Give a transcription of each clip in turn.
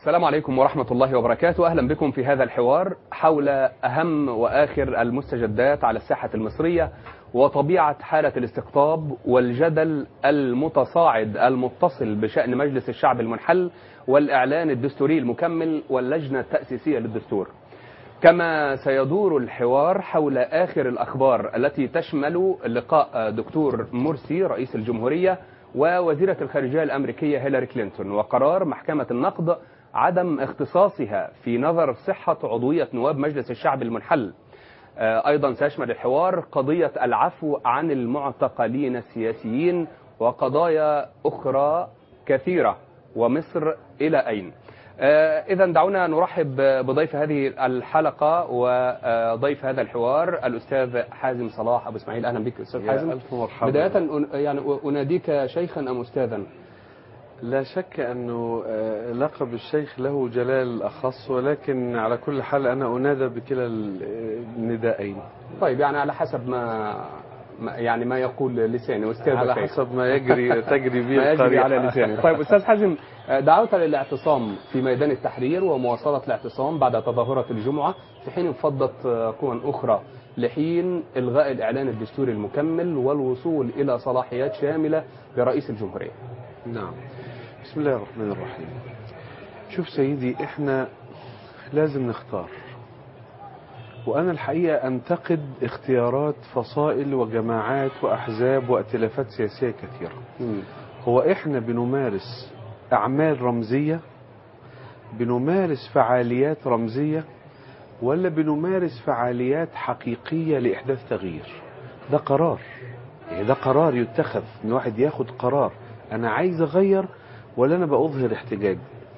السلام عليكم ورحمة الله وبركاته أهلا بكم في هذا الحوار حول أهم وآخر المستجدات على الساحة المصرية وطبيعة حالة الاستقطاب والجدل المتصاعد المتصل بشأن مجلس الشعب المنحل والإعلان الدستوري المكمل واللجنة التأسيسية للدستور كما سيدور الحوار حول آخر الأخبار التي تشمل لقاء دكتور مرسي رئيس الجمهورية ووزيرة الخارجية الأمريكية هيلاري كلينتون وقرار محكمة النقد عدم اختصاصها في نظر صحة عضوية نواب مجلس الشعب المنحل أيضا سيشمل الحوار قضية العفو عن المعتقلين السياسيين وقضايا أخرى كثيرة ومصر إلى أين إذا دعونا نرحب بضيف هذه الحلقة وضيف هذا الحوار الأستاذ حازم صلاح أبو إسماعيل أهلا بك أستاذ حازم ألف مرحبا بداية يعني أناديك شيخا أم أستاذا لا شك أنه لقب الشيخ له جلال أخص ولكن على كل حال أنا أنادى بكلا الندائين طيب يعني على حسب ما يعني ما يقول لساني أستاذ على شيخ. حسب ما يجري تجري به ما يجري القرية. على لساني طيب أستاذ حازم دعوت للاعتصام في ميدان التحرير ومواصلة الاعتصام بعد تظاهرة الجمعة في حين انفضت قوى أخرى لحين إلغاء الإعلان الدستوري المكمل والوصول إلى صلاحيات شاملة لرئيس الجمهورية نعم بسم الله الرحمن الرحيم شوف سيدي احنا لازم نختار وانا الحقيقة انتقد اختيارات فصائل وجماعات واحزاب وائتلافات سياسية كثيرة هو احنا بنمارس اعمال رمزية بنمارس فعاليات رمزية ولا بنمارس فعاليات حقيقية لإحداث تغيير ده قرار يعني ده قرار يتخذ ان واحد ياخد قرار انا عايز اغير ولا انا بأظهر احتجاج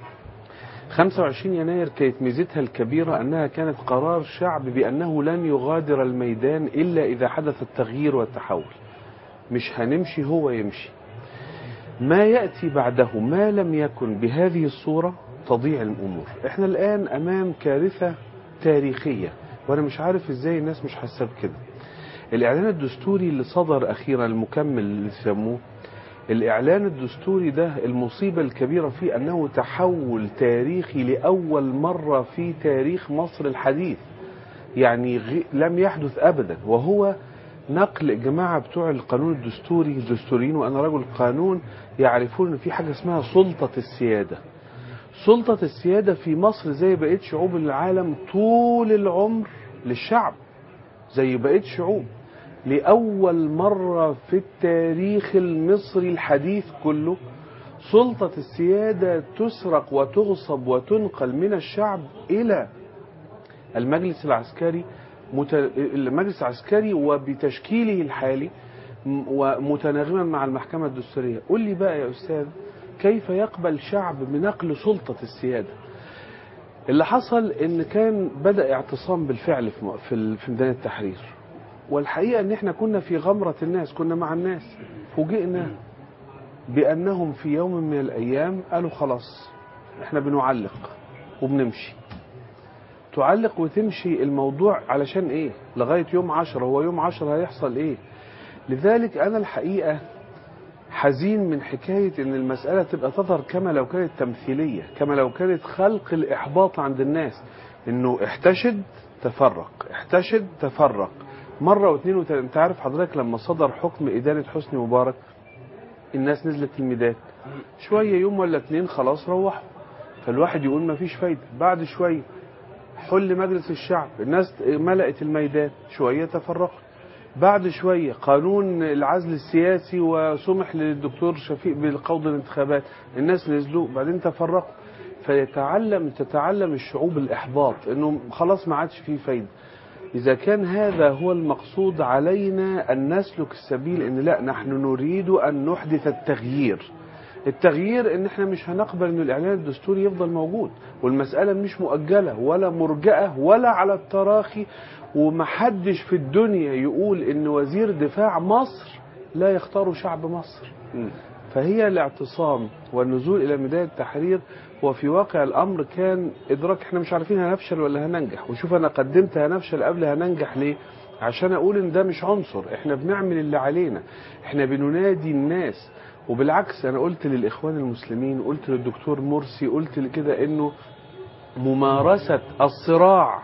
25 يناير كانت ميزتها الكبيرة أنها كانت قرار شعب بأنه لن يغادر الميدان إلا إذا حدث التغيير والتحول مش هنمشي هو يمشي ما يأتي بعده ما لم يكن بهذه الصورة تضيع الأمور احنا الآن أمام كارثة تاريخية وأنا مش عارف إزاي الناس مش حاسة بكده الإعلان الدستوري اللي صدر أخيرا المكمل اللي سموه الإعلان الدستوري ده المصيبة الكبيرة فيه أنه تحول تاريخي لأول مرة في تاريخ مصر الحديث يعني غي... لم يحدث أبدا وهو نقل جماعة بتوع القانون الدستوري الدستوريين وأنا رجل قانون يعرفون أن في حاجة اسمها سلطة السيادة سلطة السيادة في مصر زي بقية شعوب العالم طول العمر للشعب زي بقية شعوب لأول مرة في التاريخ المصري الحديث كله سلطة السيادة تسرق وتغصب وتنقل من الشعب إلى المجلس العسكري مت... المجلس العسكري وبتشكيله الحالي ومتناغما مع المحكمة الدستورية قل لي بقى يا أستاذ كيف يقبل شعب بنقل سلطة السيادة اللي حصل ان كان بدأ اعتصام بالفعل في في ميدان التحرير والحقيقة ان احنا كنا في غمرة الناس كنا مع الناس فوجئنا بانهم في يوم من الايام قالوا خلاص احنا بنعلق وبنمشي تعلق وتمشي الموضوع علشان ايه لغاية يوم عشرة هو يوم عشرة هيحصل ايه لذلك انا الحقيقة حزين من حكاية ان المسألة تبقى تظهر كما لو كانت تمثيلية كما لو كانت خلق الاحباط عند الناس انه احتشد تفرق احتشد تفرق مرة واثنين وثلاثة انت عارف حضرتك لما صدر حكم ادانة حسني مبارك الناس نزلت الميدان شوية يوم ولا اتنين خلاص روحوا فالواحد يقول ما فيش فايدة بعد شوية حل مجلس الشعب الناس ملأت الميدان شوية تفرقوا بعد شوية قانون العزل السياسي وسمح للدكتور شفيق بالقوض الانتخابات الناس نزلوا بعدين تفرقوا فيتعلم تتعلم الشعوب الإحباط انه خلاص ما عادش فيه فايدة إذا كان هذا هو المقصود علينا أن نسلك السبيل أن لا نحن نريد أن نحدث التغيير التغيير ان احنا مش هنقبل ان الاعلان الدستوري يفضل موجود والمسألة مش مؤجلة ولا مرجئة ولا على التراخي ومحدش في الدنيا يقول ان وزير دفاع مصر لا يختار شعب مصر فهي الاعتصام والنزول الى ميدان التحرير وفي واقع الامر كان ادراك احنا مش عارفين هنفشل ولا هننجح وشوف انا قدمت هنفشل قبل هننجح ليه عشان اقول ان ده مش عنصر احنا بنعمل اللي علينا احنا بننادي الناس وبالعكس انا قلت للاخوان المسلمين قلت للدكتور مرسي قلت كده انه ممارسة الصراع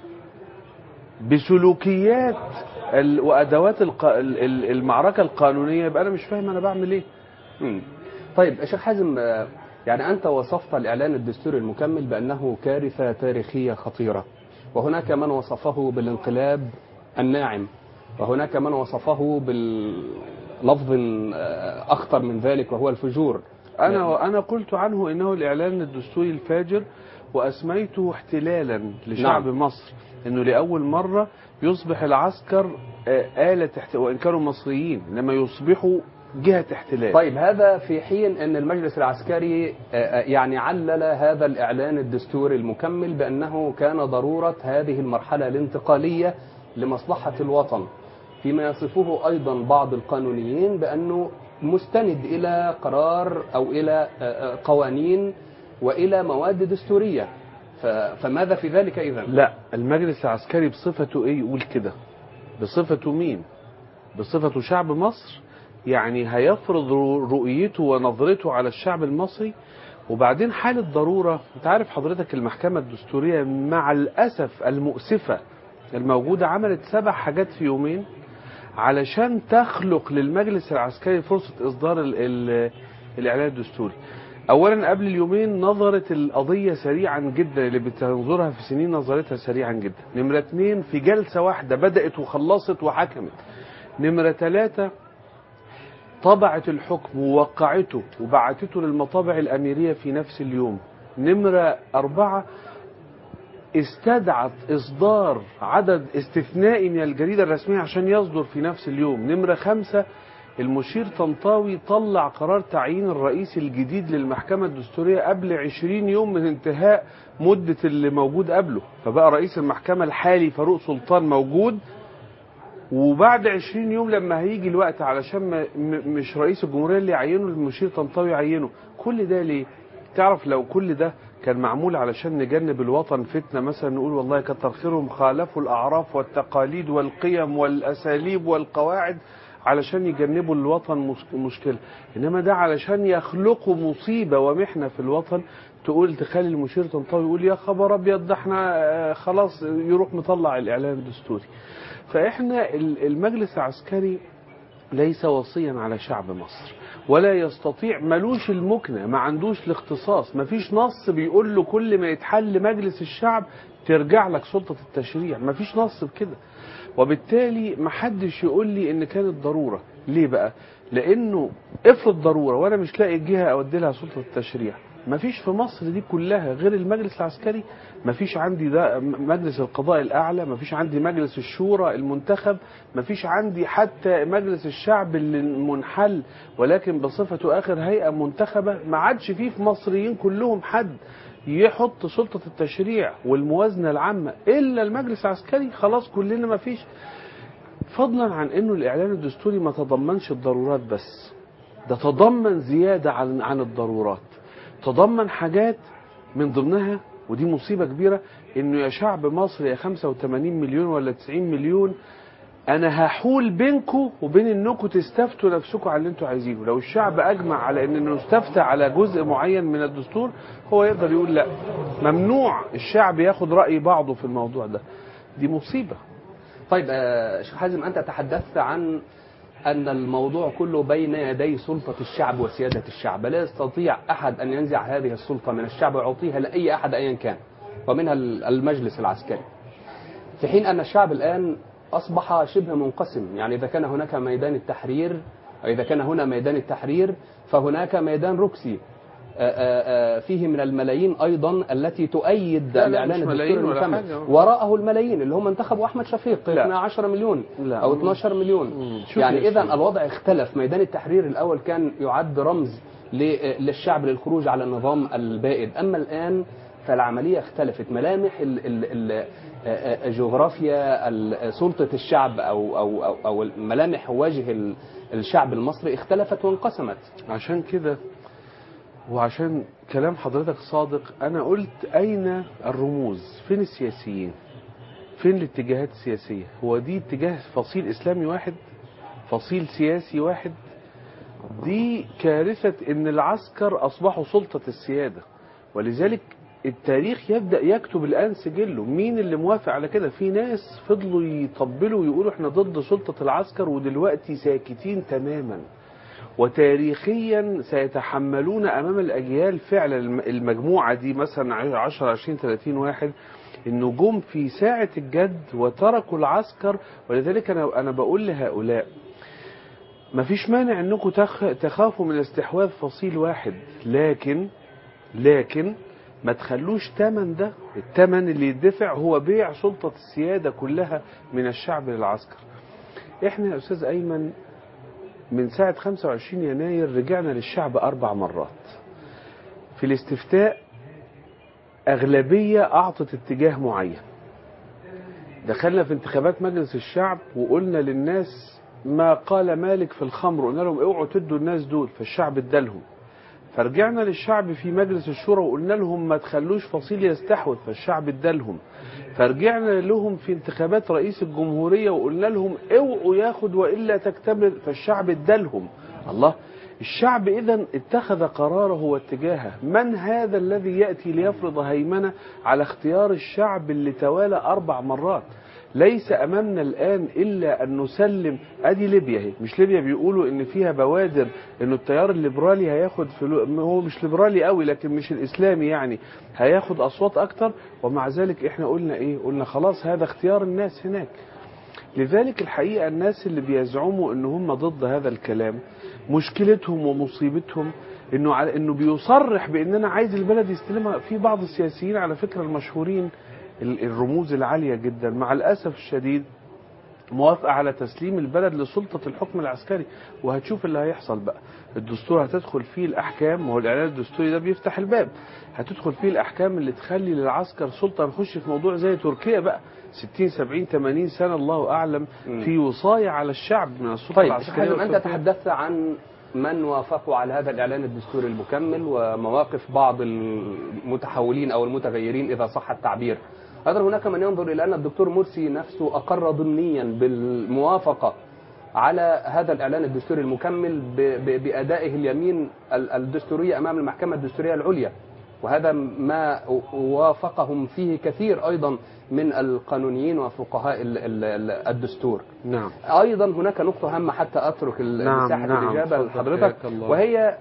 بسلوكيات ال- وادوات الق- ال- ال- المعركة القانونية يبقى انا مش فاهم انا بعمل ايه مم. طيب يا شيخ حازم آه، يعني أنت وصفت الإعلان الدستوري المكمل بأنه كارثة تاريخية خطيرة وهناك من وصفه بالانقلاب الناعم وهناك من وصفه باللفظ آه، أخطر من ذلك وهو الفجور انا انا قلت عنه انه الاعلان الدستوري الفاجر واسميته احتلالا لشعب نعم. مصر انه لاول مره يصبح العسكر آه، آلة احت... وان كانوا مصريين انما يصبحوا جهة احتلال طيب هذا في حين أن المجلس العسكري آه، آه، يعني علل هذا الإعلان الدستوري المكمل بأنه كان ضرورة هذه المرحلة الانتقالية لمصلحة الوطن فيما يصفه أيضا بعض القانونيين بأنه مستند إلى قرار أو إلى آه، آه، قوانين وإلى مواد دستورية ف- فماذا في ذلك إذا؟ لا المجلس العسكري بصفته ايه يقول كده بصفته مين بصفته شعب مصر يعني هيفرض رو- رؤيته ونظرته على الشعب المصري وبعدين حالة ضرورة انت عارف حضرتك المحكمة الدستورية مع الأسف المؤسفة الموجودة عملت سبع حاجات في يومين علشان تخلق للمجلس العسكري فرصة إصدار ال ال الإعلان الدستوري اولا قبل اليومين نظرت القضية سريعا جدا اللي بتنظرها في سنين نظرتها سريعا جدا نمرة اتنين في جلسة واحدة بدأت وخلصت وحكمت نمرة ثلاثة طبعت الحكم ووقعته وبعتته للمطابع الأميرية في نفس اليوم نمرة أربعة استدعت إصدار عدد استثنائي من الجريدة الرسمية عشان يصدر في نفس اليوم نمرة خمسة المشير طنطاوي طلع قرار تعيين الرئيس الجديد للمحكمة الدستورية قبل 20 يوم من انتهاء مدة اللي موجود قبله فبقى رئيس المحكمة الحالي فاروق سلطان موجود وبعد 20 يوم لما هيجي الوقت علشان ما م- مش رئيس الجمهورية اللي يعينه المشير طنطاوي يعينه كل ده ليه تعرف لو كل ده كان معمول علشان نجنب الوطن فتنة مثلا نقول والله كتر خيرهم خالفوا الأعراف والتقاليد والقيم والأساليب والقواعد علشان يجنبوا الوطن مش- مشكلة إنما ده علشان يخلقوا مصيبة ومحنة في الوطن تقول تخلي المشير طنطاوي يقول يا خبر أبيض ده احنا آه، خلاص يروح مطلع الإعلان الدستوري فإحنا ال- المجلس العسكري ليس وصيا على شعب مصر ولا يستطيع ملوش المكنة ما عندوش الاختصاص ما فيش نص بيقول له كل ما يتحل مجلس الشعب ترجع لك سلطة التشريع ما فيش نص بكده وبالتالي ما حدش يقول لي ان كانت ضرورة ليه بقى لانه افرض ضرورة وانا مش لاقي جهة اودي لها سلطة التشريع ما فيش في مصر دي كلها غير المجلس العسكري ما فيش عندي ده مجلس القضاء الاعلى ما فيش عندي مجلس الشورى المنتخب ما فيش عندي حتى مجلس الشعب اللي المنحل ولكن بصفته اخر هيئه منتخبه ما عادش فيه في مصريين كلهم حد يحط سلطه التشريع والموازنه العامه الا المجلس العسكري خلاص كلنا ما فيش فضلا عن انه الاعلان الدستوري ما تضمنش الضرورات بس ده تضمن زياده عن عن الضرورات تضمن حاجات من ضمنها ودي مصيبه كبيره انه يا شعب مصر يا 85 مليون ولا 90 مليون انا هحول بينكم وبين انكم تستفتوا نفسكم على اللي انتوا عايزينه لو الشعب اجمع على ان انه يستفتى على جزء معين من الدستور هو يقدر يقول لا ممنوع الشعب ياخد راي بعضه في الموضوع ده دي مصيبه طيب آه، شيخ حازم أنت تحدثت عن أن الموضوع كله بين يدي سلطة الشعب وسيادة الشعب لا يستطيع أحد أن ينزع هذه السلطة من الشعب ويعطيها لأي أحد أيا كان ومنها المجلس العسكري في حين أن الشعب الآن أصبح شبه منقسم يعني إذا كان هناك ميدان التحرير أو إذا كان هنا ميدان التحرير فهناك ميدان روكسي آه، آه، آه، فيه من الملايين أيضا التي تؤيد لا، لا، الإعلان مش الدستوري ملايين ولا المكمل حاجة. وراءه الملايين اللي هم انتخبوا أحمد شفيق لا. 12 مليون لا. أو 12 مليون مم. شوف يعني يا إذا سيدي. الوضع اختلف ميدان التحرير الأول كان يعد رمز ل- للشعب للخروج على النظام البائد أما الآن فالعملية اختلفت ملامح ال- ال- ال- آه، آه، جغرافيا ال- سلطة الشعب أو أو أو, أو ملامح وجه ال- الشعب المصري اختلفت وانقسمت عشان كده وعشان كلام حضرتك صادق انا قلت اين الرموز فين السياسيين فين الاتجاهات السياسية هو دي اتجاه فصيل اسلامي واحد فصيل سياسي واحد دي كارثة ان العسكر اصبحوا سلطة السيادة ولذلك التاريخ يبدأ يكتب الآن سجله مين اللي موافق على كده في ناس فضلوا يطبلوا ويقولوا احنا ضد سلطة العسكر ودلوقتي ساكتين تماما وتاريخيا سيتحملون امام الاجيال فعلا الم- المجموعه دي مثلا 10 20 30 واحد انه جم في ساعه الجد وتركوا العسكر ولذلك انا انا بقول لهؤلاء ما فيش مانع انكم تخ... تخافوا من استحواذ فصيل واحد لكن لكن ما تخلوش تمن ده التمن اللي يدفع هو بيع سلطة السيادة كلها من الشعب للعسكر احنا يا استاذ ايمن من ساعة 25 يناير رجعنا للشعب أربع مرات في الاستفتاء أغلبية أعطت اتجاه معين دخلنا في انتخابات مجلس الشعب وقلنا للناس ما قال مالك في الخمر قلنا لهم اوعوا تدوا الناس دول فالشعب ادالهم فرجعنا للشعب في مجلس الشورى وقلنا لهم ما تخلوش فصيل يستحوذ فالشعب ادالهم فرجعنا لهم في انتخابات رئيس الجمهورية وقلنا لهم اوعوا ياخد وإلا تكتمل فالشعب ادالهم الله الشعب إذا اتخذ قراره واتجاهه من هذا الذي يأتي ليفرض هيمنة على اختيار الشعب اللي توالى أربع مرات ليس أمامنا الآن إلا أن نسلم أدي ليبيا هي مش ليبيا بيقولوا إن فيها بوادر إنه التيار الليبرالي هياخد فلو هو مش ليبرالي قوي لكن مش الإسلامي يعني هياخد أصوات أكتر ومع ذلك إحنا قلنا إيه قلنا خلاص هذا اختيار الناس هناك لذلك الحقيقة الناس اللي بيزعموا ان هم ضد هذا الكلام مشكلتهم ومصيبتهم انه على انه بيصرح بان انا عايز البلد يستلمها في بعض السياسيين على فكرة المشهورين ال- الرموز العالية جدا مع الاسف الشديد موافقة على تسليم البلد لسلطة الحكم العسكري وهتشوف اللي هيحصل بقى الدستور هتدخل فيه الأحكام وهو الإعلان الدستوري ده بيفتح الباب هتدخل فيه الأحكام اللي تخلي للعسكر سلطة نخش في موضوع زي تركيا بقى 60 70 80 سنة الله أعلم مم. في وصاية على الشعب من السلطة طيب العسكرية حازم أنت والتركية. تحدثت عن من وافقوا على هذا الإعلان الدستوري المكمل ومواقف بعض المتحولين أو المتغيرين إذا صح التعبير أيضا هناك من ينظر إلى أن الدكتور مرسي نفسه أقر ضمنيا بالموافقة على هذا الإعلان الدستوري المكمل ب- ب- بأدائه اليمين ال- الدستورية أمام المحكمة الدستورية العليا وهذا ما وافقهم فيه كثير أيضا من القانونيين وفقهاء ال- ال- ال- الدستور نعم ايضا هناك نقطه هامه حتى اترك ال- نعم، مساحه نعم، الاجابه اتفضل، لحضرتك حياك الله. وهي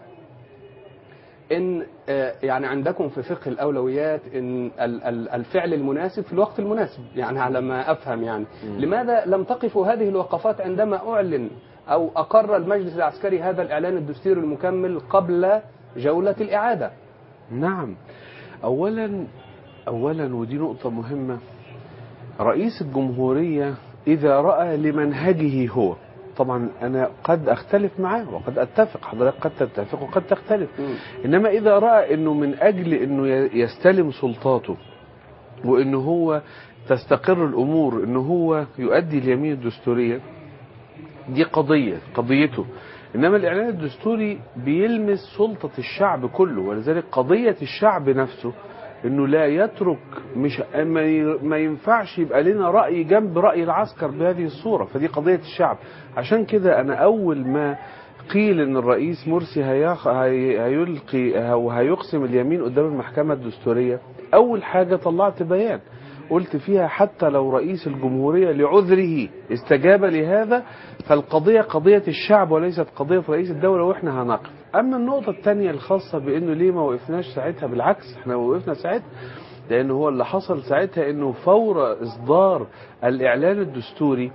ان آه، يعني عندكم في فقه الاولويات ان ال- ال- الفعل المناسب في الوقت المناسب يعني على ما افهم يعني لماذا لم تقفوا هذه الوقفات عندما اعلن او اقر المجلس العسكري هذا الاعلان الدستوري المكمل قبل جوله الاعاده نعم اولا اولا ودي نقطة مهمة رئيس الجمهورية اذا رأى لمنهجه هو طبعا انا قد اختلف معاه وقد اتفق حضرتك قد تتفق وقد تختلف انما اذا راى انه من اجل انه ي- يستلم سلطاته وانه هو تستقر الامور انه هو يؤدي اليمين الدستوريه دي قضيه قضيته انما الاعلان الدستوري بيلمس سلطه الشعب كله ولذلك قضيه الشعب نفسه انه لا يترك مش ما ي- ما ينفعش يبقى لنا راي جنب راي العسكر بهذه الصوره فدي قضيه الشعب عشان كده انا اول ما قيل ان الرئيس مرسي هيخ... هي... هيلقي وهيقسم اليمين قدام المحكمه الدستوريه اول حاجه طلعت بيان قلت فيها حتى لو رئيس الجمهوريه لعذره استجاب لهذا فالقضيه قضيه الشعب وليست قضيه رئيس الدوله واحنا هنقف اما النقطه الثانيه الخاصه بانه ليه ما وقفناش ساعتها بالعكس احنا وقفنا ساعتها لان هو اللي حصل ساعتها انه فور اصدار الاعلان الدستوري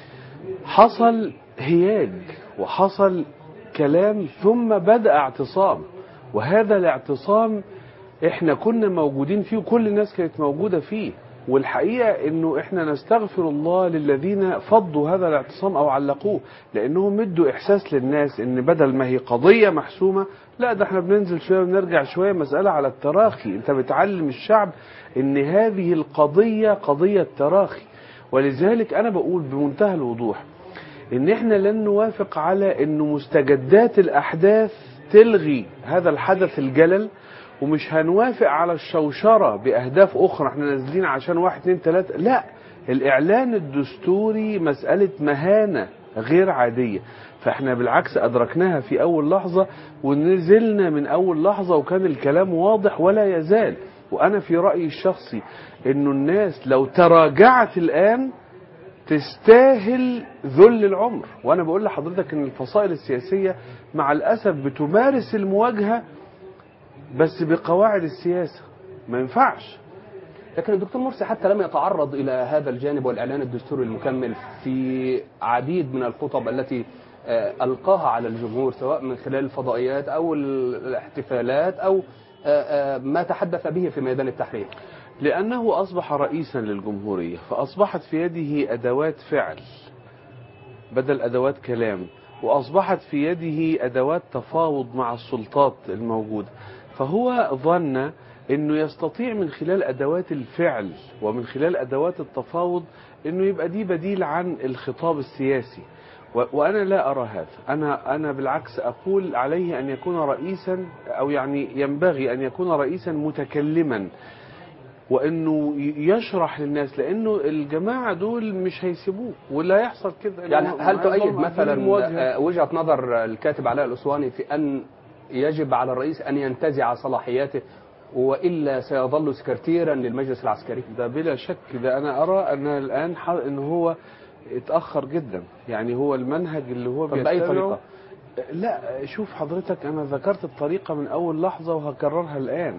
حصل هياج وحصل كلام ثم بدأ اعتصام وهذا الاعتصام احنا كنا موجودين فيه وكل الناس كانت موجودة فيه والحقيقة انه احنا نستغفر الله للذين فضوا هذا الاعتصام او علقوه لانهم ادوا احساس للناس ان بدل ما هي قضية محسومة لا ده احنا بننزل شوية ونرجع شوية مسألة على التراخي انت بتعلم الشعب ان هذه القضية قضية تراخي ولذلك انا بقول بمنتهى الوضوح ان احنا لن نوافق على انه مستجدات الاحداث تلغي هذا الحدث الجلل ومش هنوافق على الشوشرة باهداف اخرى احنا نازلين عشان واحد اتنين تلاتة لا الاعلان الدستوري مسألة مهانة غير عادية فاحنا بالعكس أدركناها في أول لحظة ونزلنا من أول لحظة وكان الكلام واضح ولا يزال وأنا في رأيي الشخصي إنه الناس لو تراجعت الآن تستاهل ذل العمر وأنا بقول لحضرتك إن الفصائل السياسية مع الأسف بتمارس المواجهة بس بقواعد السياسة ما ينفعش لكن الدكتور مرسي حتى لم يتعرض الى هذا الجانب والاعلان الدستوري المكمل في عديد من الخطب التي آه، القاها على الجمهور سواء من خلال الفضائيات او الاحتفالات او آه، آه، ما تحدث به في ميدان التحرير لأنه أصبح رئيسا للجمهورية فأصبحت في يده أدوات فعل بدل أدوات كلام وأصبحت في يده أدوات تفاوض مع السلطات الموجودة فهو ظن أنه يستطيع من خلال أدوات الفعل ومن خلال أدوات التفاوض أنه يبقى دي بديل عن الخطاب السياسي و- وأنا لا أرى هذا أنا, أنا بالعكس أقول عليه أن يكون رئيسا أو يعني ينبغي أن يكون رئيسا متكلما وانه ي- يشرح للناس لانه الجماعه دول مش هيسيبوه ولا يحصل كده يعني إنه هل معظم تؤيد عاملين مثلا مواجهة. آه، وجهه نظر الكاتب علاء الاسواني في ان يجب على الرئيس ان ينتزع صلاحياته والا سيظل سكرتيرا للمجلس العسكري ده بلا شك ده انا ارى ان الان ح- ان هو اتاخر جدا يعني هو المنهج اللي هو طب باي بيتبعه- طريقه؟ لا شوف حضرتك انا ذكرت الطريقه من اول لحظه وهكررها الان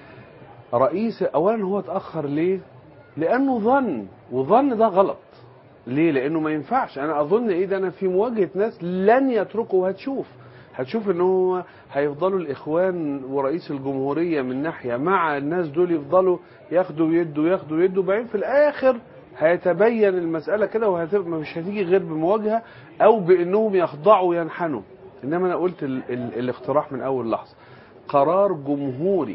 رئيس اولا هو اتاخر ليه لانه ظن وظن ده غلط ليه لانه ما ينفعش انا اظن ايه ده انا في مواجهه ناس لن يتركوا وهتشوف هتشوف ان هو هيفضلوا الاخوان ورئيس الجمهوريه من ناحيه مع الناس دول يفضلوا ياخدوا ويدوا ياخدوا ويدوا بعدين في الاخر هيتبين المساله كده وهتبقى مش هتيجي غير بمواجهه او بانهم يخضعوا وينحنوا انما انا قلت ال ال الاقتراح من اول لحظه قرار جمهوري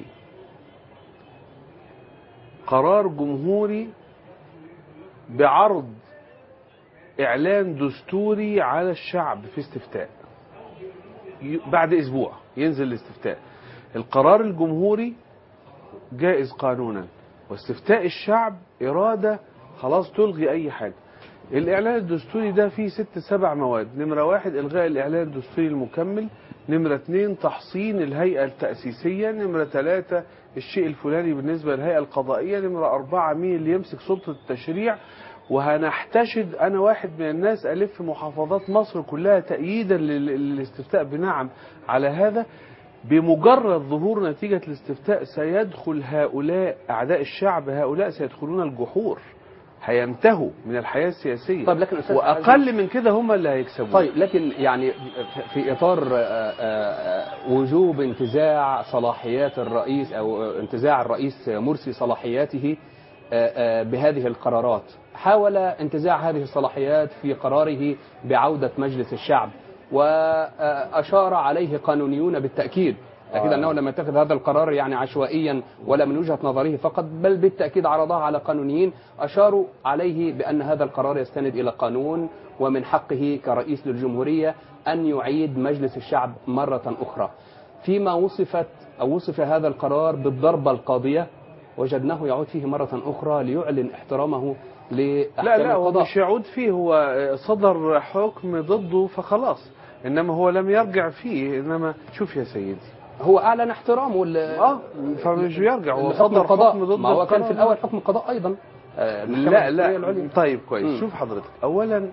قرار جمهوري بعرض اعلان دستوري على الشعب في استفتاء ي- بعد اسبوع ينزل الاستفتاء القرار الجمهوري جائز قانونا واستفتاء الشعب اراده خلاص تلغي اي حاجه الاعلان الدستوري ده فيه ست سبع مواد نمره واحد الغاء الاعلان الدستوري المكمل نمره اتنين تحصين الهيئه التاسيسيه نمره ثلاثه الشيء الفلاني بالنسبه للهيئه القضائيه نمره اربعه مين اللي يمسك سلطه التشريع وهنحتشد انا واحد من الناس الف محافظات مصر كلها تأييدا لل- للاستفتاء بنعم على هذا بمجرد ظهور نتيجة الاستفتاء سيدخل هؤلاء أعداء الشعب هؤلاء سيدخلون الجحور هينتهوا من الحياة السياسية طيب لكن أستاذ وأقل من كده هم اللي هيكسبوا طيب لكن يعني في اطار آه، آه، وجوب انتزاع صلاحيات الرئيس او انتزاع الرئيس مرسي صلاحياته آه، آه، بهذه القرارات حاول انتزاع هذه الصلاحيات في قراره بعودة مجلس الشعب وأشار عليه قانونيون بالتأكيد أكيد آه. أنه لم يتخذ هذا القرار يعني عشوائيا ولا من وجهة نظره فقط بل بالتأكيد عرضها على قانونيين أشاروا عليه بأن هذا القرار يستند إلى قانون ومن حقه كرئيس للجمهورية أن يعيد مجلس الشعب مرة أخرى فيما وصفت أو وصف هذا القرار بالضربة القاضية وجدناه يعود فيه مرة أخرى ليعلن احترامه لأحكام لا لا هو القضاء. مش يعود فيه هو صدر حكم ضده فخلاص إنما هو لم يرجع فيه إنما شوف يا سيدي هو أعلن احترامه ل... اه فمش بيرجع هو لحكم صدر القضاء حكم ضده ما هو كان وخلاص. في الأول حكم قضاء أيضا آه، المحكمة لا الدستورية لا العليا. طيب كويس مم. شوف حضرتك اولا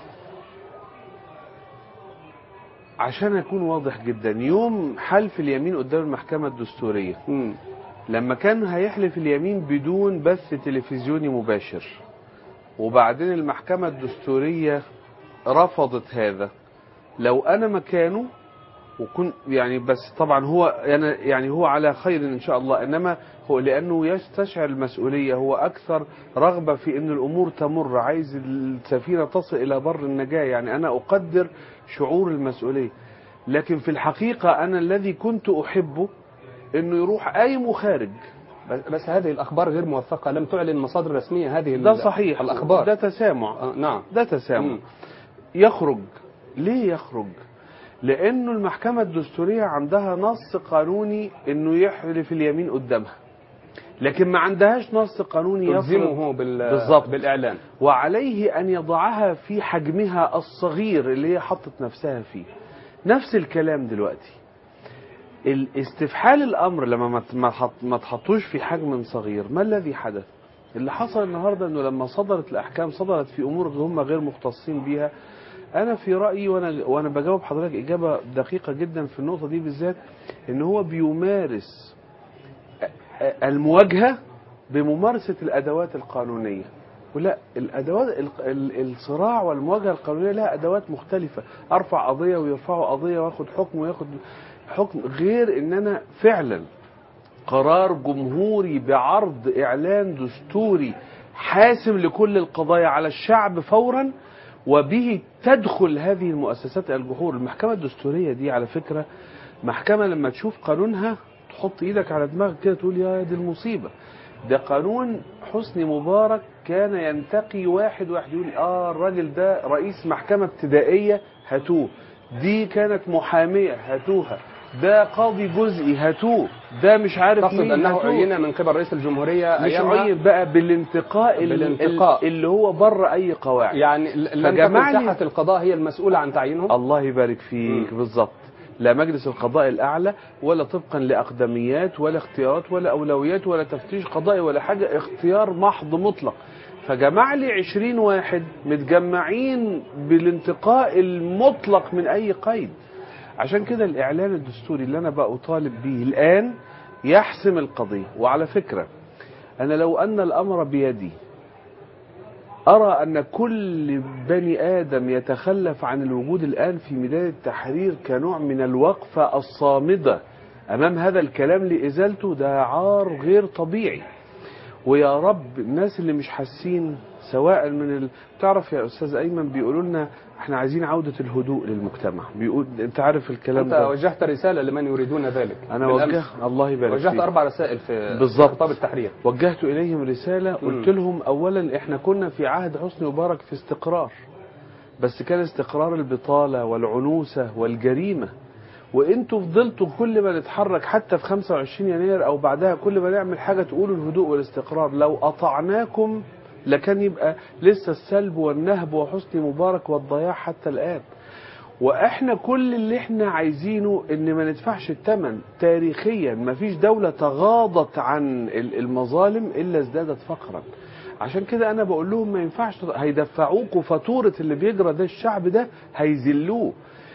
عشان اكون واضح جدا يوم حلف اليمين قدام المحكمة الدستورية مم. لما كان هيحلف اليمين بدون بث تلفزيوني مباشر وبعدين المحكمة الدستورية رفضت هذا لو انا مكانه وكن يعني بس طبعا هو يعني يعني هو على خير ان شاء الله انما هو لانه يستشعر المسؤوليه هو اكثر رغبه في ان الامور تمر عايز السفينه تصل الى بر النجاه يعني انا اقدر شعور المسؤوليه لكن في الحقيقه انا الذي كنت احبه انه يروح قايم وخارج بس, بس هذه الأخبار غير موثقة لم تعلن مصادر رسمية هذه ده ال- صحيح الأخبار ده تسامع آه، نعم ده تسامح مم. يخرج ليه يخرج لانه المحكمة الدستورية عندها نص قانوني انه يحلف اليمين قدامها لكن ما عندهاش نص قانوني يفرض تلزمه بال... بالظبط. بالاعلان وعليه أن يضعها في حجمها الصغير اللي هي حطت نفسها فيه نفس الكلام دلوقتي الاستفحال الأمر لما ما ت- ما حط- ما تحطوش في حجم صغير ما الذي حدث اللي حصل النهاردة أنه لما صدرت الأحكام صدرت في أمور هم غير مختصين بيها أنا في رأيي وأنا, وأنا بجاوب حضرتك إجابة دقيقة جدا في النقطة دي بالذات أن هو بيمارس المواجهة بممارسة الأدوات القانونية ولا الأدوات ال- ال- الصراع والمواجهة القانونية لها أدوات مختلفة أرفع قضية ويرفعوا قضية وياخد حكم وياخد حكم غير إن أنا فعلا قرار جمهوري بعرض إعلان دستوري حاسم لكل القضايا على الشعب فورا وبه تدخل هذه المؤسسات الجحور المحكمة الدستورية دي على فكرة محكمة لما تشوف قانونها تحط ايدك على دماغك كده تقول يا دي المصيبة ده قانون حسني مبارك كان ينتقي واحد واحد يقول اه الراجل ده رئيس محكمة ابتدائية هاتوه دي كانت محامية هاتوها ده قاضي جزئي هاتوه ده مش عارف تقصد مين انه هاتوه. عين من قبل رئيس الجمهوريه مش أيامها؟ عين بقى بالانتقاء, ال- بالانتقاء. ال- اللي هو بره اي قواعد يعني ل- لم فجمع تكن لي- ساحه القضاء هي المسؤوله عن تعيينهم الله يبارك فيك مم. بالظبط لا مجلس القضاء الأعلى ولا طبقا لأقدميات ولا اختيارات ولا أولويات ولا تفتيش قضائي ولا حاجة اختيار محض مطلق فجمع لي عشرين واحد متجمعين بالانتقاء المطلق من أي قيد عشان كده الإعلان الدستوري اللي أنا بقى أطالب به الآن يحسم القضية وعلى فكرة أنا لو أن الأمر بيدي أرى أن كل بني آدم يتخلف عن الوجود الآن في ميدان التحرير كنوع من الوقفة الصامدة أمام هذا الكلام لإزالته ده عار غير طبيعي ويا رب الناس اللي مش حاسين سواء من ال... تعرف يا أستاذ أيمن بيقولوا لنا احنا عايزين عودة الهدوء للمجتمع بيقول انت عارف الكلام انت ده وجهت رساله لمن يريدون ذلك انا بالأمس. وجه الله يبارك وجهت فيك. اربع رسائل في بالظبط. خطاب التحرير وجهت إليهم رسالة قلت لهم أولا إحنا كنا في عهد حسني مبارك في استقرار بس كان استقرار البطالة والعنوسة والجريمة وانتوا فضلتوا كل ما نتحرك حتى في 25 يناير او بعدها كل ما نعمل حاجة تقولوا الهدوء والاستقرار لو قطعناكم لكان يبقى لسه السلب والنهب وحسني مبارك والضياع حتى الآن واحنا كل اللي احنا عايزينه ان ما ندفعش الثمن تاريخيا ما فيش دولة تغاضت عن ال- المظالم الا ازدادت فقرا عشان كده انا بقول لهم ما ينفعش تط- هيدفعوكوا فاتورة اللي بيجرى ده الشعب ده هيذلوه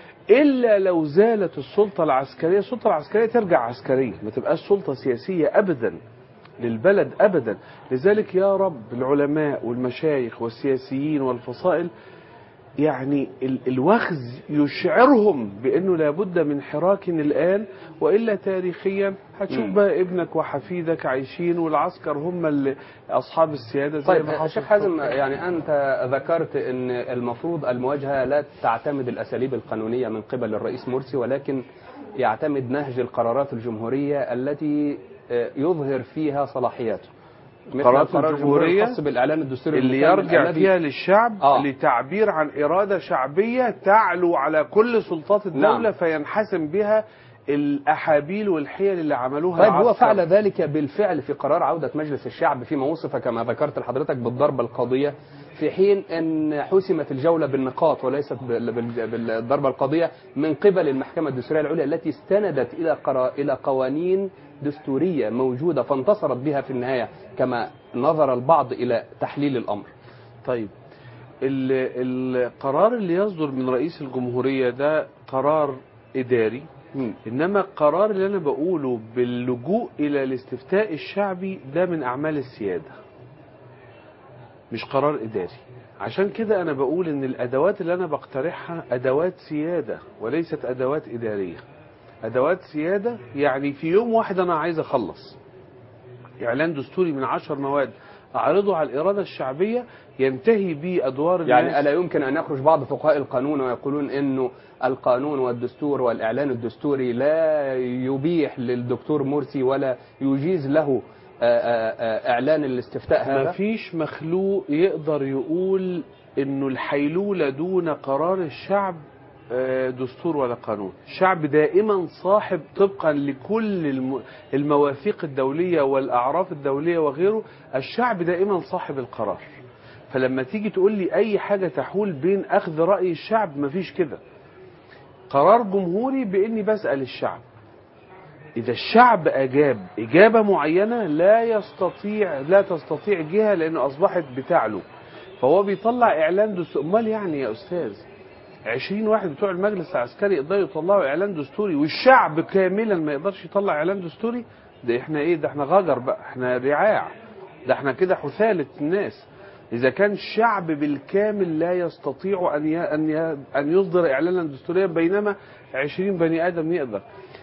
الا لو زالت السلطة العسكرية السلطة العسكرية ترجع عسكرية ما تبقاش سلطة سياسية ابدا للبلد ابدا لذلك يا رب العلماء والمشايخ والسياسيين والفصائل يعني ال- الوخز يشعرهم بانه لابد من حراك الان والا تاريخيا هتشوف مم. بقى ابنك وحفيدك عايشين والعسكر هم اللي اصحاب السياده زي طيب ما حصل شيخ حازم يعني انت ذكرت ان المفروض المواجهه لا تعتمد الاساليب القانونيه من قبل الرئيس مرسي ولكن يعتمد نهج القرارات الجمهوريه التي آه، يظهر فيها صلاحياته مثل قرارات القرار الجمهوري الجمهورية الخاص بالاعلان الدستوري اللي المكمل يرجع الذي- فيها للشعب آه. لتعبير عن اراده شعبيه تعلو على كل سلطات الدوله نعم. فينحسم بها الاحابيل والحيل اللي عملوها طيب هو العسكر. فعل ذلك بالفعل في قرار عودة مجلس الشعب فيما وصف كما ذكرت لحضرتك بالضربة القاضية في حين أن حسمت الجولة بالنقاط وليست بال- بال- بالضربة القاضية من قبل المحكمة الدستورية العليا التي استندت إلى قرا- إلى قوانين دستورية موجودة فانتصرت بها في النهاية كما نظر البعض إلى تحليل الأمر طيب ال- القرار اللي يصدر من رئيس الجمهورية ده قرار إداري مم. إنما القرار اللي أنا بقوله باللجوء إلى الاستفتاء الشعبي ده من أعمال السيادة مش قرار إداري عشان كده أنا بقول إن الأدوات اللي أنا بقترحها أدوات سيادة وليست أدوات إدارية أدوات سيادة يعني في يوم واحد أنا عايز أخلص إعلان دستوري من عشر مواد أعرضه على الإرادة الشعبية ينتهي بيه أدوار الناس يعني ألا يمكن أن يخرج بعض فقهاء القانون ويقولون أنه القانون والدستور والإعلان الدستوري لا يبيح للدكتور مرسي ولا يجيز له آه، آه، آه، إعلان الاستفتاء ما هذا فيش مخلوق يقدر يقول انه الحيلولة دون قرار الشعب آه، دستور ولا قانون الشعب دائما صاحب طبقا لكل الم- المواثيق الدولية والأعراف الدولية وغيره الشعب دائما صاحب القرار فلما تيجي تقول لي أي حاجة تحول بين أخذ رأي الشعب مفيش كده قرار جمهوري بإني بسأل الشعب إذا الشعب أجاب إجابة معينة لا يستطيع لا تستطيع جهة لأنه أصبحت بتعلو فهو بيطلع إعلان دستوري أمال يعني يا أستاذ عشرين واحد بتوع المجلس العسكري يقدروا يطلعوا إعلان دستوري والشعب كاملا ما يقدرش يطلع إعلان دستوري ده إحنا إيه ده إحنا غجر بقى إحنا رعاع ده إحنا كده حثالة الناس إذا كان الشعب بالكامل لا يستطيع أن ي... أن ي... أن يصدر إعلانا دستوريا بينما عشرين بني آدم يقدر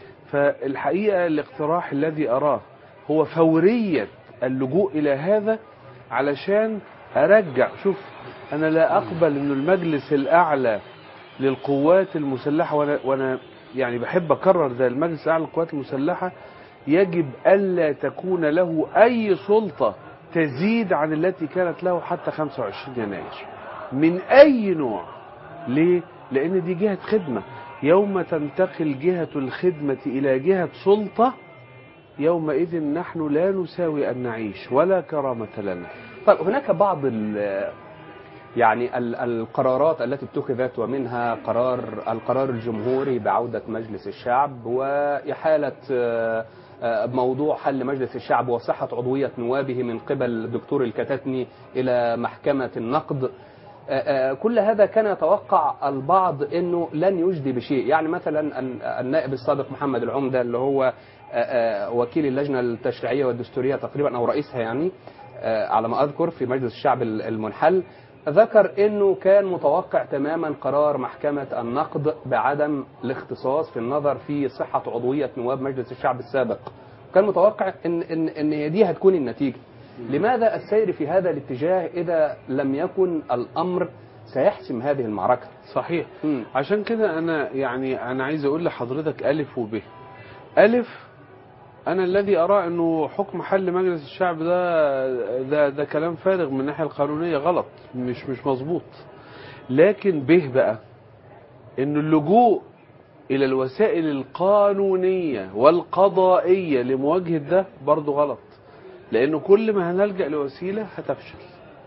فالحقيقة الاقتراح الذي أراه هو فورية اللجوء إلى هذا علشان أرجع شوف أنا لا أقبل أن المجلس الأعلى للقوات المسلحة وأنا, وأنا يعني بحب أكرر ده المجلس الأعلى للقوات المسلحة يجب ألا تكون له أي سلطة تزيد عن التي كانت له حتى 25 يناير من أي نوع ليه؟ لأن دي جهة خدمة يوم تنتقل جهة الخدمة إلى جهة سلطة يومئذ نحن لا نساوي أن نعيش ولا كرامة لنا طيب هناك بعض ال يعني ال- القرارات التي اتخذت ومنها قرار القرار الجمهوري بعودة مجلس الشعب وإحالة آه، آه، موضوع حل مجلس الشعب وصحة عضوية نوابه من قبل الدكتور الكتاتني إلى محكمة النقد آه، آه، كل هذا كان يتوقع البعض انه لن يجدي بشيء يعني مثلا ال- النائب السابق محمد العمده اللي هو آه، آه، وكيل اللجنه التشريعيه والدستوريه تقريبا او رئيسها يعني آه، على ما اذكر في مجلس الشعب ال- المنحل ذكر انه كان متوقع تماما قرار محكمه النقد بعدم الاختصاص في النظر في صحه عضويه نواب مجلس الشعب السابق كان متوقع ان ان ان دي هتكون النتيجه لماذا السير في هذا الاتجاه اذا لم يكن الامر سيحسم هذه المعركه صحيح مم. عشان كده أنا يعني أنا عايز أقول لحضرتك ألف وب ألف أنا الذي أرى أنه حكم حل مجلس الشعب ده ده ده كلام فارغ من الناحية القانونية غلط مش مش مظبوط لكن به بقى أن اللجوء إلى الوسائل القانونية والقضائية لمواجهة ده برضه غلط لأنه كل ما هنلجأ لوسيلة هتفشل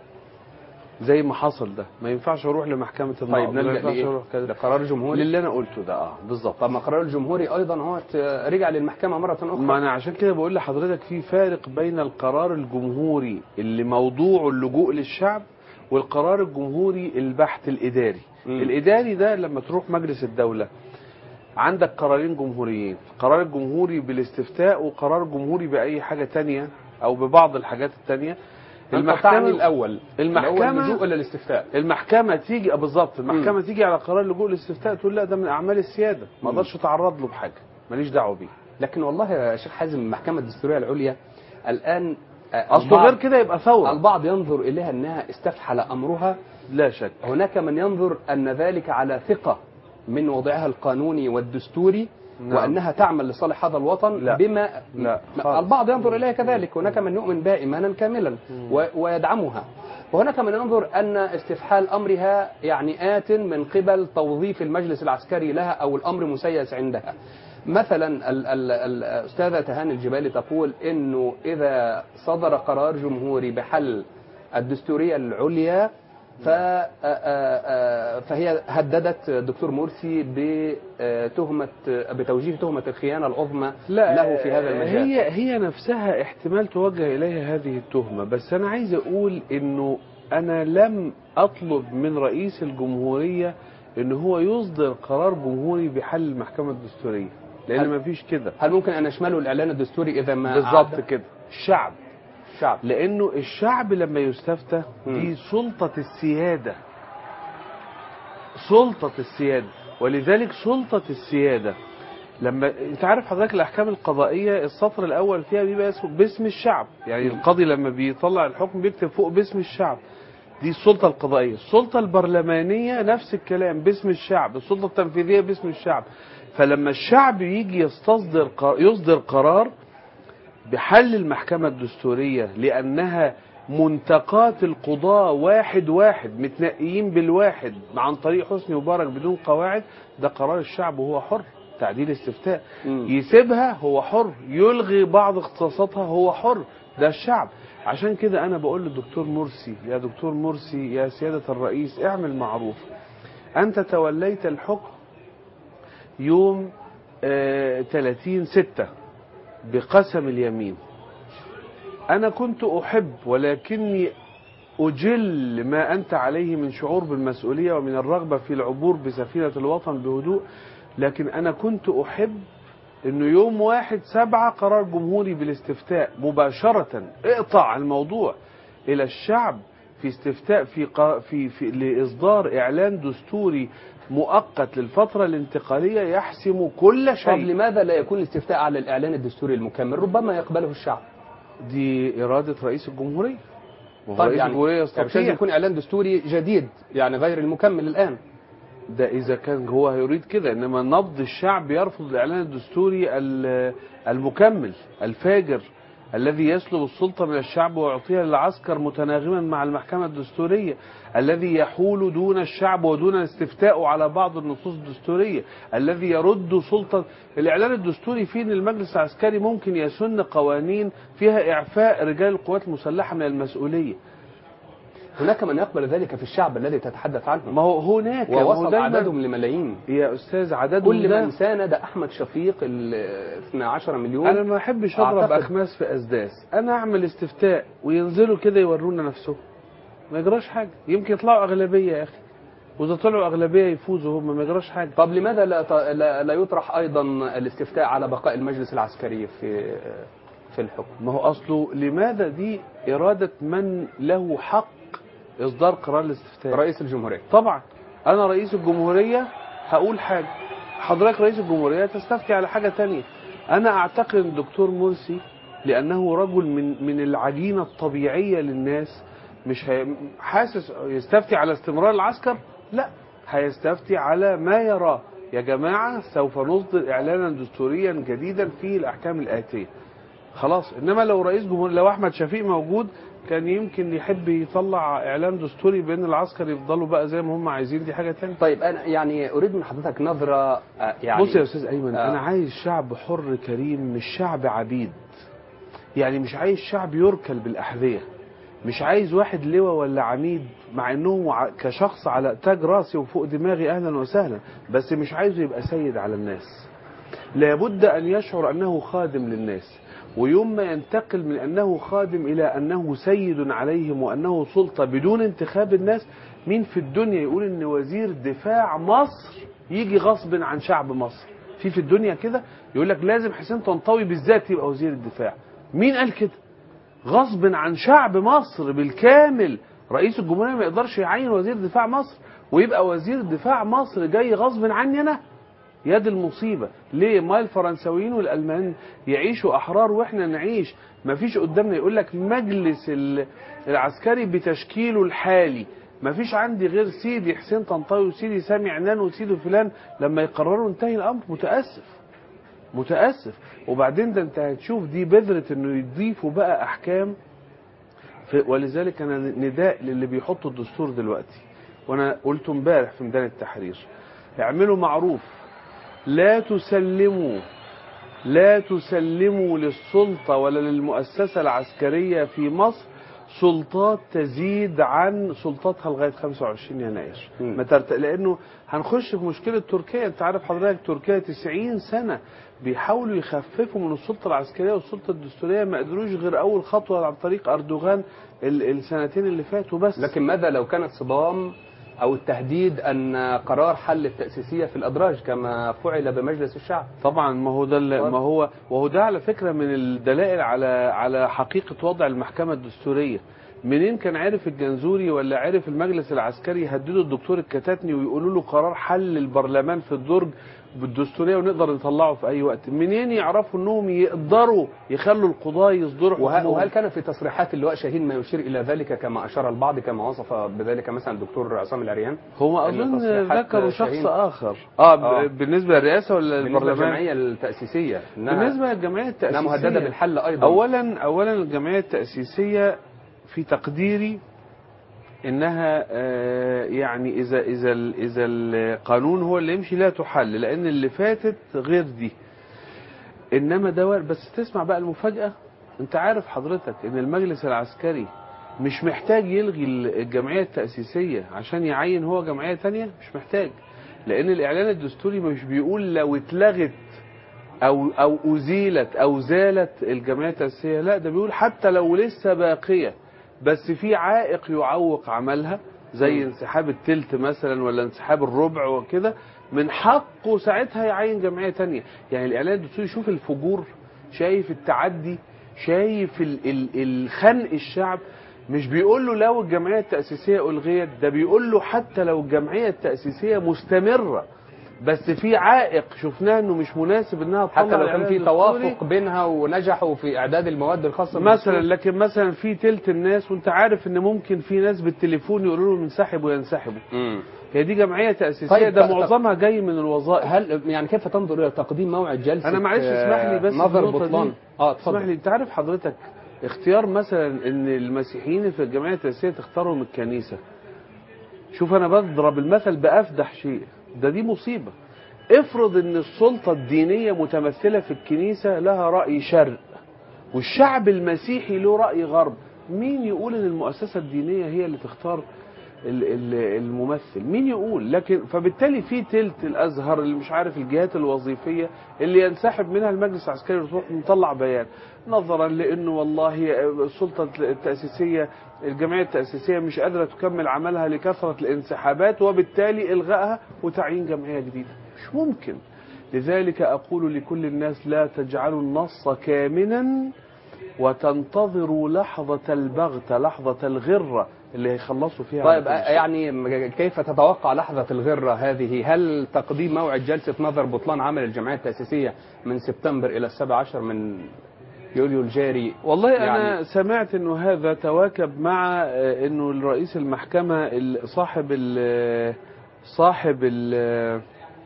زي ما حصل ده ما ينفعش اروح لمحكمه طيب النقض ما نلجا ينفعش لايه؟ اروح كذا لقرار جمهوري للي انا قلته ده اه بالظبط طب ما قرار الجمهوري ايضا هو رجع للمحكمه مره اخرى ما انا عشان كده بقول لحضرتك في فارق بين القرار الجمهوري اللي موضوعه اللجوء للشعب والقرار الجمهوري البحث الاداري مم. الاداري ده لما تروح مجلس الدوله عندك قرارين جمهوريين قرار الجمهوري بالاستفتاء وقرار جمهوري باي حاجه تانية او ببعض الحاجات التانية المحكمه الاول المحكمة- اللي هو اللجوء الى الاستفتاء المحكمة تيجي آه بالظبط المحكمة تيجي على قرار اللجوء للاستفتاء تقول لا ده من أعمال السيادة ما مم. اقدرش اتعرض له بحاجة ماليش دعوة بيه لكن والله يا شيخ حازم المحكمه الدستوريه العليا الان آه، أصله البعض- غير كده يبقى ثورة البعض ينظر اليها انها استفحل امرها لا شك هناك من ينظر ان ذلك على ثقه من وضعها القانوني والدستوري نعم. وانها تعمل لصالح هذا الوطن لا. بما لا، ما- خالص. البعض ينظر اليها كذلك هناك من يؤمن بها ايمانا كاملا و- ويدعمها وهناك من ينظر ان استفحال امرها يعني ات من قبل توظيف المجلس العسكري لها او الامر مسيس عندها مثلا ال- ال- الاستاذه تهاني الجبالي تقول انه اذا صدر قرار جمهوري بحل الدستوريه العليا ف آ- آ- آ- فهي هددت الدكتور مرسي بتهمة بتوجيه تهمة الخيانة العظمى لا له في هذا المجال هي هي نفسها احتمال توجه إليها هذه التهمة بس أنا عايز أقول إنه أنا لم أطلب من رئيس الجمهورية إن هو يصدر قرار جمهوري بحل المحكمة الدستورية لأن هل- ما فيش كده هل ممكن أن يشمله الإعلان الدستوري إذا ما بالظبط أعد كده الشعب الشعب لانه الشعب لما يستفتى مم. دي سلطة السيادة سلطة السيادة ولذلك سلطة السيادة لما انت عارف حضرتك الاحكام القضائية السطر الاول فيها بيبقى اسمه باسم الشعب يعني القاضي لما بيطلع الحكم بيكتب فوق باسم الشعب دي السلطة القضائية السلطة البرلمانية نفس الكلام باسم الشعب السلطة التنفيذية باسم الشعب فلما الشعب يجي يستصدر قر- يصدر قرار بحل المحكمة الدستورية لأنها منتقات القضاة واحد واحد متنقيين بالواحد عن طريق حسني مبارك بدون قواعد ده قرار الشعب وهو حر تعديل استفتاء مم. يسيبها هو حر يلغي بعض اختصاصاتها هو حر ده الشعب عشان كده انا بقول للدكتور مرسي يا دكتور مرسي يا سيادة الرئيس اعمل معروف انت توليت الحكم يوم آه 30 ستة بقسم اليمين أنا كنت أحب ولكني أجل ما أنت عليه من شعور بالمسؤولية ومن الرغبة في العبور بسفينة الوطن بهدوء لكن أنا كنت أحب أنه يوم واحد سبعة قرار جمهوري بالاستفتاء مباشرة اقطع الموضوع إلى الشعب في استفتاء في, قا- في, في لإصدار إعلان دستوري مؤقت للفترة الانتقالية يحسم كل طب شيء لماذا لا يكون الاستفتاء على الإعلان الدستوري المكمل ربما يقبله الشعب دي إرادة رئيس الجمهورية وهو طيب رئيس يعني الجمهورية يعني مش لازم يستطيع يكون إعلان دستوري جديد يعني غير المكمل الآن ده إذا كان هو يريد كده إنما نبض الشعب يرفض الإعلان الدستوري ال- المكمل الفاجر الذي يسلب السلطة من الشعب ويعطيها للعسكر متناغما مع المحكمة الدستورية الذي يحول دون الشعب ودون الاستفتاء على بعض النصوص الدستورية الذي يرد سلطة الإعلان الدستوري فيه أن المجلس العسكري ممكن يسن قوانين فيها إعفاء رجال القوات المسلحة من المسؤولية هناك من يقبل ذلك في الشعب الذي تتحدث عنه ما هو هناك ما هو ووصل دايماً- عددهم لملايين يا أستاذ عددهم كل ده من ساند أحمد شفيق ال 12 مليون انا ما احبش اضرب أعتقد- اخماس في اسداس انا اعمل استفتاء وينزلوا كده يورونا نفسهم ما يجراش حاجه يمكن يطلعوا اغلبيه يا اخي واذا طلعوا اغلبيه يفوزوا هم ما يجراش حاجه طب لماذا لا, ت- لا, لا يطرح أيضا الاستفتاء على بقاء المجلس العسكري في في الحكم ما هو اصله لماذا دي اراده من له حق اصدار قرار الاستفتاء رئيس الجمهورية طبعا انا رئيس الجمهوريه هقول حاجه حضرتك رئيس الجمهوريه تستفتي على حاجه تانية انا اعتقد ان الدكتور مرسي لانه رجل من من العجينه الطبيعيه للناس مش هي حاسس يستفتي على استمرار العسكر لا هيستفتي على ما يراه يا جماعه سوف نصدر اعلانا دستوريا جديدا فيه الاحكام الاتيه خلاص انما لو رئيس جمهور لو احمد شفيق موجود كان يمكن يحب يطلع اعلان دستوري بان العسكر يفضلوا بقى زي ما هم عايزين دي حاجه تانية طيب أنا يعني أريد من حضرتك نظرة آه، يعني بص يا استاذ ايمن آه. انا عايز شعب حر كريم مش شعب عبيد يعني مش عايز شعب يركل بالاحذيه مش عايز واحد لواء ولا عميد مع انه ع- كشخص على تاج راسي وفوق دماغي اهلا وسهلا بس مش عايزه يبقى سيد على الناس لابد ان يشعر انه خادم للناس ويوم ما ينتقل من انه خادم الى انه سيد عليهم وانه سلطه بدون انتخاب الناس مين في الدنيا يقول ان وزير دفاع مصر يجي غصب عن شعب مصر في في الدنيا كده يقول لك لازم حسين طنطاوي بالذات يبقى وزير الدفاع مين قال كده غصب عن شعب مصر بالكامل رئيس الجمهورية ما يقدرش يعين وزير دفاع مصر ويبقى وزير دفاع مصر جاي غصب عني انا يد المصيبة ليه ما الفرنساويين والألمان يعيشوا أحرار وإحنا نعيش ما فيش قدامنا يقول لك مجلس ال- العسكري بتشكيله الحالي ما فيش عندي غير سيدي حسين طنطاوي وسيدي سامي عنان وسيدي فلان لما يقرروا انتهي الأمر متأسف متأسف وبعدين ده انت هتشوف دي بذرة انه يضيفوا بقى احكام في ولذلك انا نداء للي بيحطوا الدستور دلوقتي وانا قلت امبارح في ميدان التحرير اعملوا معروف لا تسلموا لا تسلموا للسلطة ولا للمؤسسة العسكرية في مصر سلطات تزيد عن سلطاتها لغاية 25 يناير مم. ما ترت... لأنه هنخش في مشكلة تركيا أنت عارف حضرتك تركيا 90 سنة بيحاولوا يخففوا من السلطة العسكرية والسلطة الدستورية ما قدروش غير أول خطوة عن طريق أردوغان ال... السنتين اللي فاتوا بس لكن ماذا لو كان الصدام أو التهديد أن قرار حل التأسيسية في الأدراج كما فعل بمجلس الشعب طبعا ما هو ده اللي- طبعاً. ما هو وهو ده على فكره من الدلائل على على حقيقه وضع المحكمه الدستوريه منين كان عارف الجنزوري ولا عارف المجلس العسكري يهددوا الدكتور الكتاتني ويقولوا له قرار حل البرلمان في الدرج بالدستوريه ونقدر نطلعه في اي وقت منين يعرفوا انهم يقدروا يخلوا القضاه يصدروا وه- حكمهم؟ وهل كان في تصريحات اللواء شاهين ما يشير إلى ذلك كما أشار البعض كما وصف بذلك مثلا الدكتور عصام العريان هم إن اظن تصريحات ذكروا شخص شاهين- اخر اه, آه. ب- بالنسبه للرئاسه ولا بالنسبة للبرلمان للجمعية التأسيسية إنها- بالنسبه للجمعيه إنها التاسيسيه مهددة بالحل أيضا اولا اولا الجمعيه التاسيسيه في تقديري انها آه، يعني اذا اذا ال- اذا القانون هو اللي يمشي لا تحل لان اللي فاتت غير دي انما ده وارد. بس تسمع بقى المفاجاه انت عارف حضرتك ان المجلس العسكري مش محتاج يلغي الجمعيه التاسيسيه عشان يعين هو جمعيه تانية مش محتاج لان الاعلان الدستوري مش بيقول لو اتلغت او او ازيلت او زالت الجمعيه التاسيسيه لا ده بيقول حتى لو لسه باقيه بس في عائق يعوق عملها زي انسحاب التلت مثلا ولا انسحاب الربع وكده من حقه ساعتها يعين جمعيه تانية يعني الاعلان الدستوري شوف الفجور شايف التعدي شايف ال ال الخنق الشعب مش بيقول له لو الجمعيه التاسيسيه الغيت ده بيقول له حتى لو الجمعيه التاسيسيه مستمره بس في عائق شفناه انه مش مناسب انها تطلع حتى لو كان الإعلان في الدستوري. توافق بينها ونجحوا في اعداد المواد الخاصه مثلا بالدستور. لكن مثلا في تلت الناس وانت عارف ان ممكن في ناس بالتليفون يقولوا لهم انسحبوا ينسحبوا مم. هي دي جمعيه تاسيسيه طيب، ده طب- معظمها جاي من الوظائف هل يعني كيف تنظر الى تقديم موعد جلسه انا معلش آه، اسمح لي بس نظر النقطة بطلان دي. اه اسمح اتفضل لي انت عارف حضرتك اختيار مثلا ان المسيحيين في الجمعيه التاسيسيه تختارهم الكنيسه شوف انا بضرب المثل بافدح شيء ده دي مصيبه افرض ان السلطه الدينيه متمثله في الكنيسه لها راي شرق والشعب المسيحي له راي غرب مين يقول ان المؤسسه الدينيه هي اللي تختار ال- ال- الممثل مين يقول لكن فبالتالي في تلت الازهر اللي مش عارف الجهات الوظيفيه اللي ينسحب منها المجلس العسكري وتروح مطلع بيان نظرا لانه والله السلطه التاسيسيه الجمعيه التاسيسيه مش قادره تكمل عملها لكثره الانسحابات وبالتالي الغائها وتعيين جمعيه جديده مش ممكن لذلك اقول لكل الناس لا تجعلوا النص كامنا وتنتظروا لحظة البغتة لحظة الغرة اللي هيخلصوا فيها طيب على كل شيء. يعني م- كيف تتوقع لحظة الغرة هذه هل تقديم موعد جلسة نظر بطلان عمل الجمعية التأسيسية من سبتمبر إلى السابع عشر من يوليو الجاري والله يعني- انا سمعت انه هذا تواكب مع آه، انه الرئيس المحكمة ال- صاحب ال صاحب ال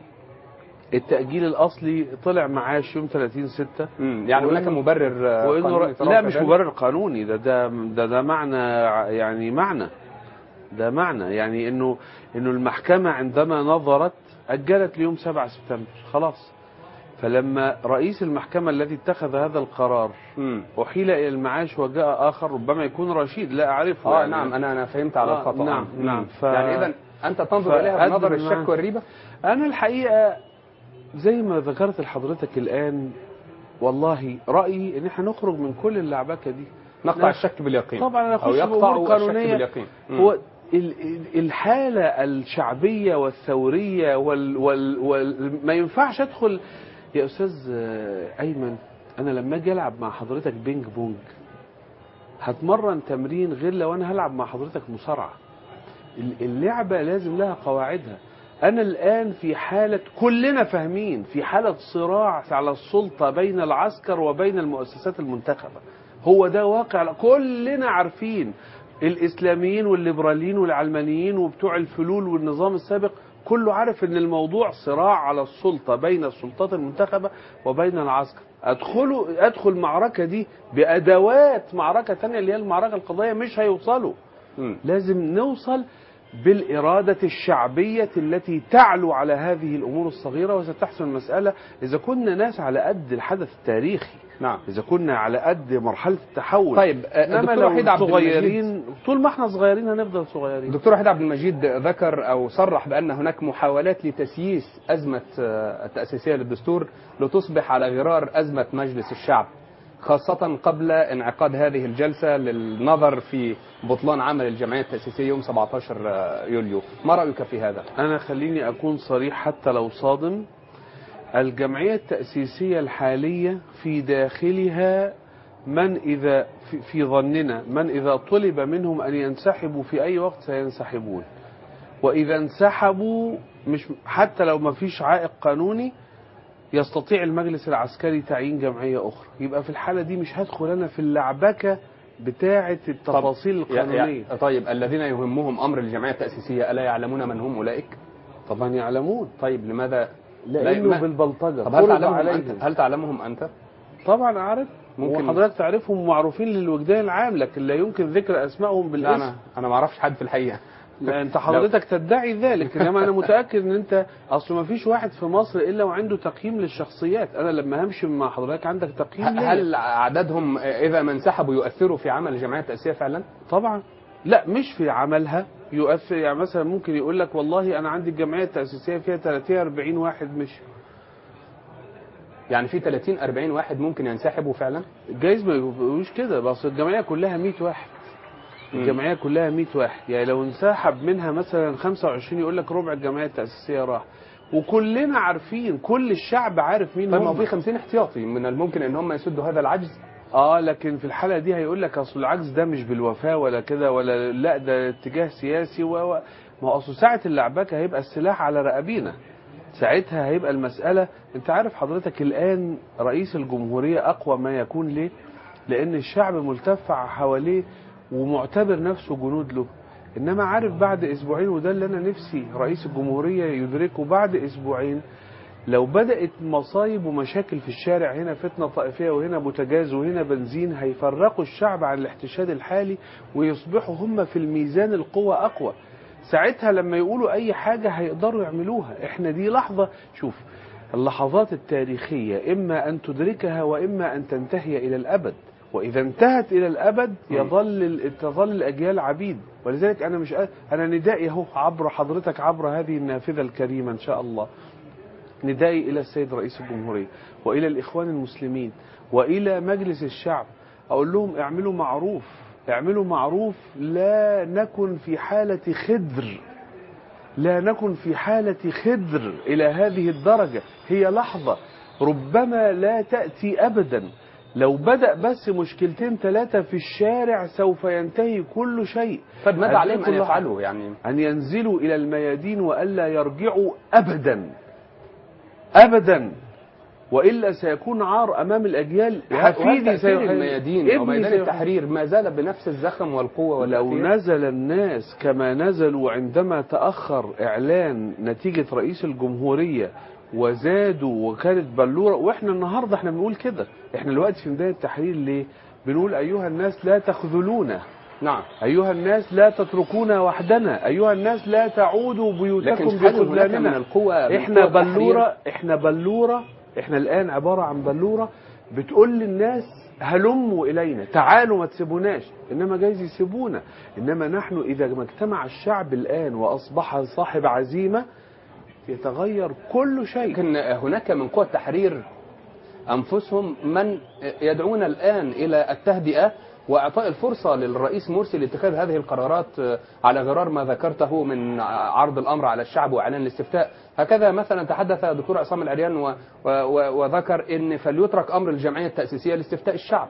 التأجيل الأصلي طلع معاش يوم 30 6 مم، يعني هناك مبرر آه، وانه قانوني ر... تراه لا مش كذلك؟ مبرر قانوني ده ده ده, ده معنى ع- يعني معنى ده معنى يعني انه انه المحكمة عندما نظرت أجلت ليوم 7 سبتمبر خلاص فلما رئيس المحكمة الذي اتخذ هذا القرار مم. أحيل إلى المعاش وجاء آخر ربما يكون رشيد لا أعرفه اه يعني. نعم انا انا فهمت على آه، الخطا نعم، مم. نعم. ف- يعني اذا انت تنظر اليها فأقدم بنظر معاه. الشك والريبه أنا الحقيقة زي ما ذكرت لحضرتك الآن والله رأيي إن احنا نخرج من كل اللعبكة دي نقطع نعم. الشك باليقين طبعا أنا او أخش يقطع بأمور الشك قانونية باليقين مم. هو ال- ال- الحالة الشعبية والثورية وال وال وال ما ينفعش أدخل يا أستاذ آه، أيمن أنا لما أجي ألعب مع حضرتك بينج بونج هتمرن تمرين غير لو أنا هلعب مع حضرتك مصارعة ال- اللعبة لازم لها قواعدها أنا الآن في حالة كلنا فاهمين في حالة صراع على السلطة بين العسكر وبين المؤسسات المنتخبة هو ده واقع كلنا عارفين الإسلاميين والليبراليين والعلمانيين وبتوع الفلول والنظام السابق كله عارف ان الموضوع صراع على السلطة بين السلطات المنتخبة وبين العسكر ادخلوا ادخل معركة دي بأدوات معركة تانية اللي هي المعركة القضائية مش هيوصلوا مم. لازم نوصل بالإرادة الشعبية التي تعلو على هذه الأمور الصغيرة وستحسن المسألة إذا كنا ناس على قد الحدث التاريخي نعم إذا كنا على قد مرحلة التحول طيب آه، إنما الدكتور لو وحيد عبد المجيد صغيرين طول ما احنا صغيرين هنفضل صغيرين الدكتور وحيد عبد المجيد ذكر او صرح بان هناك محاولات لتسييس ازمه آه، التاسيسيه للدستور لتصبح على غرار ازمه مجلس الشعب خاصة قبل انعقاد هذه الجلسة للنظر في بطلان عمل الجمعية التأسيسية يوم 17 يوليو ما رأيك في هذا؟ أنا خليني أكون صريح حتى لو صادم الجمعية التأسيسية الحالية في داخلها من إذا في, في ظننا من إذا طلب منهم أن ينسحبوا في أي وقت سينسحبون وإذا انسحبوا مش حتى لو ما فيش عائق قانوني يستطيع المجلس العسكري تعيين جمعية أخرى يبقى في الحالة دي مش هدخل أنا في اللعبكة بتاعة التفاصيل يا- القانونية يا- طيب الذين يهمهم أمر الجمعية التأسيسية ألا يعلمون من هم أولئك؟ طبعا يعلمون طيب لماذا لا- لأنه ما- بالبلطجة طب هل فرض تعلمهم عليهم أنت؟ هل تعلمهم أنت؟ طبعا اعرف ممكن- ممكن وحضرتك تعرفهم ومعروفين للوجدان العام لكن لا يمكن ذكر اسمائهم لا بالاسم انا انا ما اعرفش حد في الحقيقه لا انت حضرتك تدعي ذلك انما انا متاكد ان انت اصل ما فيش واحد في مصر الا وعنده تقييم للشخصيات انا لما همشي مع حضرتك عندك تقييم ليا. هل عددهم اذا ما انسحبوا يؤثروا في عمل الجمعيه التاسيسيه فعلا؟ طبعا لا مش في عملها يؤثر يعني مثلا ممكن يقول لك والله انا عندي الجمعيه التاسيسيه فيها 30 40 واحد مش يعني في 30 40 واحد ممكن ينسحبوا فعلا؟ جايز ما يقولوش كده بس الجمعيه كلها 100 واحد مم. الجمعيه كلها 100 واحد يعني لو انسحب منها مثلا 25 يقول لك ربع الجمعيه التاسيسيه راح وكلنا عارفين كل الشعب عارف مين طيب ما هو هم في 50 احتياطي من الممكن ان هم يسدوا هذا العجز اه لكن في الحاله دي هيقول لك اصل العجز ده مش بالوفاه ولا كده ولا لا ده اتجاه سياسي و و- ما هو اصل ساعه اللعبكه هيبقى السلاح على رقابينا ساعتها هيبقى المساله انت عارف حضرتك الان رئيس الجمهوريه اقوى ما يكون ليه لان الشعب ملتف حواليه ومعتبر نفسه جنود له انما عارف بعد اسبوعين وده اللي انا نفسي رئيس الجمهوريه يدركه بعد اسبوعين لو بدأت مصايب ومشاكل في الشارع هنا فتنة طائفية وهنا بوتجاز وهنا بنزين هيفرقوا الشعب عن الاحتشاد الحالي ويصبحوا هم في الميزان القوة أقوى ساعتها لما يقولوا أي حاجة هيقدروا يعملوها احنا دي لحظة شوف اللحظات التاريخية إما أن تدركها وإما أن تنتهي إلى الأبد وإذا انتهت إلى الأبد يظل تظل الأجيال عبيد ولذلك أنا مش قا- أنا ندائي أهو عبر حضرتك عبر هذه النافذة الكريمة إن شاء الله ندائي إلى السيد رئيس الجمهورية وإلى الإخوان المسلمين وإلى مجلس الشعب أقول لهم اعملوا معروف اعملوا معروف لا نكن في حالة خدر لا نكن في حالة خدر إلى هذه الدرجة هي لحظة ربما لا تأتي أبدا لو بدأ بس مشكلتين ثلاثة في الشارع سوف ينتهي كل شيء طيب ماذا عليهم ان كل واحد. يفعلوا يعني؟ أن ينزلوا إلى الميادين وألا يرجعوا أبدا أبدا وإلا سيكون عار أمام الأجيال حفيدي وهل تأثير سيحيي- الميادين او ابني ميدان سيحيي. التحرير ما زال بنفس الزخم والقوه لو والتأثير؟ نزل الناس كما نزلوا عندما تأخر إعلان نتيجة رئيس الجمهورية وزادوا وكانت بلورة وإحنا النهاردة إحنا بنقول كده إحنا دلوقتي في ميدان التحرير ليه بنقول أيها الناس لا تخذلونا نعم أيها الناس لا تتركونا وحدنا أيها الناس لا تعودوا بيوتكم لكن هل هناك من بخذلاننا القوة من احنا قوى التحرير؟ بلورة احنا بلورة احنا الآن عبارة عن بلورة بتقول للناس هلموا إلينا تعالوا ما تسيبوناش إنما جايز يسيبونا إنما نحن إذا ما اجتمع الشعب الآن وأصبح صاحب عزيمة يتغير كل شيء لكن هناك من قوى التحرير أنفسهم من يدعون الآن إلى التهدئة وإعطاء الفرصة للرئيس مرسي لاتخاذ هذه القرارات على غرار ما ذكرته من عرض الأمر على الشعب وإعلان الاستفتاء هكذا مثلا تحدث الدكتور عصام العريان و و و وذكر أن فليترك أمر الجمعية التأسيسية لاستفتاء الشعب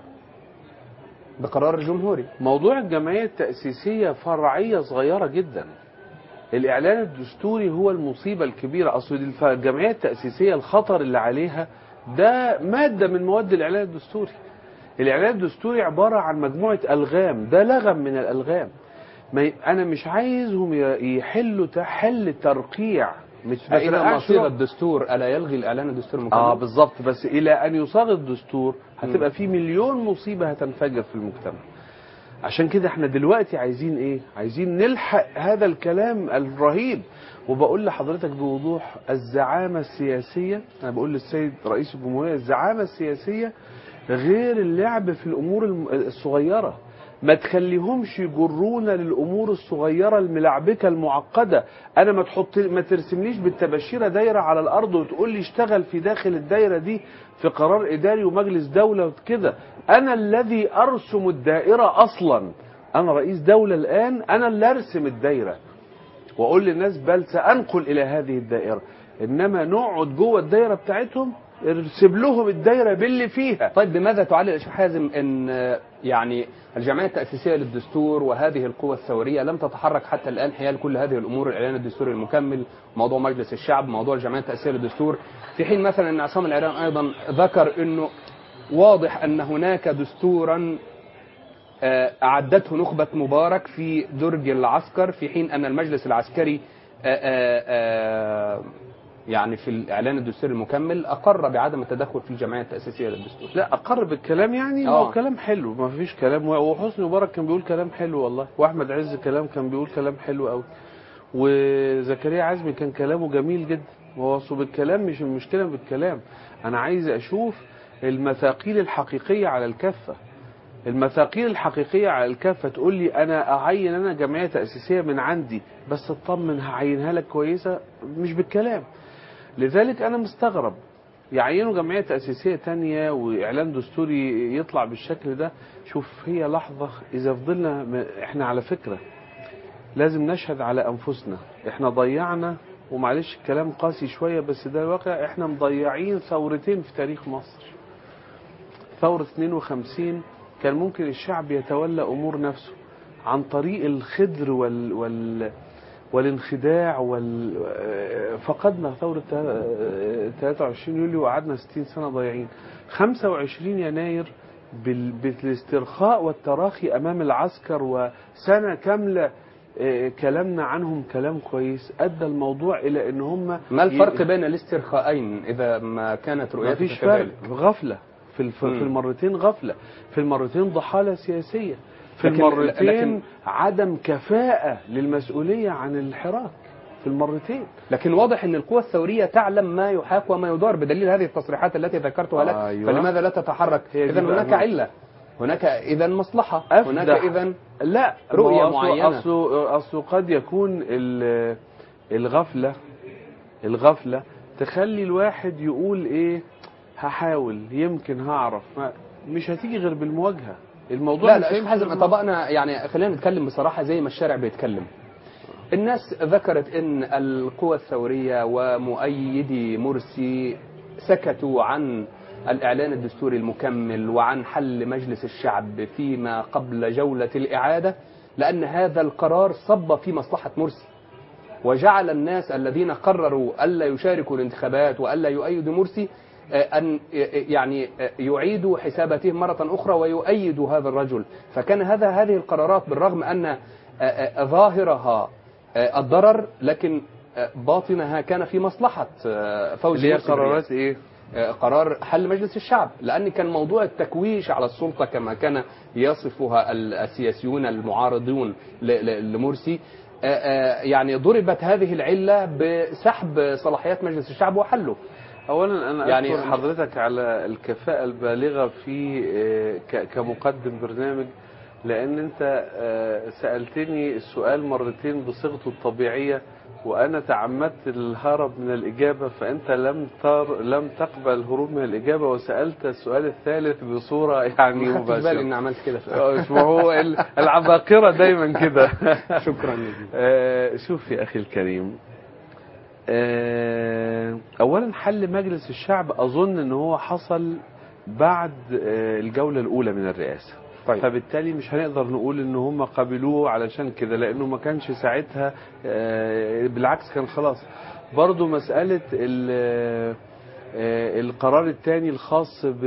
بقرار جمهوري موضوع الجمعية التأسيسية فرعية صغيرة جدا الإعلان الدستوري هو المصيبة الكبيرة أصل الف- الجمعية التأسيسية الخطر اللي عليها ده مادة من مواد الإعلان الدستوري الإعلان الدستوري عبارة عن مجموعة ألغام ده لغم من الألغام ما ي... أنا مش عايزهم ي- يحلوا ت- حل ترقيع مش ما فإذا ترقعش مصير رعب. الدستور ألا يلغي الإعلان الدستوري المكمل؟ اه بالظبط بس الى ان يصاغ الدستور هتبقى في مليون مصيبه هتنفجر في المجتمع عشان كده احنا دلوقتي عايزين ايه عايزين نلحق هذا الكلام الرهيب وبقول لحضرتك بوضوح الزعامه السياسيه انا بقول للسيد رئيس الجمهوريه الزعامه السياسيه غير اللعب في الامور الم- الصغيره ما تخليهمش يجرونا للامور الصغيره الملعبكه المعقده انا ما تحط ما ترسمليش بالتباشيره دايره على الارض وتقول لي اشتغل في داخل الدايره دي في قرار اداري ومجلس دوله وكده انا الذي ارسم الدائره اصلا انا رئيس دوله الان انا اللي ارسم الدايره واقول للناس بل سانقل الى هذه الدائره انما نقعد جوه الدايره بتاعتهم ارسم لهم الدايره باللي فيها طيب بماذا تعلل يا شيخ حازم ان آه، يعني الجمعيه التاسيسيه للدستور وهذه القوى الثوريه لم تتحرك حتى الان حيال كل هذه الامور الاعلان الدستوري المكمل موضوع مجلس الشعب موضوع الجمعيه التاسيسيه للدستور في حين مثلا ان عصام العريان ايضا ذكر انه واضح ان هناك دستورا آه، اعدته نخبه مبارك في درج العسكر في حين ان المجلس العسكري آه، آه، آه، يعني في الإعلان الدستوري المكمل أقر بعدم التدخل في الجمعية التأسيسية للدستور لا اقر بالكلام يعني آه. هو كلام حلو ما فيش كلام وحسني مبارك كان بيقول كلام حلو والله واحمد عز كلام كان بيقول كلام حلو قوي وزكريا عزمي كان كلامه جميل جدا هو اصله بالكلام مش المشكله بالكلام انا عايز اشوف المثاقيل الحقيقيه على الكفه المثاقيل الحقيقيه على الكفه تقول لي انا اعين انا جمعيه تاسيسيه من عندي بس اطمن هعينها لك كويسه مش بالكلام لذلك انا مستغرب يعينوا جمعية تأسيسية تانية وإعلان دستوري يطلع بالشكل ده شوف هي لحظة إذا فضلنا م- إحنا على فكرة لازم نشهد على أنفسنا إحنا ضيعنا ومعلش الكلام قاسي شوية بس ده الواقع إحنا مضيعين ثورتين في تاريخ مصر ثورة 52 كان ممكن الشعب يتولى أمور نفسه عن طريق الخدر وال, وال والانخداع وال فقدنا ثورة 23 يوليو وقعدنا 60 سنة ضايعين 25 يناير بال- بالاسترخاء والتراخي أمام العسكر وسنة كاملة آه، كلامنا عنهم كلام كويس أدى الموضوع إلى أن هم ما الفرق بين الاسترخاءين إذا ما كانت ما رؤيتك فيش فرق كذلك غفلة في الف... مم. في المرتين غفلة في المرتين ضحالة سياسية في لكن- المرتين لكن- عدم كفاءة للمسؤولية عن الحراك في المرتين لكن واضح ان القوى الثوريه تعلم ما يحاك وما يدار بدليل هذه التصريحات التي ذكرتها لك أيوة. فلماذا لا تتحرك هي دي اذا بقى هناك النقطة. عله هناك اذا مصلحه أفدح. هناك اذا لا رؤية ما هو أصله- معينة. أصله أصله قد يكون ال- الغفلة الغفلة تخلي الواحد يقول إيه هحاول يمكن هعرف ما مش هتيجي غير بالمواجهة الموضوع لا مش لا شوف هيمشي حازم غير طبقنا يعني خلينا نتكلم بصراحه زي ما الشارع بيتكلم الناس ذكرت ان القوى الثوريه ومؤيدي مرسي سكتوا عن الاعلان الدستوري المكمل وعن حل مجلس الشعب فيما قبل جوله الاعاده لان هذا القرار صب في مصلحه مرسي وجعل الناس الذين قرروا الا يشاركوا الانتخابات والا يؤيدوا مرسي آه، ان آه، يعني آه، يعيدوا حساباتهم مره اخرى ويؤيدوا هذا الرجل فكان هذا هذه القرارات بالرغم ان آه، آه، ظاهرها آه، الضرر لكن آه، باطنها كان في مصلحه آه، فوز اللي هي مرسي بالرئاسة. قرارات إيه آه، قرار حل مجلس الشعب لأن كان موضوع التكويش على السلطة كما كان يصفها ال- السياسيون المعارضون ل- ل- لمرسي آه، آه، يعني ضربت هذه العلة بسحب صلاحيات مجلس الشعب وحله اولا انا يعني يعني مش- حضرتك على الكفاءه البالغه في آه، ك- كمقدم برنامج لان انت آه، سالتني السؤال مرتين بصيغته الطبيعيه وانا تعمدت الهرب من الاجابه فانت لم تر لم تقبل الهروب من الاجابه وسالت السؤال الثالث بصوره يعني ما خدتش بالي مباشره اني عملت كده آه، ما هو ال- العباقره دايما كده شكرا جزيلا آه، شوف يا أخي الكريم آه، أولا حل مجلس الشعب أظن أن هو حصل بعد آه، الجولة الأولى من الرئاسة طيب. فبالتالي مش هنقدر نقول ان هم قبلوه علشان كده لانه ما كانش ساعتها آه، بالعكس كان خلاص برضو مسألة ال- آه، القرار الثاني الخاص ب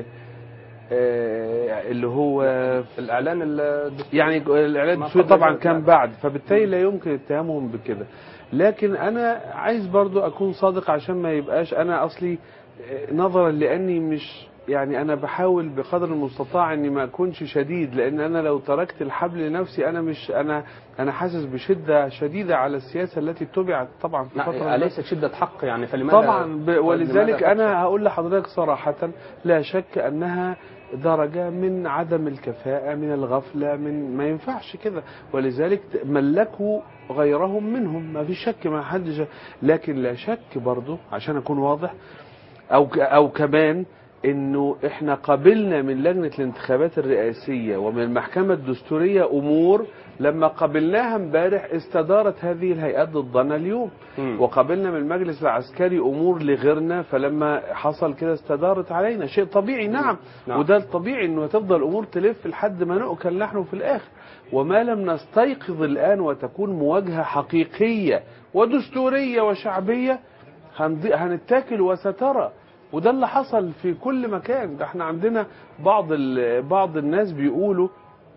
آه، اللي هو الإعلان الدستوري يعني الاعلان ما الدستوري قبل طبعا ذلك كان لا. بعد فبالتالي لا يمكن اتهامهم بكده لكن انا عايز برضو اكون صادق عشان ما يبقاش انا اصلي آه، نظرا لاني مش يعني انا بحاول بقدر المستطاع اني ما اكونش شديد لان انا لو تركت الحبل لنفسي انا مش انا انا حاسس بشده شديده على السياسه التي اتبعت طبعا في الفتره لا، اللي أليست شدة حق يعني فلماذا طبعا ب... لماذا ولذلك تخشى؟ انا هقول لحضرتك صراحه لا شك انها درجه من عدم الكفاءه من الغفله من ما ينفعش كده ولذلك ت- ملكوا غيرهم منهم ما في شك ما حدش لكن لا شك برضو عشان اكون واضح او ك... او كمان انه احنا قبلنا من لجنه الانتخابات الرئاسيه ومن المحكمه الدستوريه امور لما قبلناها امبارح استدارت هذه الهيئات ضدنا اليوم مم. وقابلنا من المجلس العسكري امور لغيرنا فلما حصل كده استدارت علينا شيء طبيعي نعم, نعم. وده الطبيعي انه تفضل الامور تلف لحد ما نؤكل نحن في الاخر وما لم نستيقظ الان وتكون مواجهه حقيقيه ودستوريه وشعبيه هنضي- هنتاكل وسترى وده اللي حصل في كل مكان ده احنا عندنا بعض ال- بعض الناس بيقولوا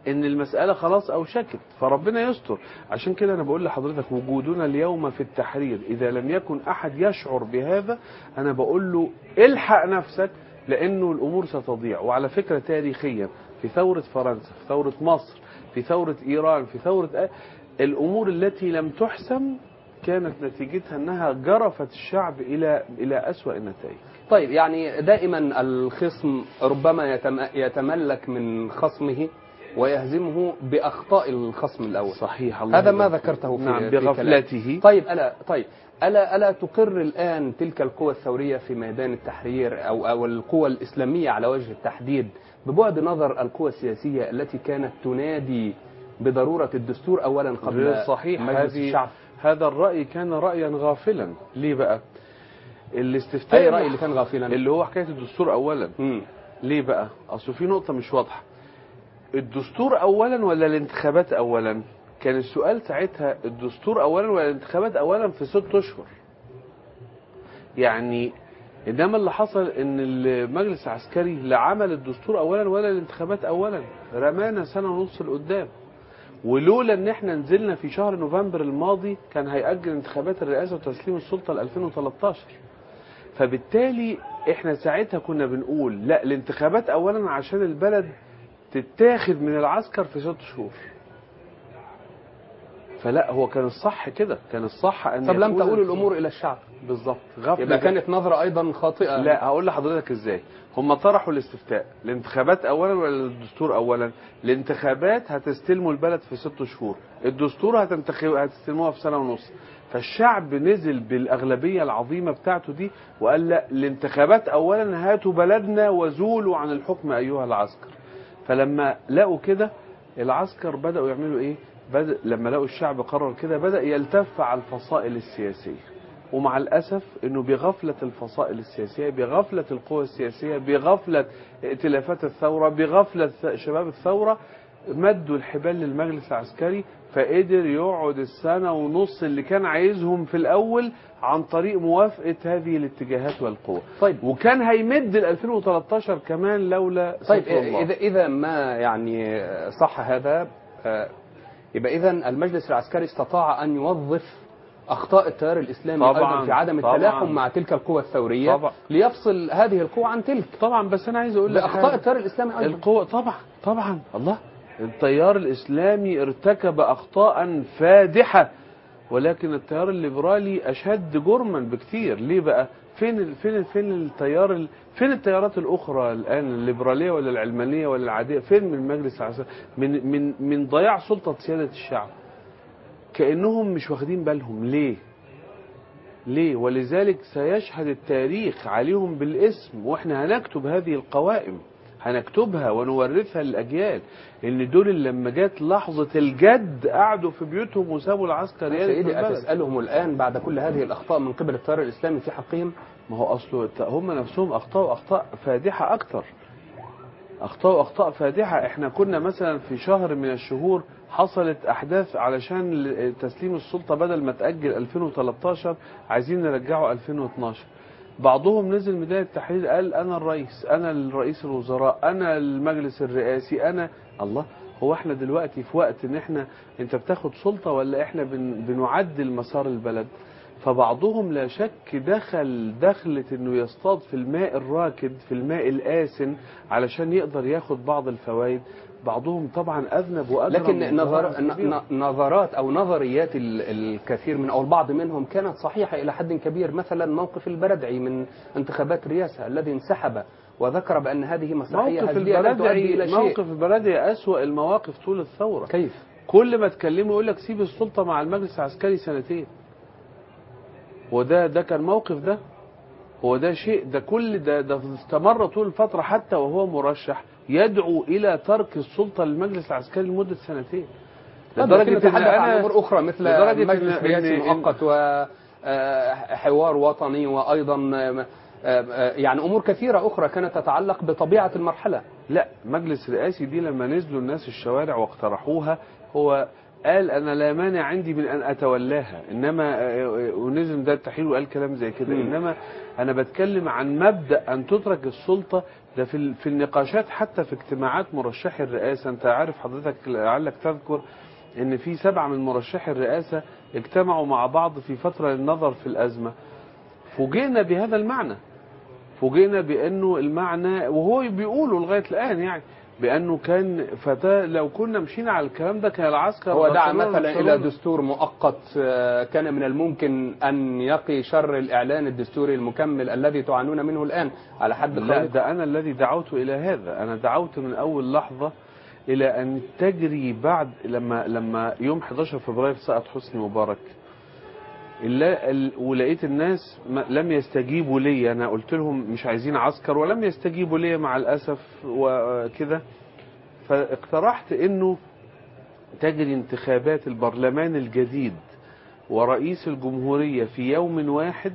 ان المسألة خلاص اوشكت فربنا يستر عشان كده انا بقول لحضرتك وجودنا اليوم في التحرير اذا لم يكن احد يشعر بهذا انا بقول له الحق نفسك لانه الامور ستضيع وعلى فكرة تاريخيا في ثورة فرنسا في ثورة مصر في ثورة ايران في ثورة آ- الامور التي لم تحسم كانت نتيجتها انها جرفت الشعب الى الى اسوأ النتائج طيب يعني دائما الخصم ربما يتم- يتملك من خصمه ويهزمه باخطاء الخصم الاول صحيح الله هذا ما يبارك. ذكرته في نعم في كلامك. بغفلته طيب الا طيب الا الا تقر الان تلك القوى الثوريه في ميدان التحرير او او القوى الاسلاميه على وجه التحديد ببعد نظر القوى السياسيه التي كانت تنادي بضروره الدستور اولا قبل غير صحيح مجلس هذه الشعب هذا الرأي كان رأيا غافلا ليه بقى الاستفتاء اي راي اللي كان غافلا اللي هو حكاية الدستور أولا مم. ليه بقى أصل في نقطة مش واضحة الدستور أولا ولا الانتخابات أولا كان السؤال ساعتها الدستور أولا ولا الانتخابات أولا في ست أشهر يعني انما اللي حصل ان المجلس العسكري لا عمل الدستور اولا ولا الانتخابات اولا رمانا سنه ونص لقدام ولولا ان احنا نزلنا في شهر نوفمبر الماضي كان هيأجل انتخابات الرئاسه وتسليم السلطه ل 2013 فبالتالي احنا ساعتها كنا بنقول لا الانتخابات اولا عشان البلد تتاخد من العسكر في ست شهور فلا هو كان الصح كده كان الصح ان طب لم يكون تقول الامور الى الشعب بالظبط غفله يبقى كانت نظره ايضا خاطئه لا هقول لحضرتك ازاي هم طرحوا الاستفتاء الانتخابات اولا ولا الدستور اولا الانتخابات هتستلموا البلد في ست شهور الدستور هتنتخب هتستلموها في سنه ونص فالشعب نزل بالاغلبيه العظيمه بتاعته دي وقال لا الانتخابات اولا هاتوا بلدنا وزولوا عن الحكم ايها العسكر فلما لقوا كده العسكر بداوا يعملوا ايه بدأ لما لقوا الشعب قرر كده بدا يلتف على الفصائل السياسيه ومع الأسف أنه بغفلة الفصائل السياسية بغفلة القوى السياسية بغفلة ائتلافات الثورة بغفلة شباب الثورة مدوا الحبال للمجلس العسكري فقدر يقعد السنة ونص اللي كان عايزهم في الأول عن طريق موافقة هذه الاتجاهات والقوى طيب وكان هيمد ال 2013 كمان لولا طيب ستر الله. اذا اذا ما يعني صح هذا آه، يبقى اذا المجلس العسكري استطاع ان يوظف اخطاء التيار الاسلامي طبعاً، ايضا في عدم طبعاً. التلاحم مع تلك القوى الثوريه طبعاً. ليفصل هذه القوى عن تلك طبعا بس أنا عايز أقول لك باخطاء حاجة. التيار الاسلامي ايضا القوة طبعا طبعا الله التيار الإسلامي ارتكب أخطاء فادحة ولكن التيار الليبرالي أشد جرما بكثير ليه بقى فين ال- فين ال- فين التيار ال- فين التيارات الأخرى الآن الليبرالية ولا العلمانية ولا العادية فين من المجلس العسكري من من من ضياع سلطة سيادة الشعب كأنهم مش واخدين بالهم ليه ليه ولذلك سيشهد التاريخ عليهم بالاسم واحنا هنكتب هذه القوائم هنكتبها ونورثها للأجيال إن دول اللي لما جت لحظة الجد قعدوا في بيوتهم وسابوا العسكر يرث سيدي البلد. أتسألهم الآن بعد كل هذه الأخطاء من قبل التيار الإسلامي في حقهم ما هو أصله الت- هم نفسهم أخطأوا أخطاء فادحة أكتر أخطأوا أخطاء فادحة إحنا كنا مثلا في شهر من الشهور حصلت أحداث علشان ل- تسليم السلطة بدل ما تأجل 2013 عايزين نرجعه 2012 بعضهم نزل ميدان التحرير قال أنا الرئيس أنا الرئيس الوزراء أنا المجلس الرئاسي أنا الله هو احنا دلوقتي في وقت ان احنا انت بتاخد سلطة ولا احنا بن بنعدل مسار البلد فبعضهم لا شك دخل دخلة انه يصطاد في الماء الراكد في الماء الآسن علشان يقدر ياخد بعض الفوائد بعضهم طبعا أذنب وأجرم لكن نظر وضرر كبير. ن- ن- نظرات أو نظريات ال- الكثير من أو البعض منهم كانت صحيحة إلى حد كبير مثلا موقف البردعي من انتخابات الرئاسة الذي انسحب وذكر بأن هذه مسرحية موقف هزلية لن تؤدي البلدعي إلى شيء موقف البلدعي أسوأ المواقف طول الثورة كيف؟ كل ما تكلمه يقول لك سيب السلطة مع المجلس العسكري سنتين وده ده كان موقف ده هو ده شيء ده كل ده ده استمر طول الفترة حتى وهو مرشح يدعو إلى ترك السلطة للمجلس العسكري لمدة سنتين لدرجة إن نتحدث عن أنا- أمور أخرى مثل لدرجة مجلس إن- رئاسي إن- مؤقت وحوار وطني وأيضا آه، آه، يعني أمور كثيرة أخرى كانت تتعلق بطبيعة المرحلة لا مجلس رئاسي دي لما نزلوا الناس الشوارع واقترحوها هو قال انا لا مانع عندي من ان اتولاها انما آه، ونزل ده التحرير وقال كلام زي كده مم. انما انا بتكلم عن مبدا ان تترك السلطه ده في ال- في النقاشات حتى في اجتماعات مرشحي الرئاسه انت عارف حضرتك لعلك تذكر ان في سبعه من مرشحي الرئاسه اجتمعوا مع بعض في فتره للنظر في الازمه فوجئنا بهذا المعنى فوجئنا بانه المعنى وهو بيقولوا لغايه الان يعني بانه كان فده لو كنا مشينا على الكلام ده كان العسكر هو دعا برشلونة مثلا برشلونة. الى دستور مؤقت آه، كان من الممكن ان يقي شر الاعلان الدستوري المكمل الذي تعانون منه الان على حد لا قولك ده انا الذي دعوت الى هذا انا دعوت من اول لحظه الى ان تجري بعد لما لما يوم 11 فبراير سقط حسني مبارك إلا ال- ولقيت الناس ما- لم يستجيبوا لي انا قلت لهم مش عايزين عسكر ولم يستجيبوا لي مع الاسف وكده فاقترحت انه تجري انتخابات البرلمان الجديد ورئيس الجمهورية في يوم واحد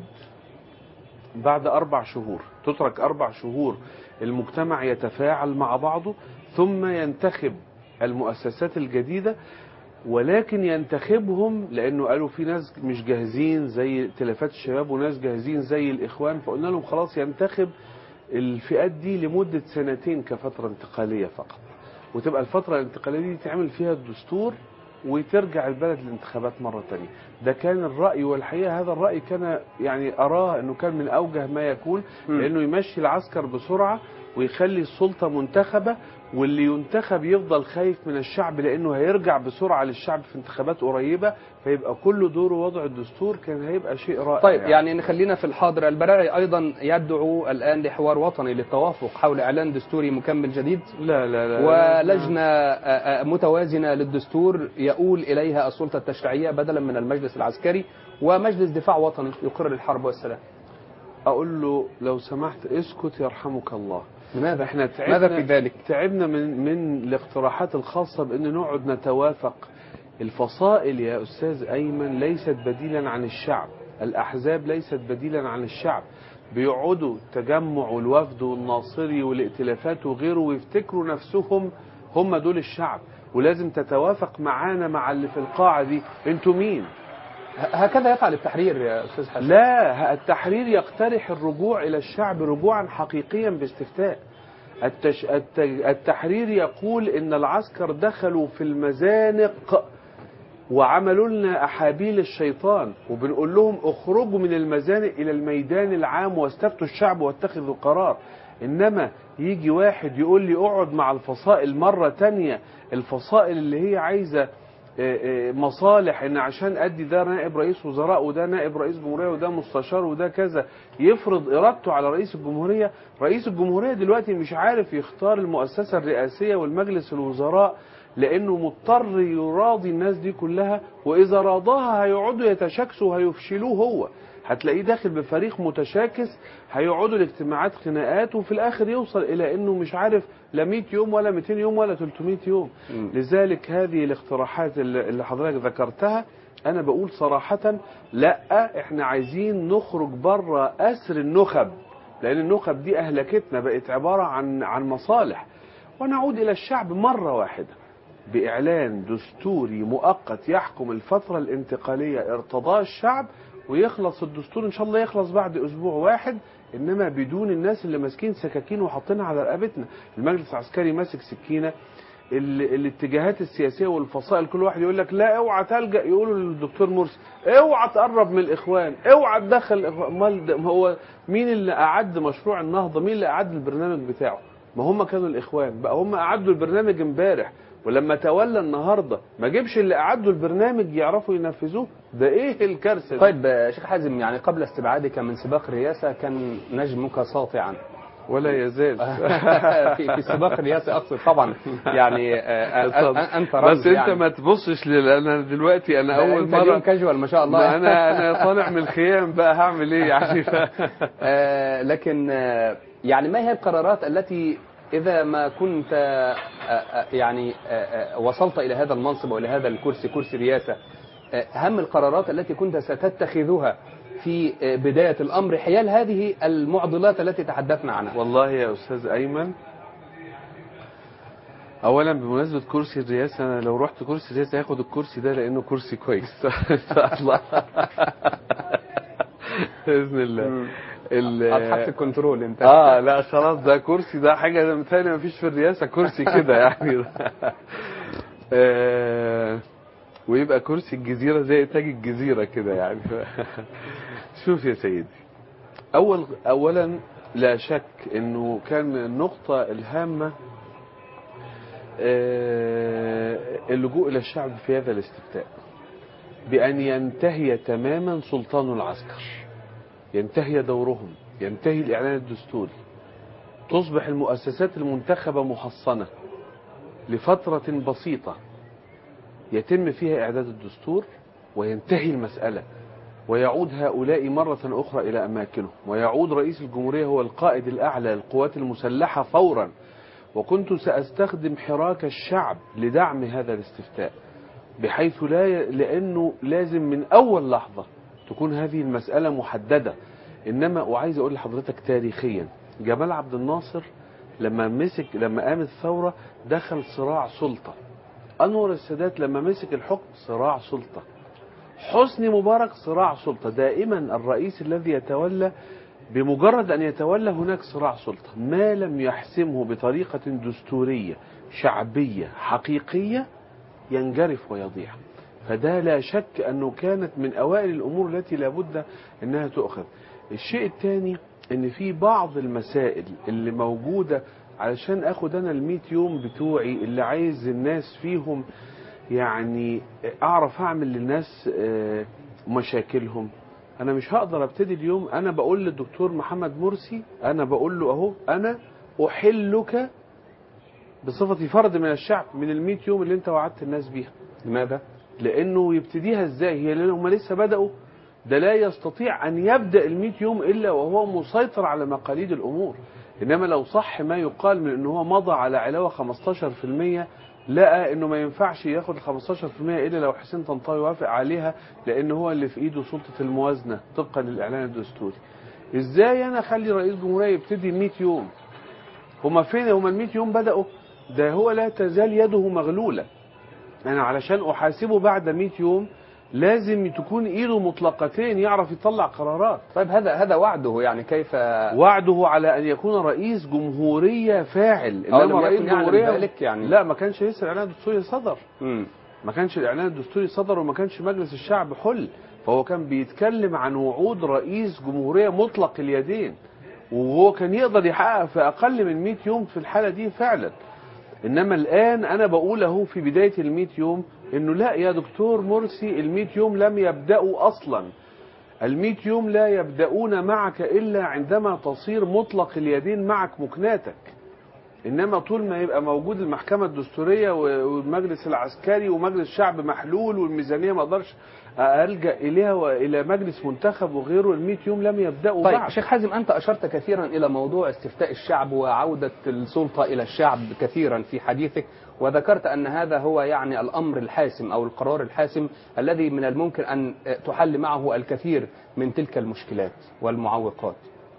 بعد أربع شهور تترك أربع شهور المجتمع يتفاعل مع بعضه ثم ينتخب المؤسسات الجديدة ولكن ينتخبهم لأنه قالوا في ناس مش جاهزين زي تلفات الشباب وناس جاهزين زي الإخوان فقلنا لهم خلاص ينتخب الفئات دي لمدة سنتين كفترة انتقالية فقط وتبقى الفترة الانتقالية دي تعمل فيها الدستور وترجع البلد للانتخابات مرة تانية ده كان الرأي والحقيقة هذا الرأي كان يعني أراه أنه كان من أوجه ما يكون مم. لأنه يمشي العسكر بسرعة ويخلي السلطة منتخبة واللي ينتخب يفضل خايف من الشعب لأنه هيرجع بسرعة للشعب في انتخابات قريبة فيبقى كل دوره وضع الدستور كان هيبقى شيء رائع طيب يعني نخلينا في الحاضر البراعي ايضا يدعو الان لحوار وطني للتوافق حول اعلان دستوري مكمل جديد لا لا لا ولجنة آه، آه، متوازنة للدستور يؤول إليها السلطة التشريعية بدلا من المجلس العسكري ومجلس دفاع وطني يقر الحرب والسلام أقول له لو سمحت اسكت يرحمك الله لماذا؟ احنا تعبنا ماذا في ذلك؟ تعبنا من من الاقتراحات الخاصة بأن نقعد نتوافق الفصائل يا أستاذ أيمن ليست بديلا عن الشعب الأحزاب ليست بديلا عن الشعب بيقعدوا تجمع والوفد والناصري والائتلافات وغيره ويفتكروا نفسهم هم دول الشعب ولازم تتوافق معانا مع اللي في القاعة دي انتوا مين ه- هكذا يفعل التحرير يا أستاذ حسن لا التحرير يقترح الرجوع إلى الشعب رجوعا حقيقيا باستفتاء التش... الت... التحرير يقول إن العسكر دخلوا في المزانق وعملوا لنا أحابيل الشيطان وبنقول لهم اخرجوا من المزانق إلى الميدان العام واستفتوا الشعب واتخذوا قرار إنما يجي واحد يقول لي اقعد مع الفصائل مرة تانية الفصائل اللي هي عايزة آه، آه، مصالح ان عشان ادي ده نائب رئيس وزراء وده نائب رئيس جمهوريه وده مستشار وده كذا يفرض ارادته على رئيس الجمهوريه رئيس الجمهوريه دلوقتي مش عارف يختار المؤسسه الرئاسيه والمجلس الوزراء لانه مضطر يراضي الناس دي كلها واذا راضاها هيقعدوا يتشاكسوا وهيفشلوه هو هتلاقيه داخل بفريق متشاكس هيقعدوا الاجتماعات خناقات وفي الاخر يوصل الى انه مش عارف لا 100 يوم ولا 200 يوم ولا 300 يوم مم. لذلك هذه الاقتراحات اللي اللي حضرتك ذكرتها انا بقول صراحة لا احنا عايزين نخرج بره اسر النخب لان النخب دي اهلكتنا بقت عبارة عن عن مصالح ونعود الى الشعب مرة واحدة باعلان دستوري مؤقت يحكم الفترة الانتقالية ارتضاه الشعب ويخلص الدستور ان شاء الله يخلص بعد اسبوع واحد انما بدون الناس اللي ماسكين سكاكين وحاطينها على رقبتنا المجلس العسكري ماسك سكينه ال- الاتجاهات السياسيه والفصائل كل واحد يقول لك لا اوعى تلجا يقولوا للدكتور مرسي اوعى تقرب من الاخوان اوعى تدخل الإخوان. امال ده- ما هو مين اللي اعد مشروع النهضه مين اللي اعد البرنامج بتاعه ما هم كانوا الاخوان بقى هم اعدوا البرنامج امبارح ولما تولى النهارده ما جيبش اللي اعدوا البرنامج يعرفوا ينفذوه ده ايه الكارثه دي؟ طيب آه، شيخ حازم يعني قبل استبعادك من سباق الرئاسة كان نجمك ساطعا ولا يزال في في سباق الرئاسة أقصد طبعا يعني آه، آه، اتفضل. آه، أنت رمز بس انت يعني. ما تبصش لل انا دلوقتي انا اول أنت اليوم مره كاجوال ما شاء الله ما انا انا طالع من الخيام بقى هعمل ايه يعني ف... آه، لكن آه، يعني ما هي القرارات التي إذا ما كنت آه، آه، يعني آه، آه، وصلت إلى هذا المنصب أو إلى هذا الكرسي كرسي رئاسة آه، أهم القرارات التي كنت ستتخذها في آه، بداية الأمر حيال هذه المعضلات التي تحدثنا عنها والله يا استاذ ايمن اولا بمناسبه كرسي الرئاسه انا لو رحت كرسي الرئاسه هاخد الكرسي ده لانه كرسي كويس ان شاء الله باذن الله ال- هتحط الكنترول انت اه لا خلاص ده كرسي ده حاجه مثالي ما فيش في الرئاسه كرسي كده يعني آه ويبقى كرسي الجزيره زي تاج الجزيره كده يعني شوف يا سيدي اول اولا لا شك انه كان من النقطه الهامه آه، اللجوء الى الشعب في هذا الاستفتاء بان ينتهي تماما سلطان العسكر ينتهي دورهم ينتهي الإعلان الدستوري تصبح المؤسسات المنتخبة محصنة لفترة بسيطة يتم فيها إعداد الدستور وينتهي المسألة ويعود هؤلاء مرة أخرى إلى أماكنهم ويعود رئيس الجمهورية هو القائد الأعلى للقوات المسلحة فورا وكنت سأستخدم حراك الشعب لدعم هذا الاستفتاء بحيث لا ي... لأنه لازم من أول لحظة تكون هذه المسألة محددة إنما وعايز أقول لحضرتك تاريخيا جمال عبد الناصر لما مسك لما قامت الثورة دخل صراع سلطة أنور السادات لما مسك الحكم صراع سلطة حسني مبارك صراع سلطة دائما الرئيس الذي يتولى بمجرد أن يتولى هناك صراع سلطة ما لم يحسمه بطريقة دستورية شعبية حقيقية ينجرف ويضيع فده لا شك أنه كانت من أوائل الأمور التي لابد أنها تؤخذ الشيء الثاني أن في بعض المسائل اللي موجودة علشان أخد أنا الميت يوم بتوعي اللي عايز الناس فيهم يعني أعرف أعمل للناس آه، مشاكلهم أنا مش هقدر أبتدي اليوم أنا بقول للدكتور محمد مرسي أنا بقول له أهو أنا أحلك بصفتي فرد من الشعب من الميت يوم اللي أنت وعدت الناس بيها لماذا؟ لانه يبتديها ازاي هي لان هم لسه بداوا ده لا يستطيع ان يبدا ال يوم الا وهو مسيطر على مقاليد الامور انما لو صح ما يقال من ان هو مضى على علاوه 15% لقى انه ما ينفعش ياخد ال 15% الا لو حسين طنطاوي يوافق عليها لان هو اللي في ايده سلطه الموازنه طبقا للاعلان الدستوري ازاي انا اخلي رئيس جمهوريه يبتدي 100 يوم هما فين هما ال 100 يوم بداوا ده هو لا تزال يده مغلوله انا علشان احاسبه بعد 100 يوم لازم تكون ايده مطلقتين يعرف يطلع قرارات طيب هذا هذا وعده يعني كيف وعده على ان يكون رئيس جمهوريه فاعل أو انما لم رئيس يكن يعلم جمهوريه ذلك يعني لا ما كانش لسه الاعلان الدستوري صدر مم. ما كانش الاعلان الدستوري صدر وما كانش مجلس الشعب حل فهو كان بيتكلم عن وعود رئيس جمهوريه مطلق اليدين وهو كان يقدر يحقق في اقل من 100 يوم في الحاله دي فعلا انما الان انا بقول اهو في بدايه ال 100 يوم انه لا يا دكتور مرسي ال 100 يوم لم يبداوا اصلا ال 100 يوم لا يبداون معك الا عندما تصير مطلق اليدين معك مكناتك انما طول ما يبقى موجود المحكمه الدستوريه والمجلس العسكري ومجلس الشعب محلول والميزانيه ما اقدرش الجا اليها والى مجلس منتخب وغيره ال 100 يوم لم يبداوا طيب بعد شيخ حازم أنت أشرت كثيرا إلى موضوع استفتاء الشعب وعودة السلطة إلى الشعب كثيرا في حديثك وذكرت أن هذا هو يعني الأمر الحاسم أو القرار الحاسم الذي من الممكن أن تحل معه الكثير من تلك المشكلات والمعوقات